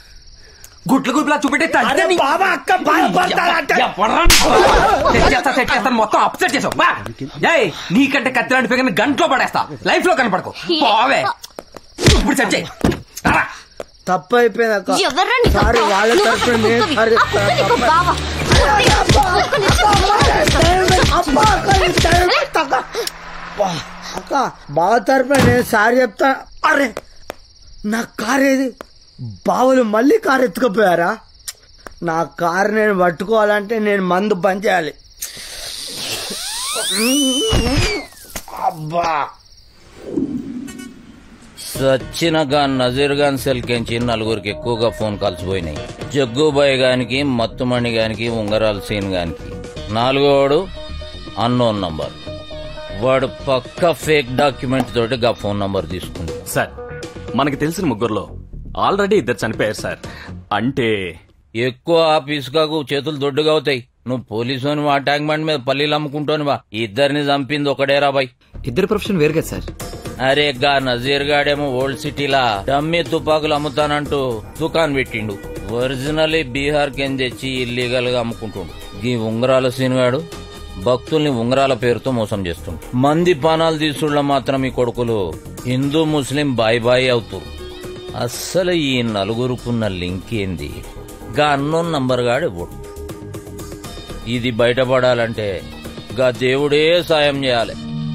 గుడ్ల గుడ్లా చూపెట్టే అరే బాబా అక్క బాధపడతారంటే తెచ్చేస్తాను మొత్తం అప్సెట్ చేసావు బా. ఏయ్ నీకంటే కత్తిలాంటి ఫిగర్ గంటలో పడేస్తా లైఫ్ లో కనపడకు పోవే ఇప్పుడు సెట్ చేయి రారా. తప్పు అయిపోయింది ఎవర్రా అక్క నీకు సారీ అక్క? వాళ్ళ నువ్వు తరఫున నేను కుక్కవి. సారీ కుక్క చెప్తాను. నీకు తప్పు. బావ. అబ్బా, అక్క, ఈ టైం ఎంత అక్క? అబ్బా, అక్క బావ తరఫున నేను సారీ చెప్తా అరే నా కార్ ఏది బావలు మళ్ళీ కార్ ఎత్తుకుపోయారా నా కారు నేను పట్టుకోవాలంటే నేను మందు బంద్ చేయాలి అబ్బా సచ్చిన గాన్ నజీర్ గాన్ సెల్కించి నలుగురికి ఎక్కువగా ఫోన్ కాల్స్ పోయినాయి జగ్గుబాయ్ గానికి మత్తుమణి గానికి ఉంగరాల సీన్ గానికి నాలుగోవాడు అన్నోన్ నంబర్ వాడు పక్క ఫేక్ డాక్యుమెంట్ తోటి గా ఫోన్ నంబర్ తీసుకుంది సార్ మనకి తెలిసిన ముగ్గురులో ఆల్రెడీ ఇద్దరు చనిపోయారు సార్ అంటే ఎక్కువ ఆఫీసుకాకు చేతులు దొడ్డుగా అవుతాయి నువ్వు పోలీసు ఆ ట్యాంక్ బండ్ మీద పల్లీలు అమ్ముకుంటానువా ఇద్దరిని చంపింది ఒకడేరా బాయ్ ఇద్దరు ప్రొఫెషన్ వేరు కదా సార్ అరే గా నజీర్ గాడేమో ఓల్డ్ సిటీలా డమ్మి తుపాకులు అమ్ముతానంటూ దుకాన్ పెట్టిండు ఒరిజినల్లీ బీహార్ కింద తెచ్చి ఇల్లీగల్ గా అమ్ముకుంటుండు ఈ ఉంగరాల సీనుగాడు భక్తుల్ని ఉంగరాల పేరుతో మోసం చేస్తుండు మంది పానాలు తీసుళ్ళ మాత్రం ఈ కొడుకులు హిందూ ముస్లిం బాయ్ బాయ్ అవుతారు అస్సలు ఈ నలుగురుకున్న లింక్ ఏంది గా అన్నోన్ నంబర్ గాడు ఇవ్వడు ఇది బయటపడాలంటే గా దేవుడే సాయం చేయాలి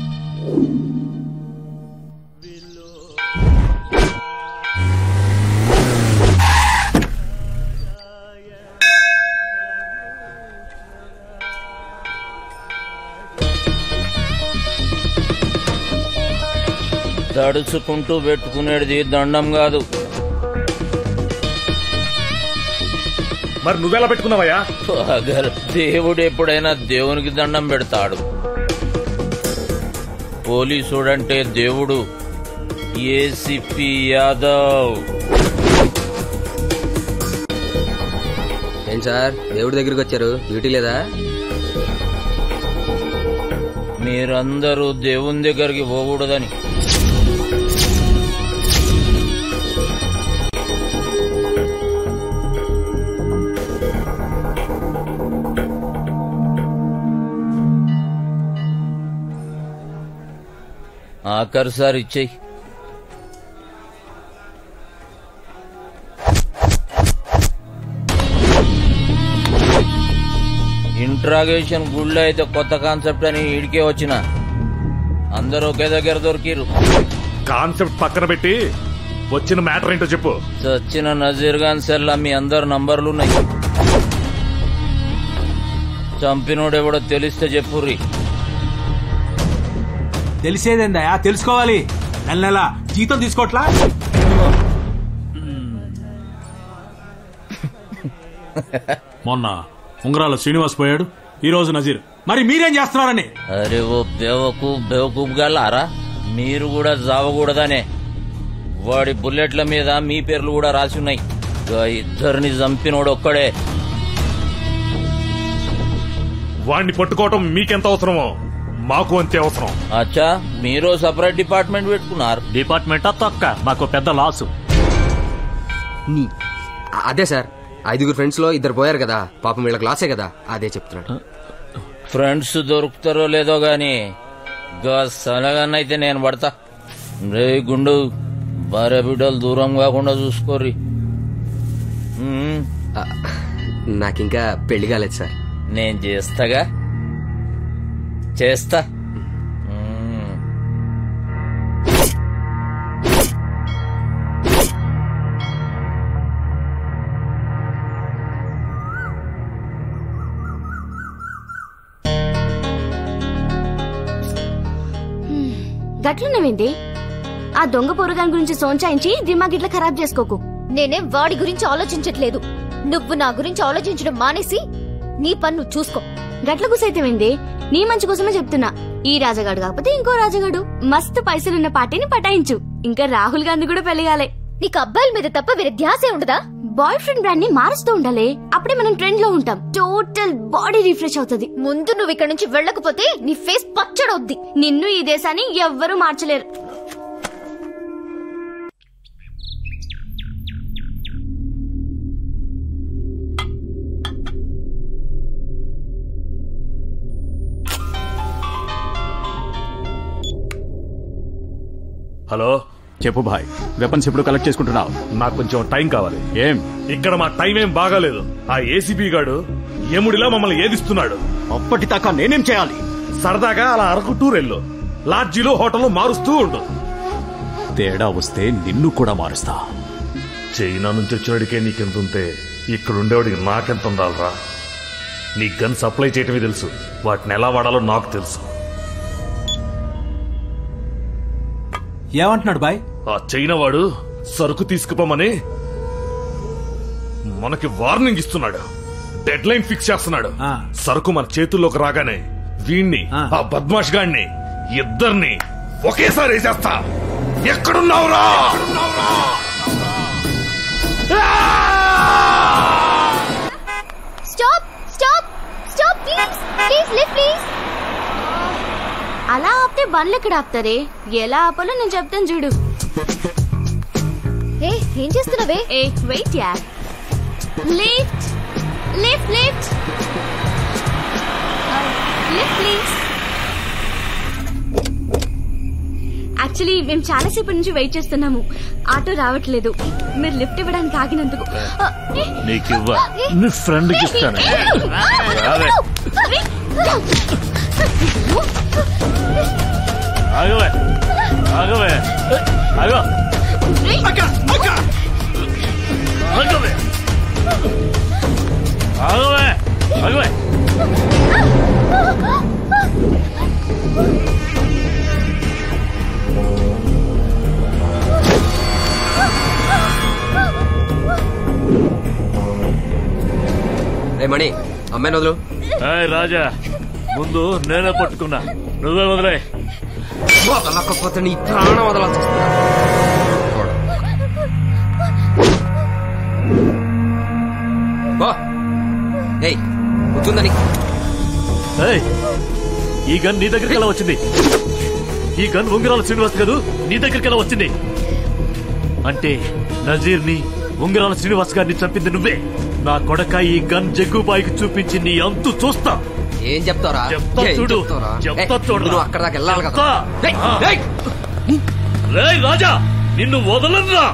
తడుచుకుంటూ పెట్టుకునేది దండం కాదు మరి నువ్వెలా పెట్టుకున్నావయ్యా అగర్ దేవుడు ఎప్పుడైనా దేవునికి దండం పెడతాడు పోలీసుడంటే దేవుడు ఏసిపి యాదవ్ ఏం సార్ దేవుడి దగ్గరికి వచ్చారు డ్యూటీ లేదా మీరందరూ దేవుని దగ్గరికి పోకూడదని ఆఖరి సార్ ఇచ్చేయి ఇంట్రాగేషన్ గుళ్ళో అయితే కొత్త కాన్సెప్ట్ అని ఇడికే వచ్చిన అందరూ ఒకే దగ్గర దొరికిరు కాన్సెప్ట్ పక్కన పెట్టి వచ్చిన మ్యాటర్ ఏంటో చెప్పు చచ్చిన నజీర్ ఖాన్ సెల్లా మీ అందరు నంబర్లున్నాయి చంపినోడెవడో తెలిస్తే చెప్పుర్రి తెలిసేదేందయా తెలుసుకోవాలి నెల నెల జీతం తీసుకోవట్లా మొన్న ఉంగరాల శ్రీనివాస్ పోయాడు ఈ రోజు నజీర్ మరి మీరేం చేస్తున్నారని అరే ఓ బేవకు బేవకూబ్ గల్లారా మీరు కూడా జావకూడదనే వాడి బుల్లెట్ల మీద మీ పేర్లు కూడా రాసి ఉన్నాయి గా ఇద్దరిని చంపినోడు ఒక్కడే వాణ్ణి పట్టుకోవటం మీకెంత అవసరమో మాకు అంతే అవసరం అచ్చా మీరు సపరేట్ డిపార్ట్మెంట్ పెట్టుకున్నారు డిపార్ట్మెంట్ తొక్క మాకు పెద్ద లాసు నీ అదే సార్ ఐదుగురు ఫ్రెండ్స్ లో ఇద్దరు పోయారు కదా పాపం వీళ్ళకి లాసే కదా అదే చెప్తున్నాడు ఫ్రెండ్స్ దొరుకుతారో లేదో గాని గా సలగానైతే నేను పడతా రే గుండు భార్య బిడ్డలు దూరం కాకుండా చూసుకోర్రి ఉమ్, నాకింకా పెళ్లి కాలేదు సార్ నేను చేస్తాగా చేస్తా ఉమ్. గట్లున్నావేంటి ఆ దొంగ పొరగాని గురించి సోంచాయించి దిమాగ్ ఇట్లా ఖరాబ్ చేసుకోకు నేనేం వాడి గురించి ఆలోచించట్లేదు నువ్వు నా గురించి ఆలోచించడం మానేసి నీ పన్ను చూసుకో గట్ల గుసైతేవేంది నీ మంచి కోసమే చెప్తున్నా ఈ రాజగాడు కాకపోతే ఇంకో రాజగాడు మస్తు పైసలున్న పార్టీని పటాయించు ఇంకా రాహుల్ గాంధీ కూడా పెళ్లిగాలే నీకు అబ్బాయిల మీద తప్ప వేరే ధ్యాసే ఉండదా బాయ్ ఫ్రెండ్ బ్రాండ్ ని మారుస్తూ ఉండాలి అప్పుడే మనం ట్రెండ్ లో ఉంటాం టోటల్ బాడీ రిఫ్రెష్ అవుతుంది ముందు నువ్వు ఇక్కడ నుంచి వెళ్ళకపోతే నీ ఫేస్ పచ్చడవుద్ది నిన్ను ఈ దేశాన్ని ఎవ్వరూ మార్చలేరు హలో చెప్పు భాయ్ వెపన్స్ ఇప్పుడు కలెక్ట్ చేసుకుంటున్నావు నాకు కొంచెం టైం కావాలి ఏం ఇక్కడ మా టైం ఏం బాగాలేదు ఆ ఏసీపీ గాడు ఎముడిలా మమ్మల్ని ఏదిస్తున్నాడు అప్పటిదాకా నేనేం చేయాలి సరదాగా అలా అరకు టూర్ వెళ్ళు లాడ్జీలు హోటల్ మారుస్తూ ఉండు తేడా వస్తే నిన్ను కూడా మారుస్తా చైనా నుంచి వచ్చేవాడికే నీకెంతుంటే ఇక్కడ ఉండేవాడికి నాకెంత ఉండాలరా నీ గన్ సప్లై చేయటమే తెలుసు వాటిని ఎలా వాడాలో నాకు తెలుసు ఏమంటున్నాడు బాయ్ ఆ చైనా వాడు సరుకు తీసుకుపోమని మనకి వార్నింగ్ ఇస్తున్నాడు డెడ్ లైన్ ఫిక్స్ చేస్తున్నాడు సరుకు మన చేతుల్లోకి రాగానే వీణ్ణి ఆ బద్మాష్ గాడిని ఇద్దరిని ఒకేసారి వేసేస్తా ఎక్కడున్నావురా stop stop stop please please lift please అలా ఆపితే బండ్లు ఎక్కడ ఆపుతారే ఎలా ఆపాలో నేను చెప్తాను చూడు ఏ ఏం చేస్తున్నావే ఏ వెయిట్ యా lift lift lift lift please actually మేము చాలాసేపటి నుంచి వెయిట్ చేస్తున్నాము ఆటో రావట్లేదు మీరు లిఫ్ట్ ఇవ్వడానికి ఆగినందుకు ఆ, ఏ, నీకివ్వ నీ ఫ్రెండ్కి ఇస్తాను రావే. ఆగవే ఆగవే ఆగో ఆగవే ఆగవే ఆగవే రే మణి అమ్మాయిని వదులు ఏయ్ రాజా ముందు నేనే పట్టుకున్నా నువ్వే వదిలే వదలకపోతే నీ ప్రాణం వదలాల్సి వస్తుంది బా ఏయ్ కూర్చుందని ఏయ్, ఈ గన్ నీ దగ్గరికి ఎలా వచ్చింది ఈ గన్ ఉంగరాల శ్రీనివాస్ కాదు నీ దగ్గరికి ఎలా వచ్చింది అంటే నజీర్ ని ఉంగరాల శ్రీనివాస్ గారిని చంపింది నువ్వే నా కొడక ఈ గన్ జగ్గుబాయికి చూపించి నీ అంతు చూస్తా ఏం చెప్తారా చెప్తా ఏం చూడు చెప్తావురా? చెప్తా ఏయ్, చూడు నువ్వు అక్కడ దాకా వెళ్ళాలి కదా చెప్తా. ఏయ్, ఆ. ఏయ్. రేయ్ రాజా నిన్ను వదలరా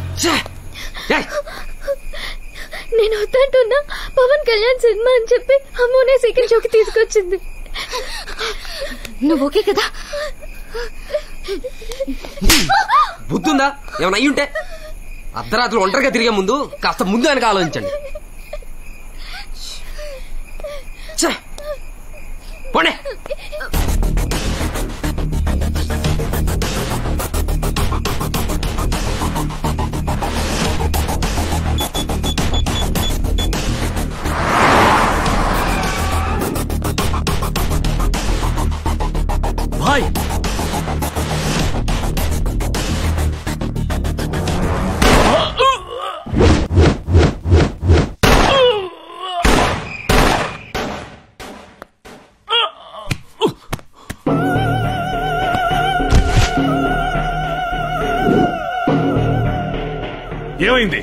నేను వద్దంటున్నా పవన్ కళ్యాణ్ సినిమా అని చెప్పి అమ్మోనే సెకండ్ షోకి తీసుకొచ్చింది నువ్వు ఓకే కదా బుద్ధుందా ఏమైనా అయ్యి ఉంటే అర్ధరాత్రులు ఒంటరిగా తిరిగే ముందు కాస్త ముందు వెనక ఆలోచించండి ఛే! పోండి భాయ్ ఏమైంది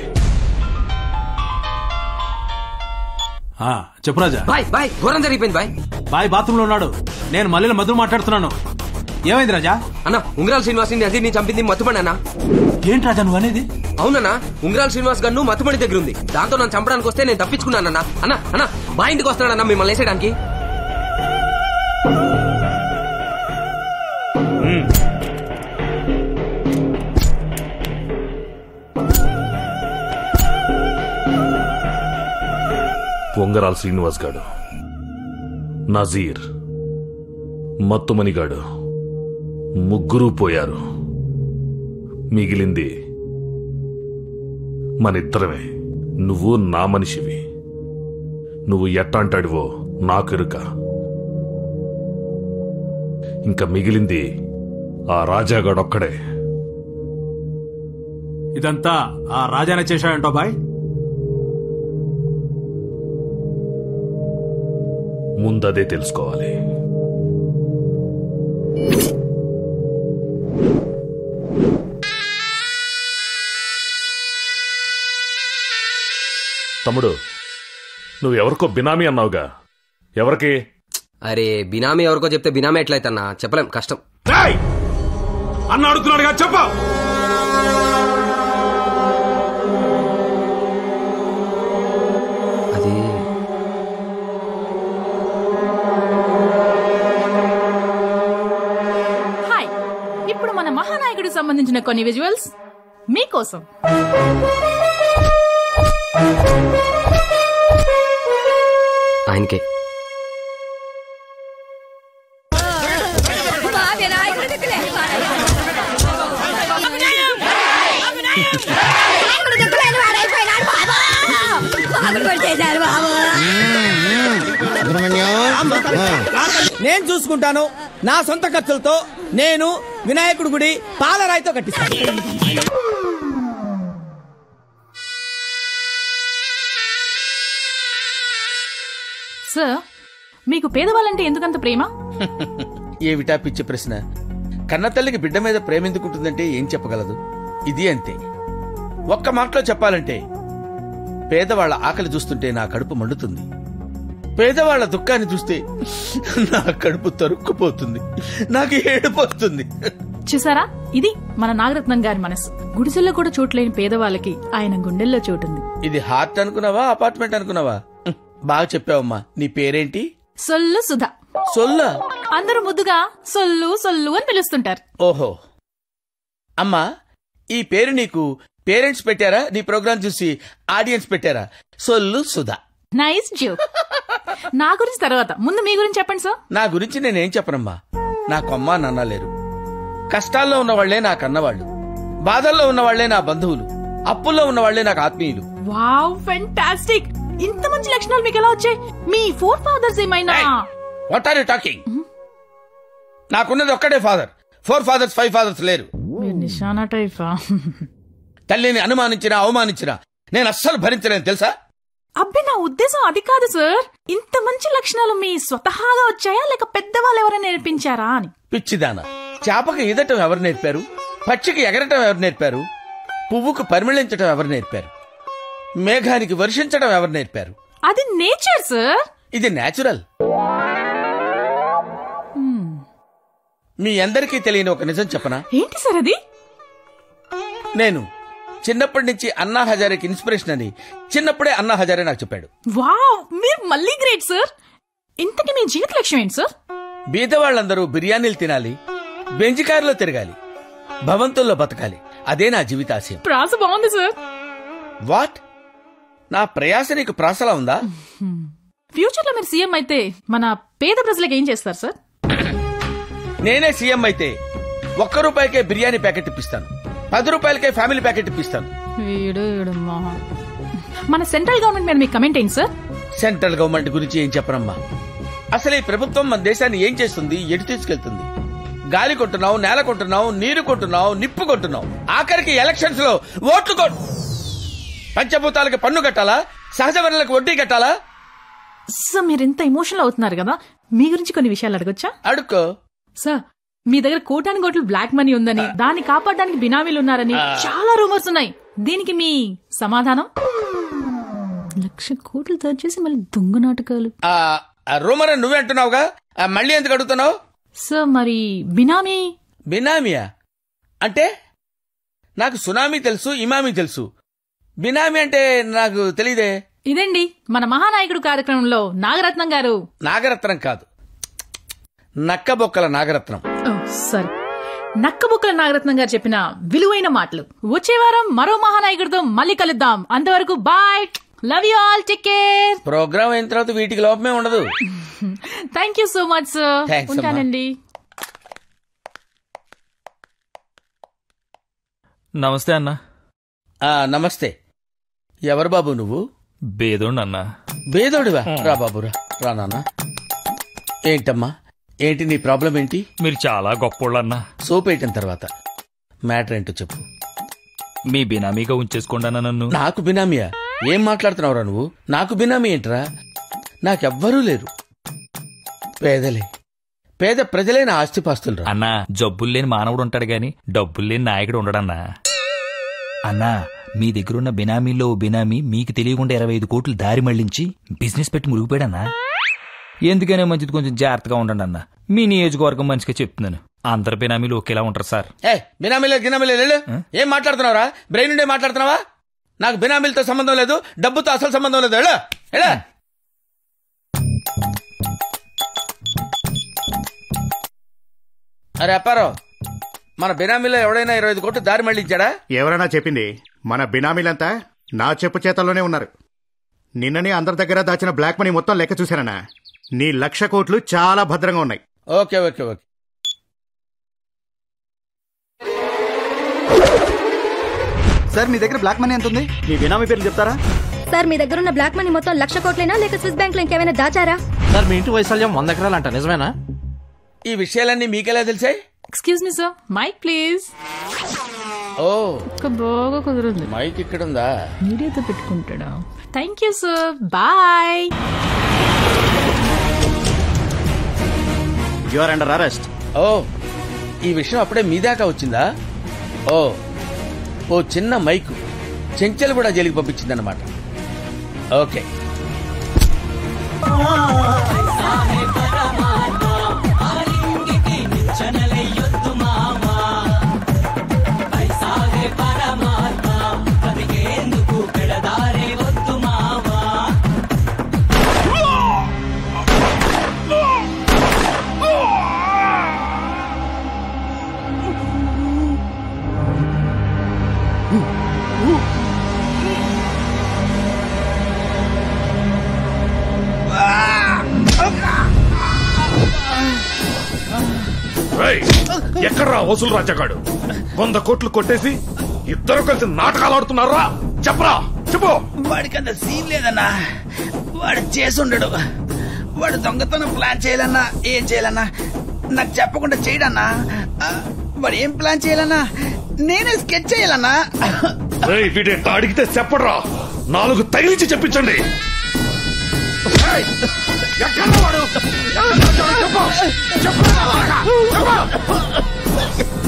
ఆ, చెప్పు రాజా బాయ్ బాయ్ ఘోరం జరిగిపోయింది బాయ్ బాయ్ బాత్రూమ్ లో ఉన్నాడు నేను మళ్ళీ మధురు మాట్లాడుతున్నాను ఏమైంది రాజా అన్న ఉంగరాల శ్రీనివాస్ ని నజీర్ ని చంపింది మత్తుమణి అన్న ఏంటి రాజా నువ్వు అనేది అవునన్నా ఉంగరాల శ్రీనివాస్ గన్ను మత్తుమణి దగ్గర ఉంది దాంతో నన్ను చంపడానికి వస్తే నేను తప్పించుకున్నానన్నా అన్న అన్న మా ఇంటికి వస్తున్నాడన్నా మిమ్మల్ని వేసేయడానికి ఉంగరాల శ్రీనివాస్ గాడు నజీర్ మత్తుమణిగాడు ముగ్గురు పోయారు మిగిలింది మనిద్దరమే నువ్వు నా మనిషివి నువ్వు ఎట్టాంటాడివో నాకెరుక ఇంకా మిగిలింది ఆ రాజాగాడొక్కడే ఇదంతా ఆ రాజానే చేశాడంటో బాయ్ ముందదే తెలుసుకోవాలి తమ్ముడు నువ్వు ఎవరికో బినామీ అన్నావుగా ఎవరికి అరే బినామీ ఎవరికో చెప్తే బినామీ ఎట్లయితన్నా చెప్పలేం కష్టం అన్న అడుగుతున్నాడుగా చెప్పు అది హాయ్ ఇప్పుడు మన మహానాయకుడికి సంబంధించిన కొన్ని విజువల్స్ మీకోసం ఆయనకే నేను చూసుకుంటాను నా సొంత ఖర్చులతో నేను వినాయకుడి గుడి పాలరాయితో కట్టిస్తాను సార్ మీకు పేదవాళ్ళంటే ఎందుకంత ప్రేమ ఏమిటా పిచ్చి ప్రశ్న కన్నతల్లికి బిడ్డ మీద ప్రేమ ఎందుకుంటుందంటే ఏం చెప్పగలదు ఇది అంతే ఒక్క మాటలో చెప్పాలంటే పేదవాళ్ల ఆకలి చూస్తుంటే నా కడుపు మండుతుంది పేదవాళ్ల దుఃఖాన్ని చూస్తే నా కడుపు తరుక్కుపోతుంది నాకు ఏడిపోతుంది చూసారా ఇది మన నాగరత్నం గారి మనసు గుడిసెల్లో కూడా చోట్లేని పేదవాళ్ళకి ఆయన గుండెల్లో చోటుంది ఇది హార్ట్ అనుకున్నావా అపార్ట్మెంట్ అనుకున్నావా హ్మ్, బాగా చెప్పావమ్మా నీ పేరేంటి సొల్లు సుధా సొల్లా అందరూ ముద్దుగా సొల్లు సొల్లు అని పిలుస్తుంటారు ఓహో అమ్మా ఈ పేరు నీకు పేరెంట్స్ పెట్టారా నీ ప్రోగ్రాం చూసి ఆడియన్స్ పెట్టారా సొల్లు సుధా నైస్ జోక్ నా గురించి తర్వాత ముందు మీ గురించి చెప్పండి సార్ నా గురించి నేనేం చెప్పనమ్మా నాకు అమ్మా నాన్న లేరు కష్టాల్లో ఉన్నవాళ్లే నాకు అన్నవాళ్ళు బాధల్లో ఉన్నవాళ్లే నా బంధువులు అప్పుల్లో ఉన్నవాళ్లే నాకు ఆత్మీయులు వావ్ ఫెంటాస్టిక్ ఇంత మంచి లక్షణాలు మీకు ఎలా వచ్చాయి మీ ఫోర్ ఫాదర్స్ ఏమైనా వాట్ ఆర్ యూ టాకింగ్ నాకున్నది ఒక్కడే father four fathers five fathers లేరు మీరు నిశానా టైఫా తల్లిని అనుమానించినా అవమానించినా నేను అస్సలు భరించలేను తెలుసా అబ్బే నా ఉద్దేశం అది కాదు సార్ ఇంత మంచి లక్షణాలు మీ స్వతహాగా వచ్చాయా లేక పెద్దవాళ్ళు ఎవరైనా నేర్పించారా అని పిచ్చిదాన చేపకి ఈదటం ఎవరు నేర్పారు పక్షికి ఎగరటం ఎవరు నేర్పారు పువ్వుకు పరిమళించటం ఎవరు నేర్పారు మేఘానికి వర్షించడం ఎవరు నేర్పారు అది నేచర్ సార్ ఇది నేచురల్ మీ అందరికీ తెలియని ఒక నిజం చెప్పనా ఏంటి సార్ అది నేను చిన్నప్పటి నుంచి అన్నా హజారేకి ఇన్స్పిరేషన్ అని చిన్నప్పుడే అన్నా హజారే నాకు చెప్పాడు వావ్ మీరు మళ్ళీ గ్రేట్ సార్ ఇంతకీ మీ జీవిత లక్ష్యం ఏంటి సార్ బీదవాళ్ళందరూ బిర్యానీలు తినాలి బెంజ్ కారులో తిరగాలి భవంతుల్లో బతకాలి అదే నా జీవితాశయం ప్రాస బాగుంది సార్ వాట్ నా ప్రయాస నీకు ప్రాసలా ఉందా ఫ్యూచర్ లో మీరు సీఎం అయితే మన పేద ప్రజలకు ఏం చేస్తారు సార్ నేనే సీఎం అయితే ఒక్క రూపాయికే బిర్యానీ ప్యాకెట్ ఇప్పిస్తాను పది రూపాయలకే ఫ్యామిలీ ప్యాకెట్ ఇప్పిస్తాను వీడు వీడు మొహం. మన సెంట్రల్ గవర్నమెంట్ మీద మీకు కమెంట్ ఏంటి సార్ సెంట్రల్ గవర్నమెంట్ గురించి ఏం చెప్పనమ్మా అసలు ఈ ప్రభుత్వం మన దేశాన్ని ఏం చేస్తుంది ఎటు తీసుకెళ్తుంది గాలి కొంటున్నావు నేల కొంటున్నావు నీరు కొంటున్నావు నిప్పు కొంటున్నావు ఆఖరికి ఎలక్షన్స్ లో ఓట్లు కొ పంచభూతాలకి పన్ను కట్టాలా సహజ వనరులకు వడ్డీ కట్టాలా సార్ మీరు ఇంత ఎమోషనల్ అవుతున్నారు కదా మీ గురించి కొన్ని విషయాలు అడగొచ్చా అడుక్కో సార్ మీ దగ్గర కోటాని కోట్లు బ్లాక్ మనీ ఉందని దాన్ని కాపాడడానికి బినామీలు ఉన్నారని ఆ. చాలా రూమర్స్ ఉన్నాయి దీనికి మీ సమాధానం లక్ష కోట్లు చేసి మళ్ళీ దొంగ నాటకాలు ఆ రూమర్ అని నువ్వే అంటున్నావుగా ఆ, మళ్ళీ ఎందుకు అడుగుతున్నావు సార్ మరి బినామీ బినామియా అంటే నాకు సునామీ తెలుసు ఇమామీ తెలుసు బినామీ అంటే నాకు తెలియదే ఇదండి మన మహానాయకుడు కార్యక్రమంలో నాగరత్నం గారు నాగరత్నం కాదు నక్కబొక్కల నాగరత్నం ఓ, సరే నక్కబుక్కల నాగరత్నం గారు చెప్పిన విలువైన మాటలు వచ్చే వారం మరో మహానాయకుడితో మళ్ళీ కలుద్దాం అంతవరకు bye love you all take care programme అయిన తర్వాత వీటికి లోపమే ఉండదు thank you so much sir Thanks, అమ్మా. ఉంటానండి నమస్తే అన్న ఆ నమస్తే ఎవరు బాబు నువ్వు బేదోండి అన్న బేదోడివా రా బాబు రా రా నాన్న ఏంటమ్మా ఏంటి నీ ప్రాబ్లం ఏంటి మీరు చాలా గొప్పోళ్ళన్నా సోప్ వేయటం తర్వాత మ్యాటర్ ఏంటో చెప్పు మీ బినామీగా ఉంచేసుకోండి అన్న నన్ను నాకు బినామీయా ఏం మాట్లాడుతున్నావురా నువ్వు నాకు బినామీ ఏంట్రా నాకెవ్వరూ లేరు పేదలే పేద ప్రజలే నా ఆస్తిపాస్తులు రా అన్నా జబ్బులు లేని మానవుడు ఉంటాడు గాని డబ్బులు లేని నాయకుడు ఉండడన్నా అన్నా మీ దగ్గర ఉన్న బినామీలో ఓ బినామీ మీకు తెలియకుండా ఇరవై ఐదు కోట్లు దారి మళ్లించి బిజినెస్ పెట్టి మురిగిపోయాడన్నా ఎందుకనే మంచిది కొంచెం జాగ్రత్తగా ఉండండి అన్న మీ నియోజకవర్గం మంచిగా చెప్తున్నాను అందరు బినామీలు ఒకేలా ఉంటారు సార్ ఏ బినామీలే గినామీలే వెళ్ళు ఏం మాట్లాడుతున్నావురా బ్రెయిన్ ఉండే మాట్లాడుతున్నావా నాకు బినామీలతో సంబంధం లేదు డబ్బుతో అసలు సంబంధం లేదు వెళ్ళు వెళ్ళు అరే అప్పారావు మన బినామీలో ఎవడైనా ఇరవై ఐదు కోట్లు దారి మళ్ళీ ఇచ్చాడా ఎవరైనా చెప్పింది మన బినామీలంతా నా చెప్పు చేతల్లోనే ఉన్నారు నిన్ననే అందరి దగ్గర దాచిన బ్లాక్ మనీ మొత్తం లెక్క చూశానన్నా నీ లక్ష కోట్లు చాలా భద్రంగా ఉన్నాయి ఓకే ఓకే ఓకే సార్ మీ దగ్గర బ్లాక్ మనీ ఎంత ఉంది మీ బినామీ పేర్లు చెప్తారా సార్ మీ దగ్గర ఉన్న బ్లాక్ మనీ మొత్తం లక్ష కోట్లేనా లేక స్విస్ బ్యాంక్ లో ఇంకేమైనా దాచారా సార్ మీ ఇంటి వైశాల్యం వంద ఎకరాలంట నిజమేనా ఈ విషయాలన్నీ మీకెలా తెలిసాయి excuse me sir mike please ఓ ఒక బాగా కుదిరింది మైక్ ఇక్కడ ఉందా మీడియాతో పెట్టుకుంటాడా thank you sir bye you are under arrest ఓ ఈ విషయం అప్పుడే మీ దాకా వచ్చిందా ఓ ఓ చిన్న మైకు చెంచెలు కూడా జైలుకి పంపించిందన్నమాట ఓకే రేయ్, ఎక్కడ్రా వసూలు రాజాగాడు వంద కోట్లు కొట్టేసి ఇద్దరు కలిసి నాటకాలు ఆడుతున్నారా చెప్పరా చెప్పు వాడికి అంత సీన్ లేదన్నా వాడు చేసుండడు వాడు దొంగతనం ప్లాన్ చేయాలన్నా ఏం చేయాలన్నా నాకు చెప్పకుండా చేయడన్నా ఆ, వాడు ఏం ప్లాన్ చేయాలన్నా నేనే స్కెచ్ చేయాలన్నా రేయ్, వీడేంట అడిగితే చెప్పడరా నాలుగు తగిలించి చెప్పించండి రేయ్, ఎక్కడ్రా వాడు? ఎక్కడ్రా వాడు? చెప్పు. చెప్పురా అలాగా. చెప్పు.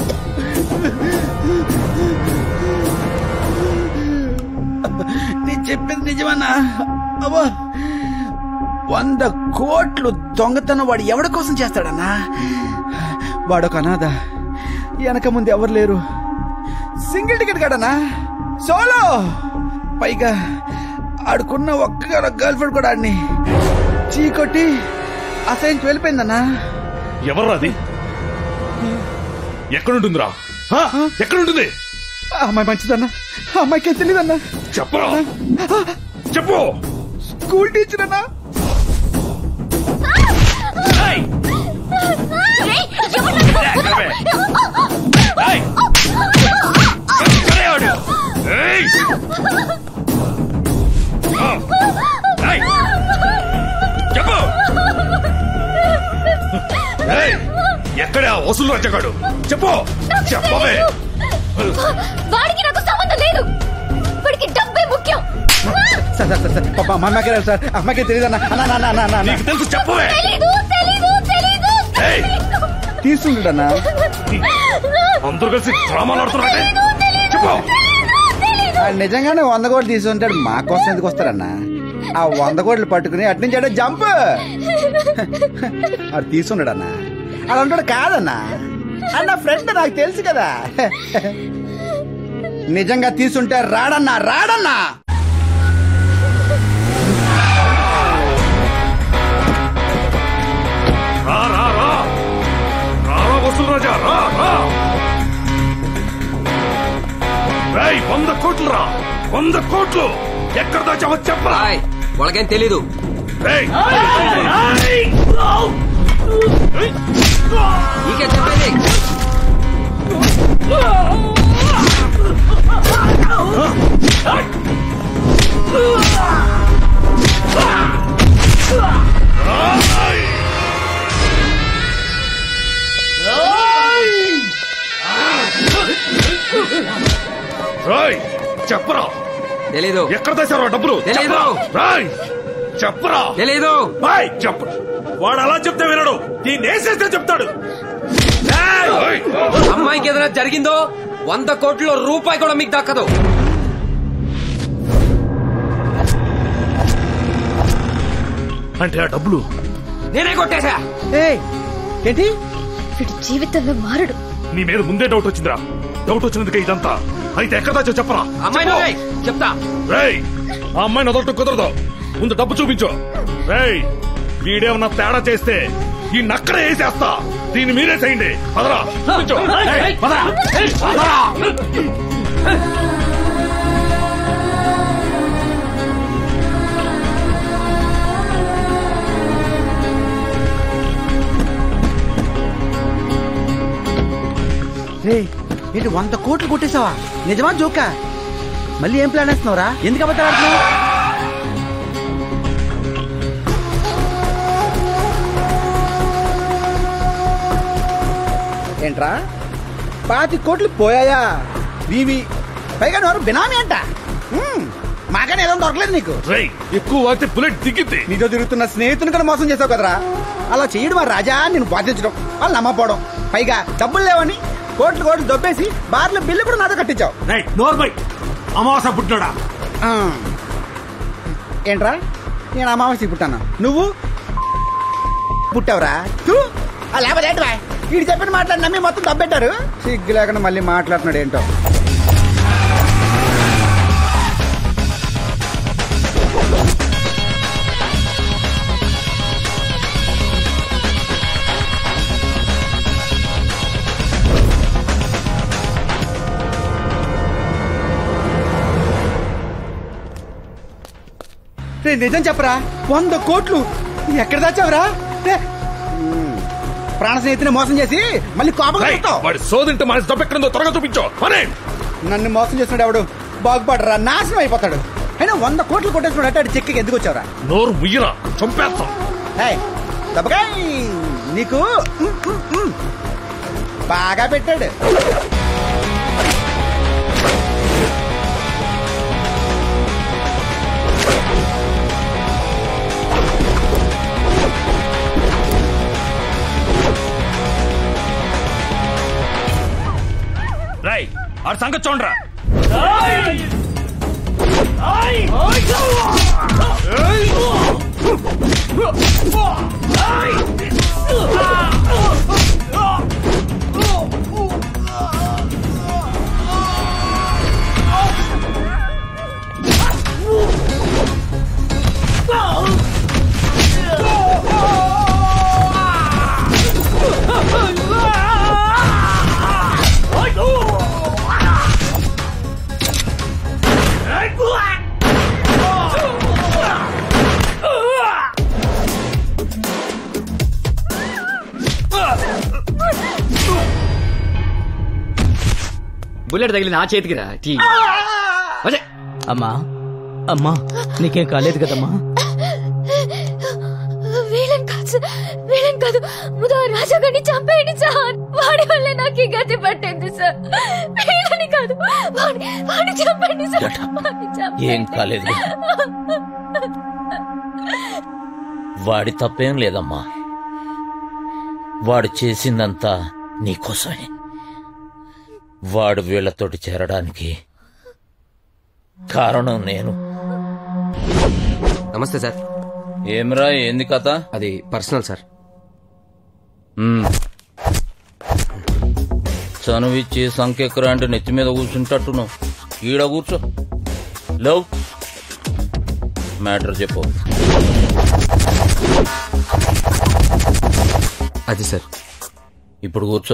నీ చెప్పింది నిజమన్నా అవ్వా వంద కోట్లు దొంగతనం వాడు ఎవడి కోసం చేస్తాడన్నా వాడొక అనాథ వెనక ముందు ఎవరు లేరు సింగిల్ టికెట్ కాడన్నా సోలో పైగా ఆడుకున్న ఒక్క గర్ల్ ఫ్రెండ్ కూడా ఆడిని చీకొట్టి అసైన్కి వెళ్ళిపోయిందన్నా ఎవర్రా అది ఎక్కడుంటుందిరా హా? ఎక్కడుంటుంది ఆ అమ్మాయి మంచిదన్నా ఆ అమ్మాయికి తెలియదన్నా చెప్పరా చెప్పు స్కూల్ టీచర్ అన్నా చెప్పు ఏయ్, ఎక్కడే ఆ వసూలు రాజాగాడు చెప్పు చెప్పవే వాడికి నాకు సంబంధం లేదు వాడికి డబ్బే ముఖ్యం సార్ సార్ సార్, సార్ పాప మా అమ్మకి రాదు సార్ అమ్మకి తెలియదన్నా అన్న అన్న అన్న అన్న నీకు తెలుసు చెప్పవే తెలీదు తెలీదు తెలీదు ఏయ్, తీసుకుంటాడన్నా అందరూ కలిసి డ్రామాలు ఆడుతున్నారంటే చెప్పు ఆ నిజంగానే వంద కోట్లు తీసుకుంటాడు మా కోసం ఎందుకు వస్తారన్నా ఆ వంద కోట్లు పట్టుకుని అటు నుంచి అడే జంప్ అది తీసుకున్నాడు అన్న అలా ఉంటాడు కాదన్నా అన్న ఫ్రెండ్ నాకు తెలుసు కదా నిజంగా తీసుంటే రాడన్నా రాడన్నా రా రా రా రారా వసూలు రాజా రా రా రేయ్, వంద కోట్లు రా వంద కోట్లు ఎక్కడ దాచావో చెప్పరా వాళ్ళకేం తెలీదు రేయ్. నీకే చెప్పేది రాయ్ చెప్పరా తెలీదు ఎక్కడ తెచ్చారు డబ్బులు తెలీదు. చెప్పరా? రాయ్ చెప్పరా తెలీదు రాయ్ చెప్పు వాడు అలా చెప్తే వినడు దీన్ని వేసేస్తే చెప్తాడు ఏయ్! అమ్మాయికి ఏదైనా జరిగిందో వంద కోట్ల రూపాయి కూడా మీకు దక్కదు అంటే ఆ డబ్బులు నేనే కొట్టేశా ఏయ్ ఏంటి వీడి జీవితంలో మారడు నీ మీద ముందే డౌట్ వచ్చిందిరా డౌట్ వచ్చినందుకే ఇదంతా అయితే ఎక్కడ దాచో చెప్పరా అమ్మాయి చెప్తా రేయ్ ఆ అమ్మాయిని వదలటం కుదరదు ముందు డబ్బు చూపించు రేయ్ వీడేమన్నా తేడా చేస్తే ఈ నక్కడే వేసేస్తా దీన్ని మీరే చేయండి పదరా చూపించు ఏయ్, పదరా. ఏయ్, పదరా. రే ఏంటి వంద కోట్లు కొట్టేసావా నిజమా జోకా మళ్ళీ ఏం ప్లాన్ వేస్తున్నావురా ఎందుకు అబద్ధాలు ఆడుతున్నావు ఏంట్రా పాతి కోట్లు పోయాయా నీవి పైగా నువ్వు బినామీ అంట హ్మ్, మాకని ఏదో దొరకలేదు నీకు రేయ్ ఎక్కువ వాగితే బుల్లెట్ దిగిద్ది నీతో తిరుగుతున్న స్నేహితుని కూడా మోసం చేసావు కదరా అలా చేయడం మా రాజా నేను బాధించడం వాళ్ళు నమ్మపోవడం పైగా డబ్బులు లేవని కోట్లు కోట్లు దొబ్బేసి బార్ల బిల్లు కూడా నాతో కట్టించావు నోర్మై అమావాస పుట్టినాడా ఆ. ఏంట్రా నేను అమావాస్య పుట్టాను నువ్వు పుట్టావురా తూ ఆ లేకపోతే ఏంట్రా వీడు చెప్పిన మాట్లాడి నమ్మి మొత్తం దబ్బెట్టారు సిగ్గు లేకుండా మళ్ళీ మాట్లాడుతున్నాడు ఏంటో రే నిజం చెప్పరా వంద కోట్లు ఎక్కడ దాచావురా రే, మ్, ప్రాణ స్నేహితుని మోసం చేసి మళ్ళీ కోపం రేయ్, వాడి సోదింటే మన డబ్బు ఎక్కడుందో త్వరగా చూపించు పనే నన్ను మోసం చేస్తున్నాడు ఎవడు బాగుపడరా నాశనం అయిపోతాడు అయినా వంద కోట్లు కొట్టేసుకున్నట్టు అటు చెక్కి ఎందుకు వచ్చావురా నోరు ముయ్యరా చంపేస్తాం ఏయ్, దెబ్బకాయ్ నీకు మ్, మ్, మ్, బాగా పెట్టాడు రై ఆడు సంగతి చూడరా బుల్లెట్ తగిలింది నా చేతికి రా తీ. అదే. అమ్మా అమ్మా నీకేం కాలేదు కదమ్మా వీళ్ళని కాదు సార్, వీళ్ళని కాదు ముందు ఆ రాజాగారిని చంపేయండి సార్ వాడి వల్ల నాకు ఈ గతి పట్టింది సార్ వీళ్ళని కాదు వాడి వాడిని చంపండి సార్ వాడిని చంపండి. ఏం కాలేదు వాడి తప్పేం లేదమ్మా వాడు చేసిందంతా నీకోసమే వాడు వీళ్లతోటి చేరడానికి కారణం నేను నమస్తే సార్ ఏమిరా ఏంది కథ అది పర్సనల్ సార్ చనువిచ్చి సంకెక్కరా అంటే నెత్తి మీద కూర్చుంటట్టును ఈడ కూర్చో లవ్ మ్యాటర్ చెప్పు అది సార్ ఇప్పుడు కూర్చో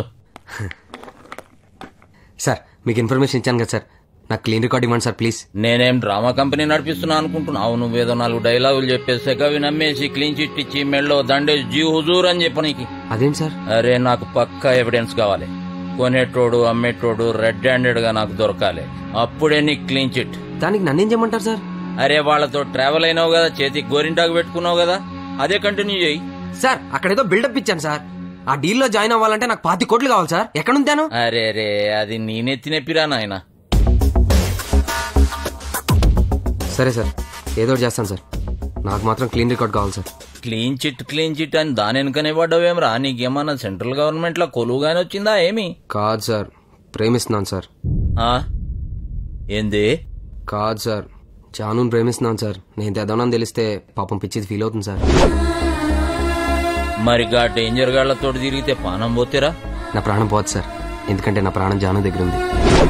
సార్ మీకు ఇన్ఫర్మేషన్ ఇచ్చాను కదా సార్ నాకు క్లీన్ రికార్డ్ ఇవ్వండి సార్ ప్లీజ్ నేనేం డ్రామా కంపెనీ నడిపిస్తున్నా అనుకుంటున్నావు నువ్వేదో నాలుగు డైలాగులు చెప్పేస్తే కవి నమ్మేసి క్లీన్ చిట్ ఇచ్చి మెళ్ళో దండేసి జీ హుజూర్ అని చెప్పు నీకు అదేంటి సార్ అరే నాకు పక్కా ఎవిడెన్స్ కావాలి కొనేటోడు అమ్మేటోడు రెడ్ హ్యాండెడ్ గా నాకు దొరకాలి అప్పుడే నీకు క్లీన్ చిట్ దానికి నన్నేం చేయమంటారు సార్ అరే వాళ్ళతో ట్రావెల్ అయినావు కదా చేతికి గోరింటాకు పెట్టుకున్నావు కదా అదే కంటిన్యూ చేయి సార్ అక్కడేదో బిల్డప్ ఇచ్చాను సార్ ఆ డీల్లో జాయిన్ అవ్వాలంటే నాకు పాతి కోట్లు కావాలి సార్ ఎక్కడుంటాను అరే రే అది నేనెత్తి నెప్పిరా నాయన సరే సార్ ఏదో ఒకటి చేస్తాను సార్ నాకు మాత్రం క్లీన్ రికార్డ్ కావాలి sir clean chit clean chit అని దాని వెనుకనే పడ్డావేమ్రా నీకేమన్నా సెంట్రల్ గవర్నమెంట్ లో కొలువుగానే వచ్చిందా ఏమి కాదు సార్ ప్రేమిస్తున్నాను సార్ ఆ? ఏంది కాదు సార్ జానుని ప్రేమిస్తున్నాను సార్ నేను తెద్దామని తెలిస్తే పాపం పిచ్చిది ఫీల్ అవుతుంది సార్ మరి గా డేంజర్ గాళ్లతో తిరిగితే పానం పోతేరా నా ప్రాణం పోదు సార్ ఎందుకంటే నా ప్రాణం జాను దగ్గర ఉంది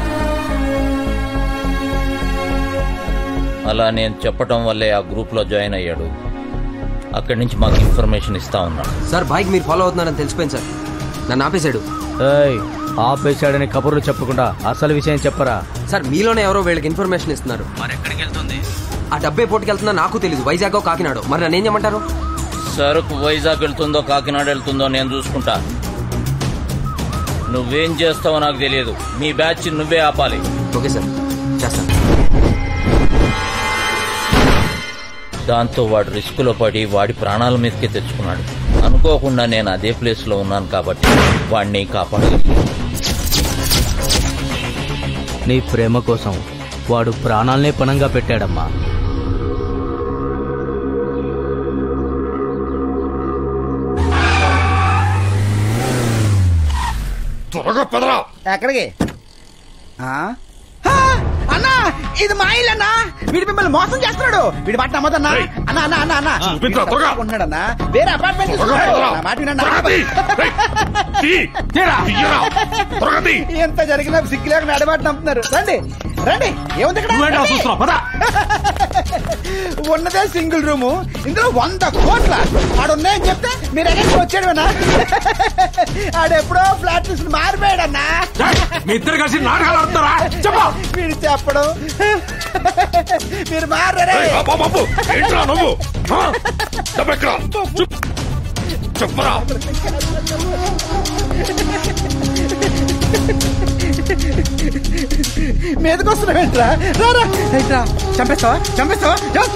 అలా నేను చెప్పటం వల్లే ఆ గ్రూప్ లో జాయిన్ అయ్యాడు అక్కడి నుంచి మాకు ఇన్ఫర్మేషన్ ఇస్తా ఉన్నాడు సార్ బైక్ మీరు ఫాలో అవుతున్నారని తెలిసిపోయింది సార్ నన్ను ఆపేశాడు ఏయ్ ఆపేశాడని కబుర్లు చెప్పకుండా అసలు విషయం చెప్పరా సార్ మీలోనే ఎవరో వీళ్ళకి ఇన్ఫర్మేషన్ ఇస్తున్నారు మరి ఎక్కడికి వెళ్తుంది ఆ డబ్బే పోటీకి వెళ్తుందో నాకు తెలియదు వైజాగ్ కాకినాడో మరి నన్ను ఏం చేయమంటారు సరుకు వైజాగ్ వెళ్తుందో కాకినాడ వెళ్తుందో నేను చూసుకుంటా నువ్వేం చేస్తావో నాకు తెలియదు మీ బ్యాచ్ నువ్వే ఆపాలి ఓకే సార్ చేస్తాను దాంతో వాడు రిస్క్ లో పడి వాడి ప్రాణాల మీదకే తెచ్చుకున్నాడు అనుకోకుండా నేను అదే ప్లేస్ లో ఉన్నాను కాబట్టి వాడిని కాపాడగలిగాను నీ ప్రేమ కోసం వాడు ప్రాణాలనే పణంగా పెట్టాడమ్మా త్వరగా పదరా ఎక్కడికి ఆ? ఆ, అన్నా ఇది మా ఇల్లు అన్నా వీడి మిమ్మల్ని మోసం చేస్తున్నాడు వీడి మాట నమ్మదన్నా అన్నా అన్నా అన్నా అన్నా చూపించు, త్వరగా. ఉన్నాడన్నా వేరే అపార్ట్మెంట్ త్వరగా, త్వరగా. నా మాట వినండి త్వరగా తీ. రేయ్, తీయరా. తీయరా. త్వరగా తీ. ఎంత జరిగినా సిగ్గులేక నడబాటు నమ్ముతున్నారు రండి రండి ఏముంది ఇక్కడ నువ్వేంటో చూస్తున్నావు పద ఉన్నదే సింగిల్ రూము ఇందులో వంద కోట్ల ఆడున్నాయని చెప్తే మీరు ఎక్కడికి వచ్చాడునా ఆడెప్పుడో ఫ్లాట్ తీసుకుని మారిపోయాడన్నా మీ ఇద్దరు కలిసి నాటకాలు ఆడుతారా చెప్పు మీరు చెప్పడం మీరు మారరే రేయ్, బాబు, బాబు, ఏంట్రా నువ్వు ఆ? డబ్బెక్కడా? చెప్పు. చెప్పరా మీదకి వస్తున్నావేంట్రా రారా రైట్రా చంపేస్తావా చంపేస్తావా జా.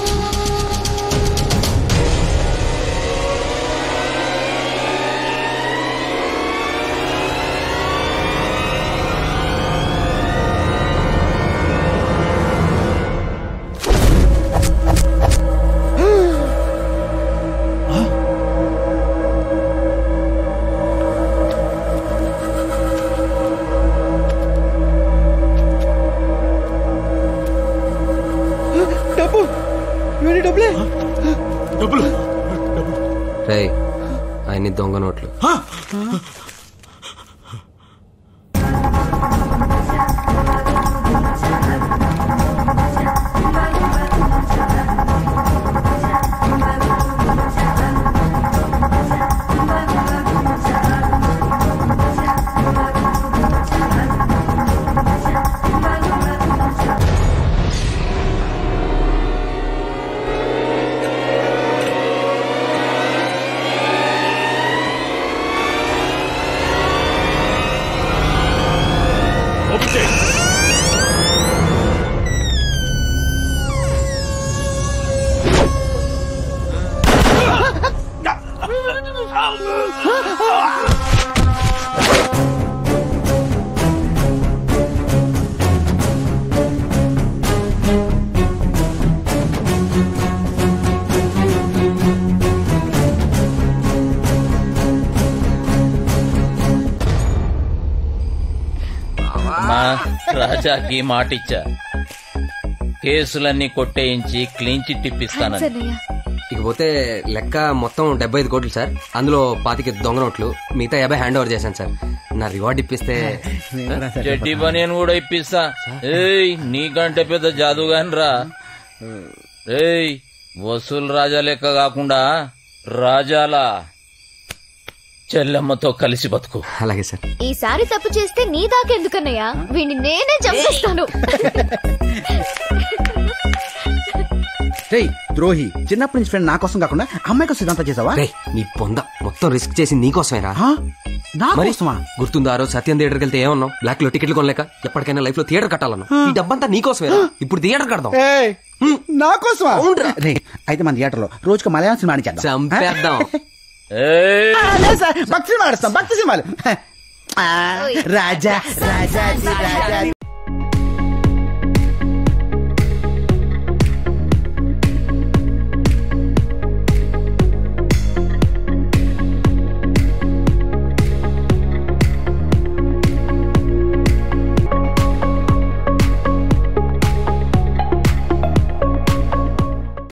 డబ్బు ఇవన్నీ డబ్బులే డబ్బులు రే ఆయన్ని దొంగ నోట్లు మా రాజాకి మాటిచ్చా కేసులన్నీ కొట్టేయించి క్లీన్ చిట్ ఇప్పిస్తానని ఇకపోతే లెక్క మొత్తం డెబ్బై ఐదు కోట్లు సార్ అందులో పాతిక దొంగ నోట్లు మిగతా యాభై హ్యాండ్ ఓవర్ చేశాను సార్ నా రివార్డ్ ఇప్పిస్తే చెడ్డి బనియన్ కూడా ఇప్పిస్తా ఏయ్ నీకంటే పెద్ద జాదుగాని రా ఏయ్ వసూలు రాజా లెక్క కాకుండా రాజాలా చెల్లెమ్మతో కలిసి బతుకు అలాగే సార్ ఈసారి తప్పు చేస్తే నీ దాకెందుకన్నయ్యా వీడిని నేనే చంపేస్తాను రేయ్ ద్రోహి చిన్నప్పటి నుంచి ఫ్రెండ్ నా కోసం కాకుండా అమ్మాయి కోసం ఇదంతా చేసావా రేయ్, నీ పొంద మొత్తం రిస్క్ చేసి నీకోసమేరా నా మరి కోసమా గుర్తుందా ఆ రోజు సత్యం థియేటర్కి వెళ్తే ఏమన్నావు బ్లాక్ లో టికెట్లు కొనలేక ఎప్పటికైనా లైఫ్ లో థియేటర్ కట్టాలను ఈ డబ్బంతా నీకోసమేరా ఇప్పుడు థియేటర్ కడదాం ఏయ్, నా కోసమా రే అయితే మన థియేటర్ లో రోజుకు మలయాళం సినిమా చేద్దాం చంపేద్దాం ఆ, లేదు సార్ భక్తి సినిమా ఆడుస్తాం భక్తి సినిమాలు ఆ, రాజా రాజా రాజా